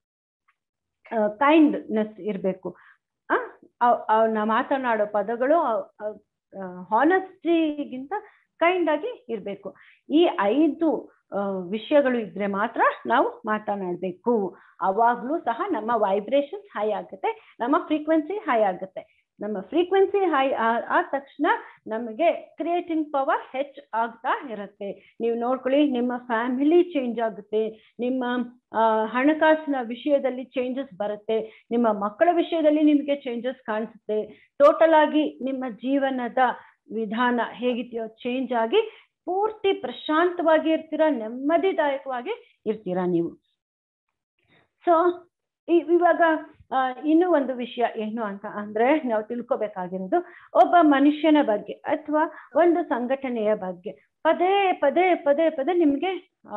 ಕೈಂಡ್ನೆಸ್ ಇರಬೇಕು ನಾ ಮಾತನಾಡೋ ಪದಗಳು ಹಾನೆಸ್ಟಿಗಿಂತ ಕೈಂಡ್ ಆಗಿ ಇರಬೇಕು ಈ ಐದು ವಿಷಯಗಳು ಇದ್ರೆ ಮಾತ್ರ ನಾವು ಮಾತನಾಡಬೇಕು ಅವಾಗ್ಲೂ ಸಹ ನಮ್ಮ ವೈಬ್ರೇಷನ್ಸ್ ಹೈ ಆಗುತ್ತೆ ನಮ್ಮ ಫ್ರೀಕ್ವೆನ್ಸಿ ಹೈ ಆಗುತ್ತೆ ನಮ್ಮ ಫ್ರೀಕ್ವೆನ್ಸಿ ಹೈ ಆದ ತಕ್ಷಣ ನಮಗೆ ಕ್ರಿಯೇಟಿಂಗ್ ಪವರ್ ಹೆಚ್ಚ್ ಆಗ್ತಾ ಇರುತ್ತೆ ನೀವು ನೋಡ್ಕೊಳ್ಳಿ ನಿಮ್ಮ ಫ್ಯಾಮಿಲಿ ಚೇಂಜ್ ಆಗುತ್ತೆ ನಿಮ್ಮ ಹಣಕಾಸಿನ ವಿಷಯದಲ್ಲಿ ಚೇಂಜಸ್ ಬರುತ್ತೆ ನಿಮ್ಮ ಮಕ್ಕಳ ವಿಷಯದಲ್ಲಿ ನಿಮಗೆ ಚೇಂಜಸ್ ಕಾಣಿಸುತ್ತೆ ಟೋಟಲ್ ಆಗಿ ನಿಮ್ಮ ಜೀವನದ ವಿಧಾನ ಹೇಗಿದೆಯೋ ಚೇಂಜ್ ಆಗಿ ಪೂರ್ತಿ ಪ್ರಶಾಂತವಾಗಿ ಇರ್ತೀರಾ ನೆಮ್ಮದಿದಾಯಕವಾಗಿ ಇರ್ತೀರಾ ನೀವು ಸೊ ಇವಾಗ ಇನ್ನೂ ಒಂದು ವಿಷಯ ಏನು ಅಂತ ಅಂದ್ರೆ ನಾವು ತಿಳ್ಕೊಬೇಕಾಗಿರೋದು ಒಬ್ಬ ಮನುಷ್ಯನ ಬಗ್ಗೆ ಅಥವಾ ಒಂದು ಸಂಘಟನೆಯ ಬಗ್ಗೆ ಪದೇ ಪದೇ ಪದೇ ಪದೇ ನಿಮ್ಗೆ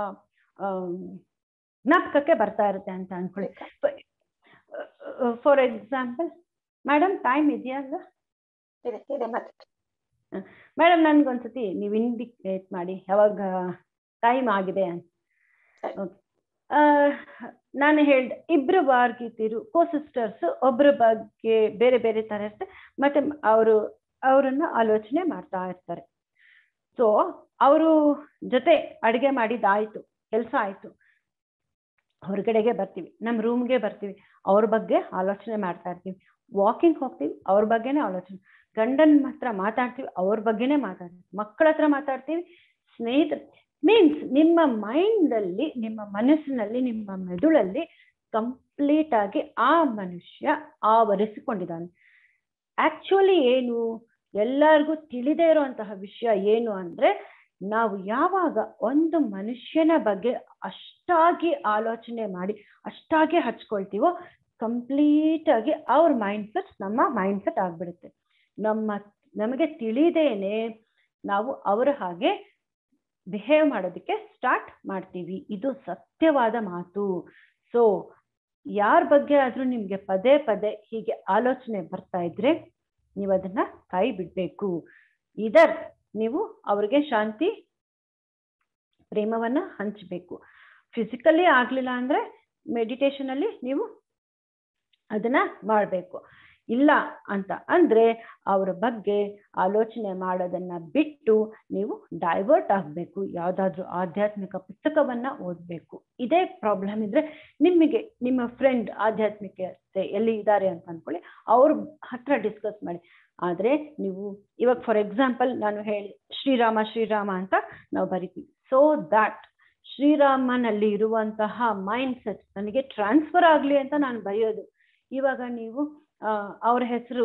ಜ್ಞಾಪಕಕ್ಕೆ ಬರ್ತಾ ಇರುತ್ತೆ ಅಂತ ಅನ್ಕೊಳ್ಳಿ ಫಾರ್ ಎಕ್ಸಾಂಪಲ್ ಮೇಡಮ್ ಟೈಮ್ ಇದೆಯಾ ಅಲ್ವಾ ಮೇಡಮ್ ನನ್ಗೊಂದ್ಸತಿ ನೀವು ಇಂಡಿಕೇಟ್ ಮಾಡಿ ಯಾವಾಗ ಟೈಮ್ ಆಗಿದೆ ಅಂತ ನಾನು ಹೇಳ್ದೆ ಇಬ್ರು ಬಾರ್ಗಿತಿರು ಕೋ ಸಿಸ್ಟರ್ಸ್ ಒಬ್ರ ಬಗ್ಗೆ ಬೇರೆ ಬೇರೆ ತರ ಇರುತ್ತೆ ಮತ್ತೆ ಅವರು ಅವರನ್ನ ಆಲೋಚನೆ ಮಾಡ್ತಾ ಇರ್ತಾರೆ ಸೊ ಅವರು ಜೊತೆ ಅಡುಗೆ ಮಾಡಿದ್ದಾಯ್ತು ಕೆಲಸ ಆಯ್ತು ಹೊರಗಡೆಗೆ ಬರ್ತೀವಿ ನಮ್ಮ ರೂಮ್ಗೆ ಬರ್ತೀವಿ ಅವ್ರ ಬಗ್ಗೆ ಆಲೋಚನೆ ಮಾಡ್ತಾ ಇರ್ತೀವಿ ವಾಕಿಂಗ್ ಹೋಗ್ತೀವಿ ಅವ್ರ ಬಗ್ಗೆನೇ ಆಲೋಚನೆ ಗಂಡನ ಹತ್ರ ಮಾತಾಡ್ತೀವಿ ಅವ್ರ ಬಗ್ಗೆನೇ ಮಾತಾಡ್ತೀವಿ ಮಕ್ಕಳ ಹತ್ರ ಮಾತಾಡ್ತೀವಿ ಸ್ನೇಹಿತರು ಮೀನ್ಸ್ ನಿಮ್ಮ ಮೈಂಡ್ ಅಲ್ಲಿ ನಿಮ್ಮ ಮನಸ್ಸಿನಲ್ಲಿ ನಿಮ್ಮ ಮೆದುಳಲ್ಲಿ ಕಂಪ್ಲೀಟ್ ಆಗಿ ಆ ಮನುಷ್ಯ ಆವರಿಸಿಕೊಂಡಿದ್ದಾನೆ ಆಕ್ಚುಲಿ ಏನು ಎಲ್ಲರಿಗೂ ತಿಳಿದೇ ಇರುವಂತಹ ವಿಷಯ ಏನು ಅಂದ್ರೆ ನಾವು ಯಾವಾಗ ಒಂದು ಮನುಷ್ಯನ ಬಗ್ಗೆ ಅಷ್ಟಾಗಿ ಆಲೋಚನೆ ಮಾಡಿ ಅಷ್ಟಾಗಿ ಹಚ್ಕೊಳ್ತೀವೋ ಕಂಪ್ಲೀಟ್ ಆಗಿ ಅವ್ರ ಮೈಂಡ್ ಸೆಟ್ ನಮ್ಮ ಮೈಂಡ್ ಸೆಟ್ ಆಗ್ಬಿಡುತ್ತೆ ನಮ್ಮ ನಮಗೆ ತಿಳಿದೇನೆ ನಾವು ಅವರ ಹಾಗೆ ಬಿಹೇವ್ ಮಾಡೋದಕ್ಕೆ ಸ್ಟಾರ್ಟ್ ಮಾಡ್ತೀವಿ ಇದು ಸತ್ಯವಾದ ಮಾತು ಸೊ ಯಾರ ಬಗ್ಗೆ ಆದ್ರೂ ನಿಮ್ಗೆ ಪದೇ ಪದೇ ಹೀಗೆ ಆಲೋಚನೆ ಬರ್ತಾ ಇದ್ರೆ ನೀವು ಅದನ್ನ ಕೈ ಬಿಡ್ಬೇಕು ಇದರ್ ನೀವು ಅವ್ರಿಗೆ ಶಾಂತಿ ಪ್ರೇಮವನ್ನ ಹಂಚಬೇಕು ಫಿಸಿಕಲಿ ಆಗ್ಲಿಲ್ಲ ಅಂದ್ರೆ ಮೆಡಿಟೇಷನ್ ಅಲ್ಲಿ ನೀವು ಅದನ್ನ ಮಾಡಬೇಕು ಇಲ್ಲ ಅಂತ ಅಂದ್ರೆ ಅವರ ಬಗ್ಗೆ ಆಲೋಚನೆ ಮಾಡೋದನ್ನ ಬಿಟ್ಟು ನೀವು ಡೈವರ್ಟ್ ಆಗಬೇಕು ಯಾವ್ದಾದ್ರು ಆಧ್ಯಾತ್ಮಿಕ ಪುಸ್ತಕವನ್ನ ಓದ್ಬೇಕು ಇದೇ ಪ್ರಾಬ್ಲಮ್ ಇದ್ರೆ ನಿಮಗೆ ನಿಮ್ಮ ಫ್ರೆಂಡ್ ಆಧ್ಯಾತ್ಮಿಕತೆ ಎಲ್ಲಿ ಇದ್ದಾರೆ ಅಂತ ಅನ್ಕೊಳ್ಳಿ ಅವ್ರ ಹತ್ರ ಡಿಸ್ಕಸ್ ಮಾಡಿ ಆದ್ರೆ ನೀವು ಇವಾಗ ಫಾರ್ ಎಕ್ಸಾಂಪಲ್ ನಾನು ಹೇಳಿ ಶ್ರೀರಾಮ ಶ್ರೀರಾಮ ಅಂತ ನಾವು ಬರಿತೀವಿ ಸೊ ದಟ್ ಶ್ರೀರಾಮನಲ್ಲಿ ಇರುವಂತಹ ಮೈಂಡ್ ಸೆಟ್ ನನಗೆ ಟ್ರಾನ್ಸ್ಫರ್ ಆಗ್ಲಿ ಅಂತ ನಾನು ಬರೆಯೋದು ಇವಾಗ ನೀವು ಅವ್ರ ಹೆಸರು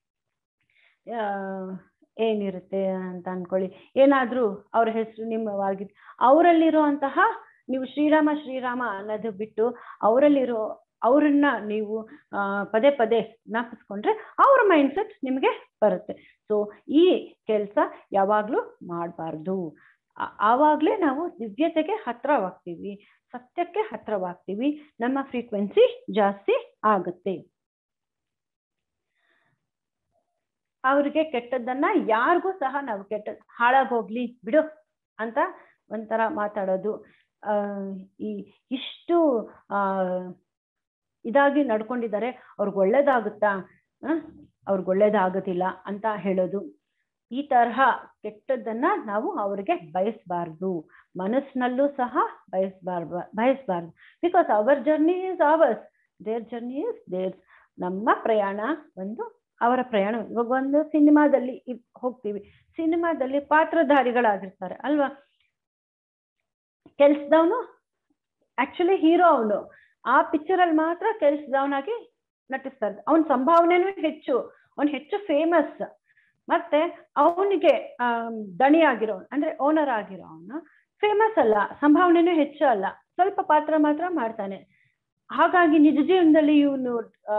ಏನಿರುತ್ತೆ ಅಂತ ಅನ್ಕೊಳ್ಳಿ ಏನಾದ್ರೂ ಅವ್ರ ಹೆಸರು ನಿಮ್ಮವಾಗಿದ್ದು ಅವರಲ್ಲಿರುವಂತಹ ನೀವು ಶ್ರೀರಾಮ ಶ್ರೀರಾಮ ಅನ್ನೋದು ಬಿಟ್ಟು ಅವರಲ್ಲಿರೋ ಅವರನ್ನ ನೀವು ಪದೇ ಪದೇ ಜ್ಞಾಪಿಸ್ಕೊಂಡ್ರೆ ಅವ್ರ ಮೈಂಡ್ ಸೆಟ್ ನಿಮಗೆ ಬರುತ್ತೆ ಸೊ ಈ ಕೆಲಸ ಯಾವಾಗ್ಲೂ ಮಾಡಬಾರ್ದು ಆವಾಗಲೇ ನಾವು ದಿವ್ಯತೆಗೆ ಹತ್ರವಾಗ್ತೀವಿ ಸತ್ಯಕ್ಕೆ ಹತ್ರವಾಗ್ತೀವಿ ನಮ್ಮ ಫ್ರೀಕ್ವೆನ್ಸಿ ಜಾಸ್ತಿ ಆಗುತ್ತೆ ಅವ್ರಿಗೆ ಕೆಟ್ಟದ್ದನ್ನ ಯಾರಿಗೂ ಸಹ ನಾವು ಕೆಟ್ಟ ಹಾಳಾಗೋಗ್ಲಿ ಬಿಡು ಅಂತ ಒಂಥರ ಮಾತಾಡೋದು ಆ ಈ ಇಷ್ಟು ಆ ಇದಾಗಿ ನಡ್ಕೊಂಡಿದ್ದಾರೆ ಅವ್ರಿಗೆ ಒಳ್ಳೇದಾಗುತ್ತಾ ಅವ್ರಿಗೆ ಒಳ್ಳೇದಾಗೋದಿಲ್ಲ ಅಂತ ಹೇಳೋದು ಈ ತರಹ ಕೆಟ್ಟದ್ದನ್ನ ನಾವು ಅವ್ರಿಗೆ ಬಯಸಬಾರ್ದು ಮನಸ್ಸಿನಲ್ಲೂ ಸಹ ಬಯಸಬಾರ್ದು ಬಯಸಬಾರ್ದು because our journey is ours their journey is their ನಮ್ಮ ಪ್ರಯಾಣ ಒಂದು ಅವರ ಪ್ರಯಾಣ ಇವಾಗ ಒಂದು ಸಿನಿಮಾದಲ್ಲಿ ಹೋಗ್ತೀವಿ ಸಿನಿಮಾದಲ್ಲಿ ಪಾತ್ರಧಾರಿಗಳಾಗಿರ್ತಾರೆ ಅಲ್ವಾ ಕೆಲ್ಸದವನು ಆಕ್ಚುಲಿ ಹೀರೋ ಅವನು ಆ ಪಿಕ್ಚರ್ ಅಲ್ಲಿ ಮಾತ್ರ ಕೆಲ್ಸದವನಾಗಿ ನಟಿಸ್ತಾರೆ ಅವನ ಸಂಭಾವನೆನೂ ಹೆಚ್ಚು ಅವನು ಹೆಚ್ಚು ಫೇಮಸ್ ಮತ್ತೆ ಅವನಿಗೆ ದಣಿ ಆಗಿರೋ ಅಂದ್ರೆ ಓನರ್ ಆಗಿರೋ ಅವನು ಫೇಮಸ್ ಅಲ್ಲ ಸಂಭಾವನೆನೂ ಹೆಚ್ಚು ಅಲ್ಲ ಸ್ವಲ್ಪ ಪಾತ್ರ ಮಾತ್ರ ಮಾಡ್ತಾನೆ ಹಾಗಾಗಿ ನಿಜ ಜೀವನದಲ್ಲಿ ಇವನು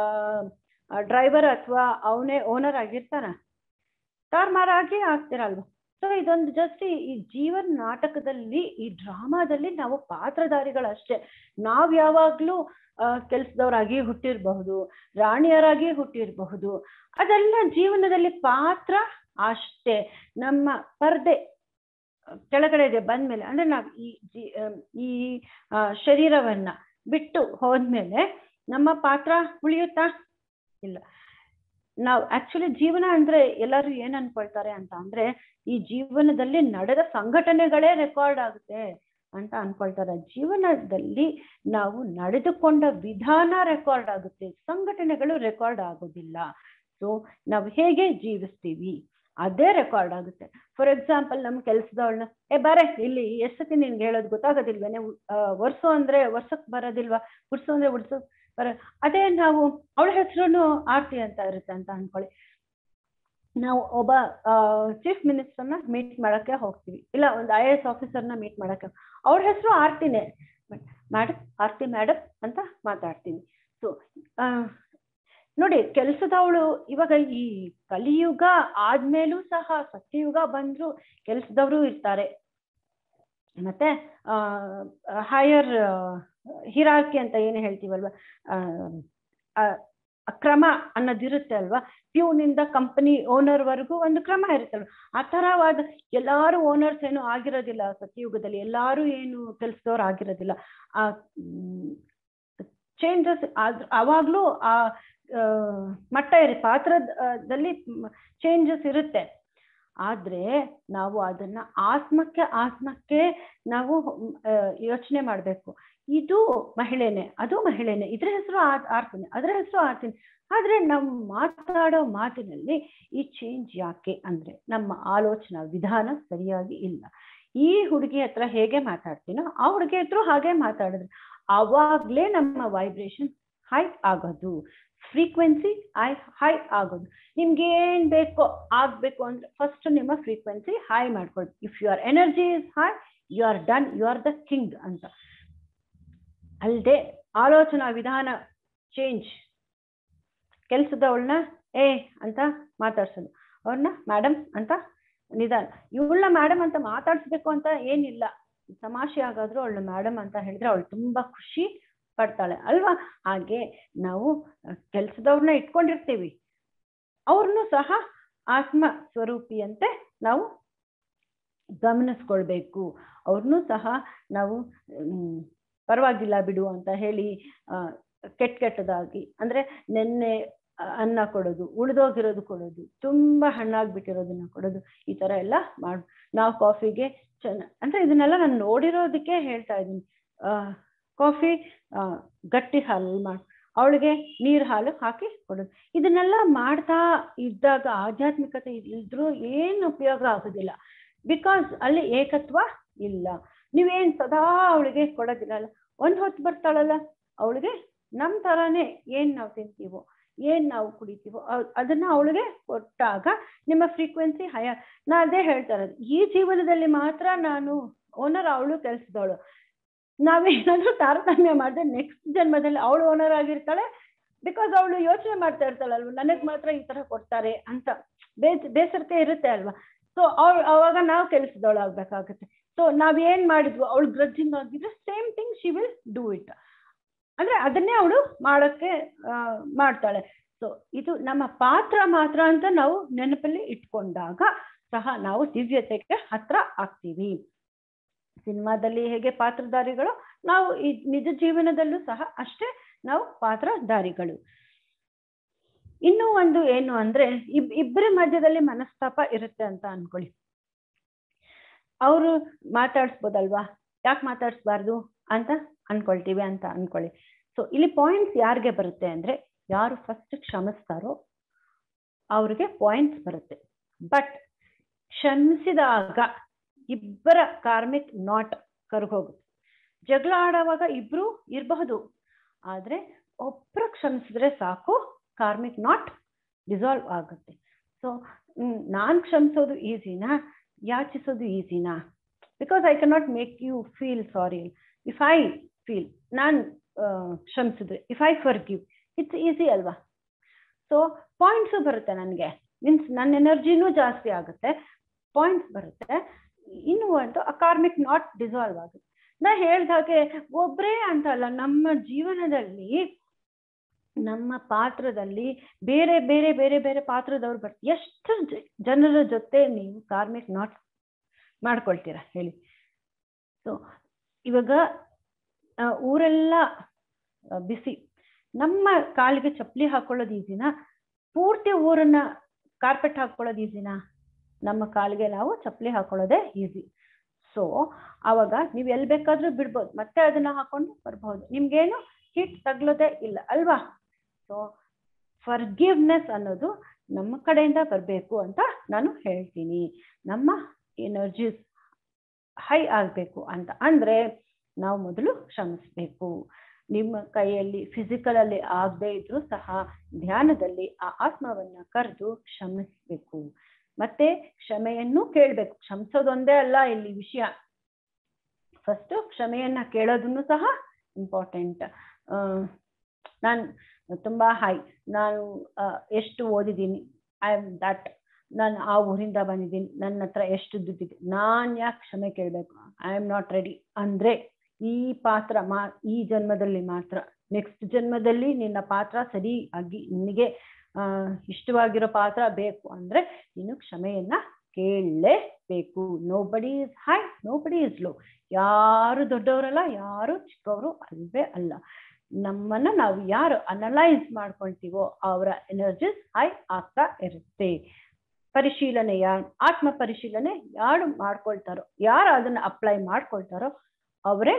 ಡ್ರೈವರ್ ಅಥವಾ ಅವನೇ ಓನರ್ ಆಗಿರ್ತಾನ ತಾರ್ಮಾರಾಗಿ ಆಗ್ತಿರಲ್ವ ಸೊ ಇದೊಂದು ಜಸ್ಟ್ ಈ ಜೀವನ ನಾಟಕದಲ್ಲಿ ಈ ಡ್ರಾಮಾದಲ್ಲಿ ನಾವು ಪಾತ್ರಧಾರಿಗಳಷ್ಟೇ ನಾವ್ ಯಾವಾಗ್ಲೂ ಕೆಲ್ಸದವರಾಗಿ ಹುಟ್ಟಿರಬಹುದು ರಾಣಿಯರಾಗಿ ಹುಟ್ಟಿರಬಹುದು ಅದೆಲ್ಲ ಜೀವನದಲ್ಲಿ ಪಾತ್ರ ಅಷ್ಟೇ ನಮ್ಮ ಪರ್ದೆ ಕೆಳಗಡೆಗೆ ಬಂದ್ಮೇಲೆ ಅಂದ್ರೆ ನಾವ್ ಈ ಜೀ ಈ ಶರೀರವನ್ನ ಬಿಟ್ಟು ಹೋದ್ಮೇಲೆ ನಮ್ಮ ಪಾತ್ರ ಉಳಿಯುತ್ತಾ ಇಲ್ಲ ನಾವು ಆಕ್ಚುಲಿ ಜೀವನ ಅಂದ್ರೆ ಎಲ್ಲರೂ ಏನ್ ಅನ್ಕೊಳ್ತಾರೆ ಅಂತ ಅಂದ್ರೆ ಈ ಜೀವನದಲ್ಲಿ ನಡೆದ ಸಂಘಟನೆಗಳೇ ರೆಕಾರ್ಡ್ ಆಗುತ್ತೆ ಅಂತ ಅನ್ಕೊಳ್ತಾರೆ ಜೀವನದಲ್ಲಿ ನಾವು ನಡೆದುಕೊಂಡ ವಿಧಾನ ರೆಕಾರ್ಡ್ ಆಗುತ್ತೆ ಸಂಘಟನೆಗಳು ರೆಕಾರ್ಡ್ ಆಗೋದಿಲ್ಲ ಸೊ ನಾವು ಹೇಗೆ ಜೀವಿಸ್ತೀವಿ ಅದೇ ರೆಕಾರ್ಡ್ ಆಗುತ್ತೆ ಫಾರ್ ಎಕ್ಸಾಂಪಲ್ ನಮ್ ಕೆಲ್ಸದವಳನ್ನ ಏ ಬಾರೆ ಇಲ್ಲಿ ಎಷ್ಟೊತ್ತಿ ನಿನ್ಗೆ ಹೇಳೋದು ಗೊತ್ತಾಗೋದಿಲ್ವೇನೆ ವರ್ಷು ಅಂದ್ರೆ ವರ್ಷಕ್ ಬರೋದಿಲ್ವಾ ಉಡ್ಸು ಅಂದ್ರೆ ಉಡ್ಸಕ್ ಬರ ಅದೇ ನಾವು ಅವಳ ಹೆಸರು ಆರ್ತಿ ಅಂತ ಇರುತ್ತೆ ಅಂತ ಅನ್ಕೊಳ್ಳಿ ನಾವು ಒಬ್ಬ ಚೀಫ್ ಮಿನಿಸ್ಟರ್ನ ಮೀಟ್ ಮಾಡಕ್ಕೆ ಹೋಗ್ತೀವಿ ಇಲ್ಲ ಒಂದು ಐ ಎ ಎಸ್ ಆಫೀಸರ್ನ ಮೀಟ್ ಮಾಡಕ್ಕೆ ಅವ್ರ ಹೆಸರು ಆರ್ತಿನೇ ಮೇಡಮ್ ಆರ್ತಿ ಮೇಡಮ್ ಅಂತ ಮಾತಾಡ್ತೀನಿ ಸೊ ನೋಡಿ ಕೆಲಸದವಳು ಇವಾಗ ಈ ಕಲಿಯುಗ ಆದ್ಮೇಲೂ ಸಹ ಸತ್ಯಯುಗ ಬಂದ್ರು ಕೆಲಸದವರು ಇರ್ತಾರೆ ಮತ್ತೆ ಹೈಯರ್ ಹಿರಾರ್ಕಿ ಅಂತ ಏನು ಹೇಳ್ತೀವಲ್ವಾ ಕ್ರಮ ಅನ್ನೋದಿರುತ್ತೆ ಅಲ್ವಾ ಪ್ಯೂನಿಂದ ಕಂಪನಿ ಓನರ್ ವರೆಗೂ ಒಂದು ಕ್ರಮ ಇರುತ್ತಲ್ವ ಆ ತರವಾದ ಎಲ್ಲಾರು ಓನರ್ಸ್ ಏನು ಆಗಿರೋದಿಲ್ಲ ಸತ್ಯಯುಗದಲ್ಲಿ ಎಲ್ಲಾರು ಏನು ಕೆಲಸದವ್ರು ಆಗಿರೋದಿಲ್ಲ ಆ ಚೇಂಜಸ್ ಆದ್ ಅವಾಗ್ಲೂ ಆ ಮಟ್ಟ ಇರಿ ಪಾತ್ರದಲ್ಲಿ ಚೇಂಜಸ್ ಇರುತ್ತೆ ಆದ್ರೆ ನಾವು ಅದನ್ನ ಆತ್ಮಕ್ಕೆ ಆತ್ಮಕ್ಕೆ ನಾವು ಯೋಚನೆ ಮಾಡ್ಬೇಕು ಇದು ಮಹಿಳೆನೆ ಅದು ಮಹಿಳೆನೆ ಇದ್ರ ಹೆಸರು ಆರ್ತೀನಿ ಅದರ ಹೆಸರು ಆರ್ತೀನಿ ಆದ್ರೆ ನಾವು ಮಾತಾಡೋ ಮಾತಿನಲ್ಲಿ ಈ ಚೇಂಜ್ ಯಾಕೆ ಅಂದ್ರೆ ನಮ್ಮ ಆಲೋಚನಾ ವಿಧಾನ ಸರಿಯಾಗಿ ಇಲ್ಲ ಈ ಹುಡುಗಿ ಹತ್ರ ಹೇಗೆ ಮಾತಾಡ್ತೀನೋ ಆ ಹುಡುಗಿ ಹತ್ರ ಹಾಗೆ ಮಾತಾಡಿದ್ರೆ ಆವಾಗ್ಲೇ ನಮ್ಮ ವೈಬ್ರೇಷನ್ ಹೈ ಆಗೋದು ಫ್ರೀಕ್ವೆನ್ಸಿ ಐ ಹೈ ಆಗೋದು ನಿಮ್ಗೆ ಏನ್ ಬೇಕೋ ಆಗ್ಬೇಕು ಅಂದ್ರೆ ಫಸ್ಟ್ ನಿಮ್ಮ ಫ್ರೀಕ್ವೆನ್ಸಿ ಹೈ ಮಾಡ್ಕೊಳ್ಳಿ if your energy is high you are done you are the king ಅಂತ ಅಲ್ಲದೆ ಆಲೋಚನಾ ವಿಧಾನ ಚೇಂಜ್ ಕೆಲ್ಸದವಳನ್ನ ಏ ಅಂತ ಮಾತಾಡ್ಸೋದು ಅವ್ರನ್ನ ಮೇಡಮ್ ಅಂತ ನಿಧಾನ ಇವಳನ್ನ ಮೇಡಮ್ ಅಂತ ಮಾತಾಡ್ಸ್ಬೇಕು ಅಂತ ಏನಿಲ್ಲ ತಮಾಷೆ ಆಗಾದ್ರೂ ಅವಳು ಮೇಡಮ್ ಅಂತ ಹೇಳಿದ್ರೆ ಅವಳು ತುಂಬಾ ಖುಷಿ ಪಡ್ತಾಳೆ ಅಲ್ವಾ ಹಾಗೆ ನಾವು ಕೆಲ್ಸದವ್ರನ್ನ ಇಟ್ಕೊಂಡಿರ್ತೀವಿ ಅವ್ರನ್ನೂ ಸಹ ಆತ್ಮ ಸ್ವರೂಪಿಯಂತೆ ನಾವು ಗಮನಿಸ್ಕೊಳ್ಬೇಕು ಅವ್ರನ್ನೂ ಸಹ ನಾವು ಪರವಾಗಿಲ್ಲ ಬಿಡು ಅಂತ ಹೇಳಿ ಕೆಟ್ಟ ಕೆಟ್ಟದಾಗಿ ಅಂದ್ರೆ ನೆನ್ನೆ ಅನ್ನ ಕೊಡೋದು ಉಳಿದೋಗಿರೋದು ಕೊಡೋದು ತುಂಬಾ ಹಣ್ಣಾಗ್ಬಿಟ್ಟಿರೋದನ್ನ ಕೊಡೋದು ಈ ತರ ಎಲ್ಲ ಮಾಡ್ ನಾವು ಕಾಫಿಗೆ ಚೆನ್ನ ಅಂದ್ರೆ ಇದನ್ನೆಲ್ಲ ನಾನು ನೋಡಿರೋದಕ್ಕೆ ಹೇಳ್ತಾ ಇದ್ದೀನಿ ಆ ಕಾಫಿ ಗಟ್ಟಿ ಹಾಲು ಮಾಡಿ ಅವಳಿಗೆ ನೀರು ಹಾಲು ಹಾಕಿ ಕೊಡೋದು ಇದನ್ನೆಲ್ಲ ಮಾಡ್ತಾ ಇದ್ದಾಗ ಆಧ್ಯಾತ್ಮಿಕತೆ ಇದ್ರೂ ಏನು ಉಪಯೋಗ ಆಗೋದಿಲ್ಲ ಬಿಕಾಸ್ ಅಲ್ಲಿ ಏಕತ್ವ ಇಲ್ಲ ನೀವೇನ್ ಸದಾ ಅವಳಿಗೆ ಕೊಡೋದಿಲ್ಲ ಅಲ್ಲ ಒಂದ್ ಹೊತ್ತು ಬರ್ತಾಳಲ್ಲ ಅವಳಿಗೆ ನಮ್ ತರಾನೇ ಏನ್ ನಾವು ತಿಂತೀವೋ ಏನ್ ನಾವು ಕುಡಿತೀವೋ ಅದನ್ನ ಅವಳಿಗೆ ಕೊಟ್ಟಾಗ ನಿಮ್ಮ ಫ್ರೀಕ್ವೆನ್ಸಿ ಹಯ ನಾ ಅದೇ ಹೇಳ್ತಾ ಇರೋದು ಈ ಜೀವನದಲ್ಲಿ ಮಾತ್ರ ನಾನು ಓನರ್ ಅವಳು ಕೆಲ್ಸದವಳು ನಾವೇನಾದ್ರೂ ತಾರತಮ್ಯ ಮಾಡಿದ್ರೆ ನೆಕ್ಸ್ಟ್ ಜನ್ಮದಲ್ಲಿ ಅವಳು ಓನರ್ ಆಗಿರ್ತಾಳೆ ಬಿಕಾಸ್ ಅವಳು ಯೋಚನೆ ಮಾಡ್ತಾ ಇರ್ತಾಳಲ್ವ ನನಗ್ ಮಾತ್ರ ಈ ತರ ಕೊಡ್ತಾರೆ ಅಂತ ಬೇಸ್ ಬೇಸರತೆ ಇರುತ್ತೆ ಅಲ್ವಾ ಸೊ ಅವಳು ಅವಾಗ ನಾವು ಕೆಲ್ಸದವಳು ಆಗ್ಬೇಕಾಗತ್ತೆ ಸೊ ನಾವ್ ಏನ್ ಮಾಡಿದ್ವು ಅವಳು ಗ್ರಜ್ಜಿಂಗ್ ಆಗಿದ್ರೆ same thing she will do it ಅಂದ್ರೆ ಅದನ್ನೇ ಅವಳು ಮಾಡಕ್ಕೆ ಮಾಡ್ತಾಳೆ ಸೊ ಇದು ನಮ್ಮ ಪಾತ್ರ ಮಾತ್ರ ಅಂತ ನಾವು ನೆನಪಲ್ಲಿ ಇಟ್ಕೊಂಡಾಗ ಸಹ ನಾವು ದಿವ್ಯತೆಗೆ ಹತ್ರ ಆಗ್ತೀವಿ ಸಿನಿಮಾದಲ್ಲಿ ಹೇಗೆ ಪಾತ್ರಧಾರಿಗಳು ನಾವು ಈ ನಿಜ ಜೀವನದಲ್ಲೂ ಸಹ ಅಷ್ಟೇ ನಾವು ಪಾತ್ರಧಾರಿಗಳು ಇನ್ನೂ ಒಂದು ಏನು ಅಂದ್ರೆ ಇಬ್ ಇಬ್ಬರ ಮಧ್ಯದಲ್ಲಿ ಮನಸ್ತಾಪ ಇರುತ್ತೆ ಅಂತ ಅನ್ಕೊಳ್ಳಿ ಅವರು ಮಾತಾಡ್ಸ್ಬೋದಲ್ವಾ ಯಾಕೆ ಮಾತಾಡ್ಸ್ಬಾರ್ದು ಅಂತ ಅನ್ಕೊಳ್ತೀವಿ ಅಂತ ಅನ್ಕೊಳ್ಳಿ ಸೊ ಇಲ್ಲಿ ಪಾಯಿಂಟ್ಸ್ ಯಾರಿಗೆ ಬರುತ್ತೆ ಅಂದ್ರೆ ಯಾರು ಫಸ್ಟ್ ಕ್ಷಮಿಸ್ತಾರೋ ಅವ್ರಿಗೆ ಪಾಯಿಂಟ್ಸ್ ಬರುತ್ತೆ ಬಟ್ ಕ್ಷಮಿಸಿದಾಗ ಇಬ್ಬರ ಕಾರ್ಮಿಕ್ ನಾಟ್ ಕರ್ಗೋಗುತ್ತೆ ಜಗಳ ಆಡುವಾಗ ಇಬ್ರು ಇರಬಹುದು ಆದ್ರೆ ಒಬ್ರು ಕ್ಷಮಿಸಿದ್ರೆ ಸಾಕು ಕಾರ್ಮಿಕ್ ನಾಟ್ ಡಿಸಾಲ್ವ್ ಆಗುತ್ತೆ ಸೊ ನಾನ್ ಕ್ಷಮಿಸೋದು ಈಸಿನಾ ಯಾಚಿಸೋದು ಈಸಿನಾ because I can not make you feel sorry if I feel ನಾನು ಕ್ಷಮಿಸಿದ್ರೆ if I forgive it's easy ಅಲ್ವಾ ಸೊ ಪಾಯಿಂಟ್ಸು ಬರುತ್ತೆ ನನಗೆ ಮೀನ್ಸ್ ನನ್ನ ಎನರ್ಜಿನೂ ಜಾಸ್ತಿ ಆಗುತ್ತೆ ಪಾಯಿಂಟ್ಸ್ ಬರುತ್ತೆ ಇನ್ನು ಒಂದು ಕಾರ್ಮಿಕ್ ನಾಟ್ ಡಿಸಾಲ್ವ್ ಆಗುತ್ತೆ ನಾ ಹೇಳ್ದಾಗೆ ಒಬ್ಬರೇ ಅಂತ ಅಲ್ಲ ನಮ್ಮ ಜೀವನದಲ್ಲಿ ನಮ್ಮ ಪಾತ್ರದಲ್ಲಿ ಬೇರೆ ಬೇರೆ ಬೇರೆ ಬೇರೆ ಪಾತ್ರದವ್ರು ಬರ್ತಾರೆ ಎಷ್ಟು ಜನರ ಜೊತೆ ನೀವು ಕಾರ್ಮಿಕ್ ನಾಟ್ ಮಾಡ್ಕೊಳ್ತೀರಾ ಹೇಳಿ ಸೊ ಇವಾಗ ಊರೆಲ್ಲ ಬಿಸಿ ನಮ್ಮ ಕಾಲಿಗೆ ಚಪ್ಪಲಿ ಹಾಕೊಳ್ಳೋದು ಈಸಿನಾ ಪೂರ್ತಿ ಊರನ್ನ ಕಾರ್ಪೆಟ್ ಹಾಕೊಳ್ಳೋದು ಈಸಿನಾ ನಮ್ಮ ಕಾಲಿಗೆ ನಾವು ಚಪ್ಪಲಿ ಹಾಕೊಳ್ಳೋದೇ ಈಸಿ ಸೊ ಅವಾಗ ನೀವು ಎಲ್ಲಿ ಬೇಕಾದ್ರೂ ಬಿಡ್ಬೋದು ಮತ್ತೆ ಅದನ್ನ ಹಾಕೊಂಡು ಬರ್ಬಹುದು ನಿಮ್ಗೇನು ಹಿಟ್ ತಗ್ಲೋದೇ ಇಲ್ಲ ಅಲ್ವಾ ಸೊ ಫರ್ಗಿವ್ನೆಸ್ ಅನ್ನೋದು ನಮ್ಮ ಕಡೆಯಿಂದ ಬರಬೇಕು ಅಂತ ನಾನು ಹೇಳ್ತೀನಿ ನಮ್ಮ ಎನರ್ಜೀಸ್ ಹೈ ಆಗಬೇಕು ಅಂತ ಅಂದ್ರೆ ನಾವು ಮೊದಲು ಶ್ರಮಿಸ್ಬೇಕು ನಿಮ್ಮ ಕೈಯಲ್ಲಿ ಫಿಸಿಕಲ್ ಅಲ್ಲಿ ಆಗದೆ ಇದ್ರೂ ಸಹ ಧ್ಯಾನದಲ್ಲಿ ಆ ಆತ್ಮವನ್ನ ಕರೆದು ಕ್ಷಮಿಸ್ಬೇಕು ಮತ್ತೆ ಕ್ಷಮೆಯನ್ನು ಕೇಳ್ಬೇಕು ಕ್ಷಮಿಸೋದೊಂದೇ ಅಲ್ಲ ಇಲ್ಲಿ ವಿಷಯ ಫಸ್ಟ್ ಕ್ಷಮೆಯನ್ನ ಕೇಳೋದನ್ನು ಸಹ ಇಂಪಾರ್ಟೆಂಟ್ ನಾನು ತುಂಬಾ ಹೈ ನಾನು ಎಷ್ಟು ಓದಿದ್ದೀನಿ ಐ ಆಮ್ ದಟ್ ನಾನು ಆ ಊರಿಂದ ಬಂದಿದ್ದೀನಿ ನನ್ನ ಹತ್ರ ಎಷ್ಟು ದುಡ್ಡಿದೆ ನಾನು ಯಾಕೆ ಕ್ಷಮೆ ಕೇಳಬೇಕು ಐ ಆಮ್ ನಾಟ್ ರೆಡಿ ಅಂದ್ರೆ ಈ ಪಾತ್ರ ಮಾ ಈ ಜನ್ಮದಲ್ಲಿ ಮಾತ್ರ ನೆಕ್ಸ್ಟ್ ಜನ್ಮದಲ್ಲಿ ನಿನ್ನ ಪಾತ್ರ ಸರಿ ಆಗಿ ನಿನಗೆ ಇಷ್ಟವಾಗಿರೋ ಪಾತ್ರ ಬೇಕು ಅಂದ್ರೆ ನೀನು ಕ್ಷಮೆಯನ್ನ ಕೇಳಲೇಬೇಕು nobody is high nobody is low ಯಾರು ದೊಡ್ಡವರಲ್ಲ ಯಾರು ಚಿಕ್ಕವರು ಅಲ್ವೇ ಅಲ್ಲ ನಮ್ಮನ್ನ ನಾವು ಯಾರು ಅನಲೈಸ್ ಮಾಡ್ಕೊಳ್ತೀವೋ ಅವರ ಎನರ್ಜೀಸ್ ಹೈ ಆಗ್ತಾ ಇರುತ್ತೆ ಪರಿಶೀಲನೆಯ ಆತ್ಮ ಪರಿಶೀಲನೆ ಯಾರು ಮಾಡ್ಕೊಳ್ತಾರೋ ಯಾರು ಅದನ್ನ ಅಪ್ಲೈ ಮಾಡ್ಕೊಳ್ತಾರೋ ಅವರೇ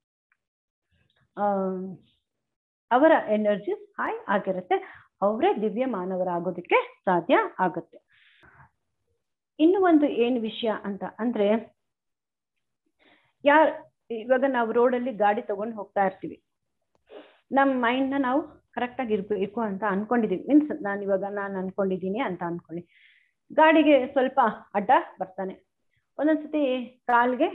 ಅವರ ಎನರ್ಜಿ ಹೈ ಆಗಿರುತ್ತೆ ಅವರೇ ದಿವ್ಯ ಮಾನವರಾಗೋದಕ್ಕೆ ಸಾಧ್ಯ ಆಗುತ್ತೆ ಇನ್ನು ಒಂದು ಏನು ವಿಷಯ ಅಂತ ಅಂದ್ರೆ ಯಾರ್ ಇವಾಗ ನಾವು ರೋಡಲ್ಲಿ ಗಾಡಿ ತಗೊಂಡು ಹೋಗ್ತಾ ಇರ್ತೀವಿ ನಮ್ಮ ಮೈಂಡ್ನ ನಾವು ಕರೆಕ್ಟಾಗಿ ಇರ್ಬೇಕು ಅಂತ ಅನ್ಕೊಂಡಿದೀವಿ ಮೀನ್ಸ್ ನಾನು ಇವಾಗ ನಾನು ಅನ್ಕೊಂಡಿದ್ದೀನಿ ಅಂತ ಅನ್ಕೊಳ್ಳಿ ಗಾಡಿಗೆ ಸ್ವಲ್ಪ ಅಡ್ಡ ಬರ್ತಾನೆ ಒಂದೊಂದ್ಸತಿ ಕಾಲ್ಗೆ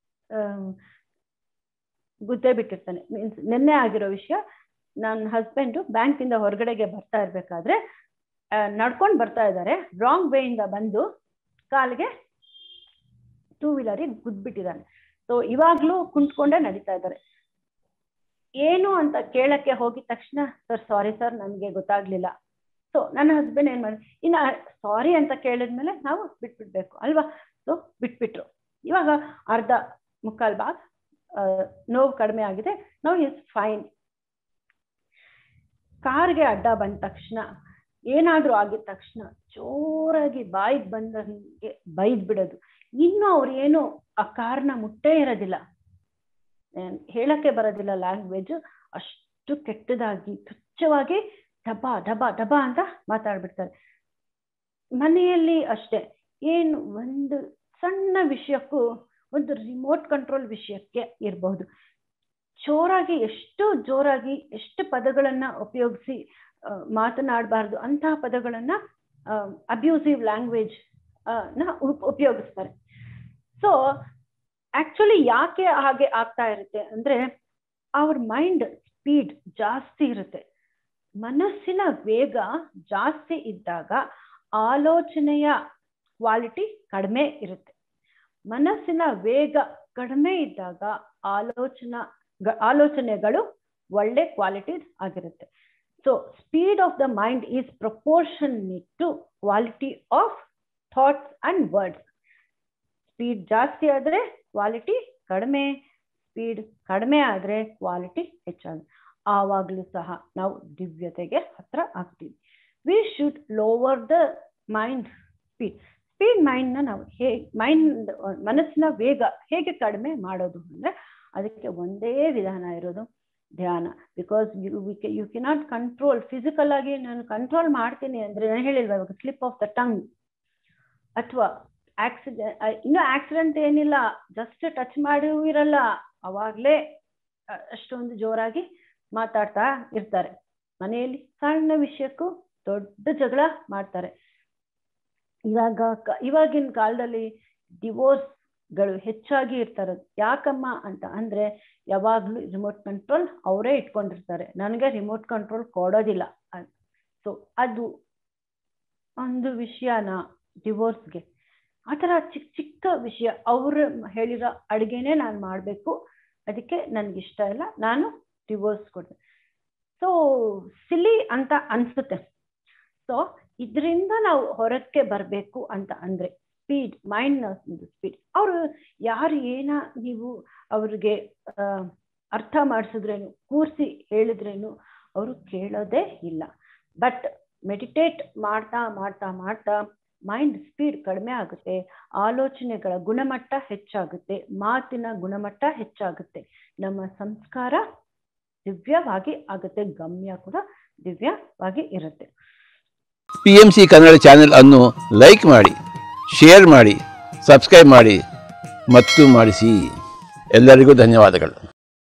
ಗುದ್ದೆ ಬಿಟ್ಟಿರ್ತಾನೆ ಮೀನ್ಸ್ ನಿನ್ನೆ ಆಗಿರೋ ವಿಷಯ ನನ್ನ ಹಸ್ಬೆಂಡು ಬ್ಯಾಂಕಿಂದ ಹೊರಗಡೆಗೆ ಬರ್ತಾ ಇರ್ಬೇಕಾದ್ರೆ ನಡ್ಕೊಂಡು ಬರ್ತಾ ಇದ್ದಾರೆ ರಾಂಗ್ ವೇಯಿಂದ ಬಂದು ಕಾಲಿಗೆ ಟೂ ವೀಲರಿಗೆ ಗುದ್ಬಿಟ್ಟಿದ್ದಾನೆ ಸೊ ಇವಾಗ್ಲೂ ಕುಂತ್ಕೊಂಡೇ ನಡೀತಾ ಇದ್ದಾರೆ ಏನು ಅಂತ ಕೇಳಕ್ಕೆ ಹೋಗಿದ ತಕ್ಷಣ ಸರ್ ಸಾರಿ ಸರ್ ನನಗೆ ಗೊತ್ತಾಗ್ಲಿಲ್ಲ ಸೊ ನನ್ನ ಹಸ್ಬೆಂಡ್ ಏನ್ ಮಾಡಿ ಇನ್ನ ಸಾರಿ ಅಂತ ಕೇಳಿದ್ಮೇಲೆ ನಾವು ಬಿಟ್ಬಿಡ್ಬೇಕು ಅಲ್ವಾ ಸೊ ಬಿಟ್ಬಿಟ್ರು ಇವಾಗ ಅರ್ಧ ಮುಕ್ಕಾಲ್ ಭಾಗ ನೋವು ಕಡಿಮೆ ಆಗಿದೆ ನೋ ಇಸ್ ಫೈನ್ ಕಾರ್ಗೆ ಅಡ್ಡ ಬಂದ ತಕ್ಷಣ ಏನಾದ್ರೂ ಆಗಿದ ತಕ್ಷಣ ಜೋರಾಗಿ ಬಾಯಿಗೆ ಬಂದಂಗೆ ಬೈದ್ ಬಿಡೋದು ಇನ್ನು ಅವ್ರು ಏನು ಆ ಕಾರ್ನ ಮುಟ್ಟೇ ಇರೋದಿಲ್ಲ ಹೇಳಕ್ಕೆ ಬರೋದಿಲ್ಲ ಲ್ಯಾಂಗ್ವೇಜ್ ಅಷ್ಟು ಕೆಟ್ಟದಾಗಿ ತುಚ್ಛವಾಗಿ ಡಬ ಡಬ ಡಬ ಅಂತ ಮಾತಾಡ್ಬಿಡ್ತಾರೆ ಮನೆಯಲ್ಲಿ ಅಷ್ಟೇ ಏನು ಒಂದು ಸಣ್ಣ ವಿಷಯಕ್ಕೂ ಒಂದು ರಿಮೋಟ್ ಕಂಟ್ರೋಲ್ ವಿಷಯಕ್ಕೆ ಇರಬಹುದು ಜೋರಾಗಿ ಎಷ್ಟು ಜೋರಾಗಿ ಎಷ್ಟು ಪದಗಳನ್ನ ಉಪಯೋಗಿಸಿ ಮಾತನಾಡಬಾರ್ದು ಅಂತಹ ಪದಗಳನ್ನ ಅಬ್ಯೂಸಿವ್ ಲ್ಯಾಂಗ್ವೇಜ್ ನ ಉಪಯೋಗಿಸ್ತಾರೆ ಸೊ ಆಕ್ಚುಲಿ ಯಾಕೆ ಹಾಗೆ ಆಗ್ತಾ ಇರುತ್ತೆ ಅಂದ್ರೆ ಅವ್ರ ಮೈಂಡ್ ಸ್ಪೀಡ್ ಜಾಸ್ತಿ ಇರುತ್ತೆ ಮನಸ್ಸಿನ ವೇಗ ಜಾಸ್ತಿ ಇದ್ದಾಗ ಆಲೋಚನೆಯ ಕ್ವಾಲಿಟಿ ಕಡಿಮೆ ಇರುತ್ತೆ ಮನಸ್ಸಿನ ವೇಗ ಕಡಿಮೆ ಇದ್ದಾಗ ಆಲೋಚನಾ ಆಲೋಚನೆಗಳು ಒಳ್ಳೆ ಕ್ವಾಲಿಟಿ ಆಗಿರುತ್ತೆ so speed of the mind is proportionate to quality of thoughts and words speed ಜಾಸ್ತಿ ಆದರೆ ಕ್ವಾಲಿಟಿ ಕಡಿಮೆ ಸ್ಪೀಡ್ ಕಡಿಮೆ ಆದರೆ ಕ್ವಾಲಿಟಿ ಹೆಚ್ಚಾಗುತ್ತೆ ಆವಾಗಲೂ ಸಹ ನಾವು ದಿವ್ಯತೆಗೆ ಹತ್ರ ಆಗ್ತೀವಿ we should lower the mind speed speed ಮೈಂಡ್ನ ನಾವು ಹೇಗೆ ಮೈಂಡ್ ಮನಸ್ಸಿನ ವೇಗ ಹೇಗೆ ಕಡಿಮೆ ಮಾಡೋದು ಅಂದರೆ ಅದಕ್ಕೆ ಒಂದೇ ವಿಧಾನ ಇರೋದು ಧ್ಯಾನ because you you cannot control physical ಆಗಿ ನಾನು ಕಂಟ್ರೋಲ್ ಮಾಡ್ತೀನಿ ಅಂದರೆ ನಾನು ಹೇಳಿಲ್ವ ಇವಾಗ ಸ್ಲಿಪ್ ಆಫ್ ದ ಟಂಗ್ ಅಥವಾ ಆಕ್ಸಿಡೆಂಟ್ ಇನ್ನೂ ಆಕ್ಸಿಡೆಂಟ್ ಏನಿಲ್ಲ ಜಸ್ಟ್ ಟಚ್ ಮಾಡಿ ಇರಲ್ಲ ಅವಾಗಲೇ ಅಷ್ಟೊಂದು ಜೋರಾಗಿ ಮಾತಾಡ್ತಾ ಇರ್ತಾರೆ ಮನೆಯಲ್ಲಿ ಸಣ್ಣ ವಿಷಯಕ್ಕೂ ದೊಡ್ಡ ಜಗಳ ಮಾಡ್ತಾರೆ ಇವಾಗ ಇವಾಗಿನ ಕಾಲದಲ್ಲಿ ಡಿವೋರ್ಸ್ಗಳು ಹೆಚ್ಚಾಗಿ ಇರ್ತಾರೆ ಯಾಕಮ್ಮ ಅಂತ ಅಂದ್ರೆ ಯಾವಾಗ್ಲೂ ರಿಮೋಟ್ ಕಂಟ್ರೋಲ್ ಅವರೇ ಇಟ್ಕೊಂಡಿರ್ತಾರೆ ನನಗೆ ರಿಮೋಟ್ ಕಂಟ್ರೋಲ್ ಕೊಡೋದಿಲ್ಲ ಸೊ ಅದು ಒಂದು ವಿಷಯನ ಡಿವೋರ್ಸ್ಗೆ ಆ ಥರ ಚಿಕ್ಕ ಚಿಕ್ಕ ವಿಷಯ ಅವರು ಹೇಳಿರೋ ಅಡುಗೆನೇ ನಾನು ಮಾಡಬೇಕು ಅದಕ್ಕೆ ನನಗಿಷ್ಟ ಇಲ್ಲ ನಾನು ಡಿವೋರ್ಸ್ ಕೊಡ್ತೇನೆ ಸೊ ಸಿಲಿ ಅಂತ ಅನ್ಸುತ್ತೆ ಸೊ ಇದರಿಂದ ನಾವು ಹೊರಕ್ಕೆ ಬರಬೇಕು ಅಂತ ಅಂದ್ರೆ ಸ್ಪೀಡ್ ಮೈಂಡ್ನ ಸ್ಪೀಡ್ ಅವರು ಯಾರು ಏನ ನೀವು ಅವ್ರಿಗೆ ಅರ್ಥ ಮಾಡಿಸಿದ್ರೇನು ಕೂರಿಸಿ ಹೇಳಿದ್ರೇನು ಅವರು ಕೇಳೋದೇ ಇಲ್ಲ ಬಟ್ ಮೆಡಿಟೇಟ್ ಮಾಡ್ತಾ ಮಾಡ್ತಾ ಮಾಡ್ತಾ ಮೈಂಡ್ ಸ್ಪೀಡ್ ಕಡಿಮೆ ಆಗುತ್ತೆ ಆಲೋಚನೆಗಳ ಗುಣಮಟ್ಟ ಹೆಚ್ಚಾಗುತ್ತೆ ಮಾತಿನ ಗುಣಮಟ್ಟ ಹೆಚ್ಚಾಗುತ್ತೆ ನಮ್ಮ ಸಂಸ್ಕಾರ ದಿವ್ಯವಾಗಿ ಆಗುತ್ತೆ ಗಮ್ಯ ಕೂಡ ದಿವ್ಯವಾಗಿ ಇರುತ್ತೆ P M C Kannada channel ಅನ್ನು ಲೈಕ್ ಮಾಡಿ ಶೇರ್ ಮಾಡಿ ಸಬ್ಸ್ಕ್ರೈಬ್ ಮಾಡಿ ಮತ್ತು ಮಾಡಿಸಿ ಎಲ್ಲರಿಗೂ ಧನ್ಯವಾದಗಳು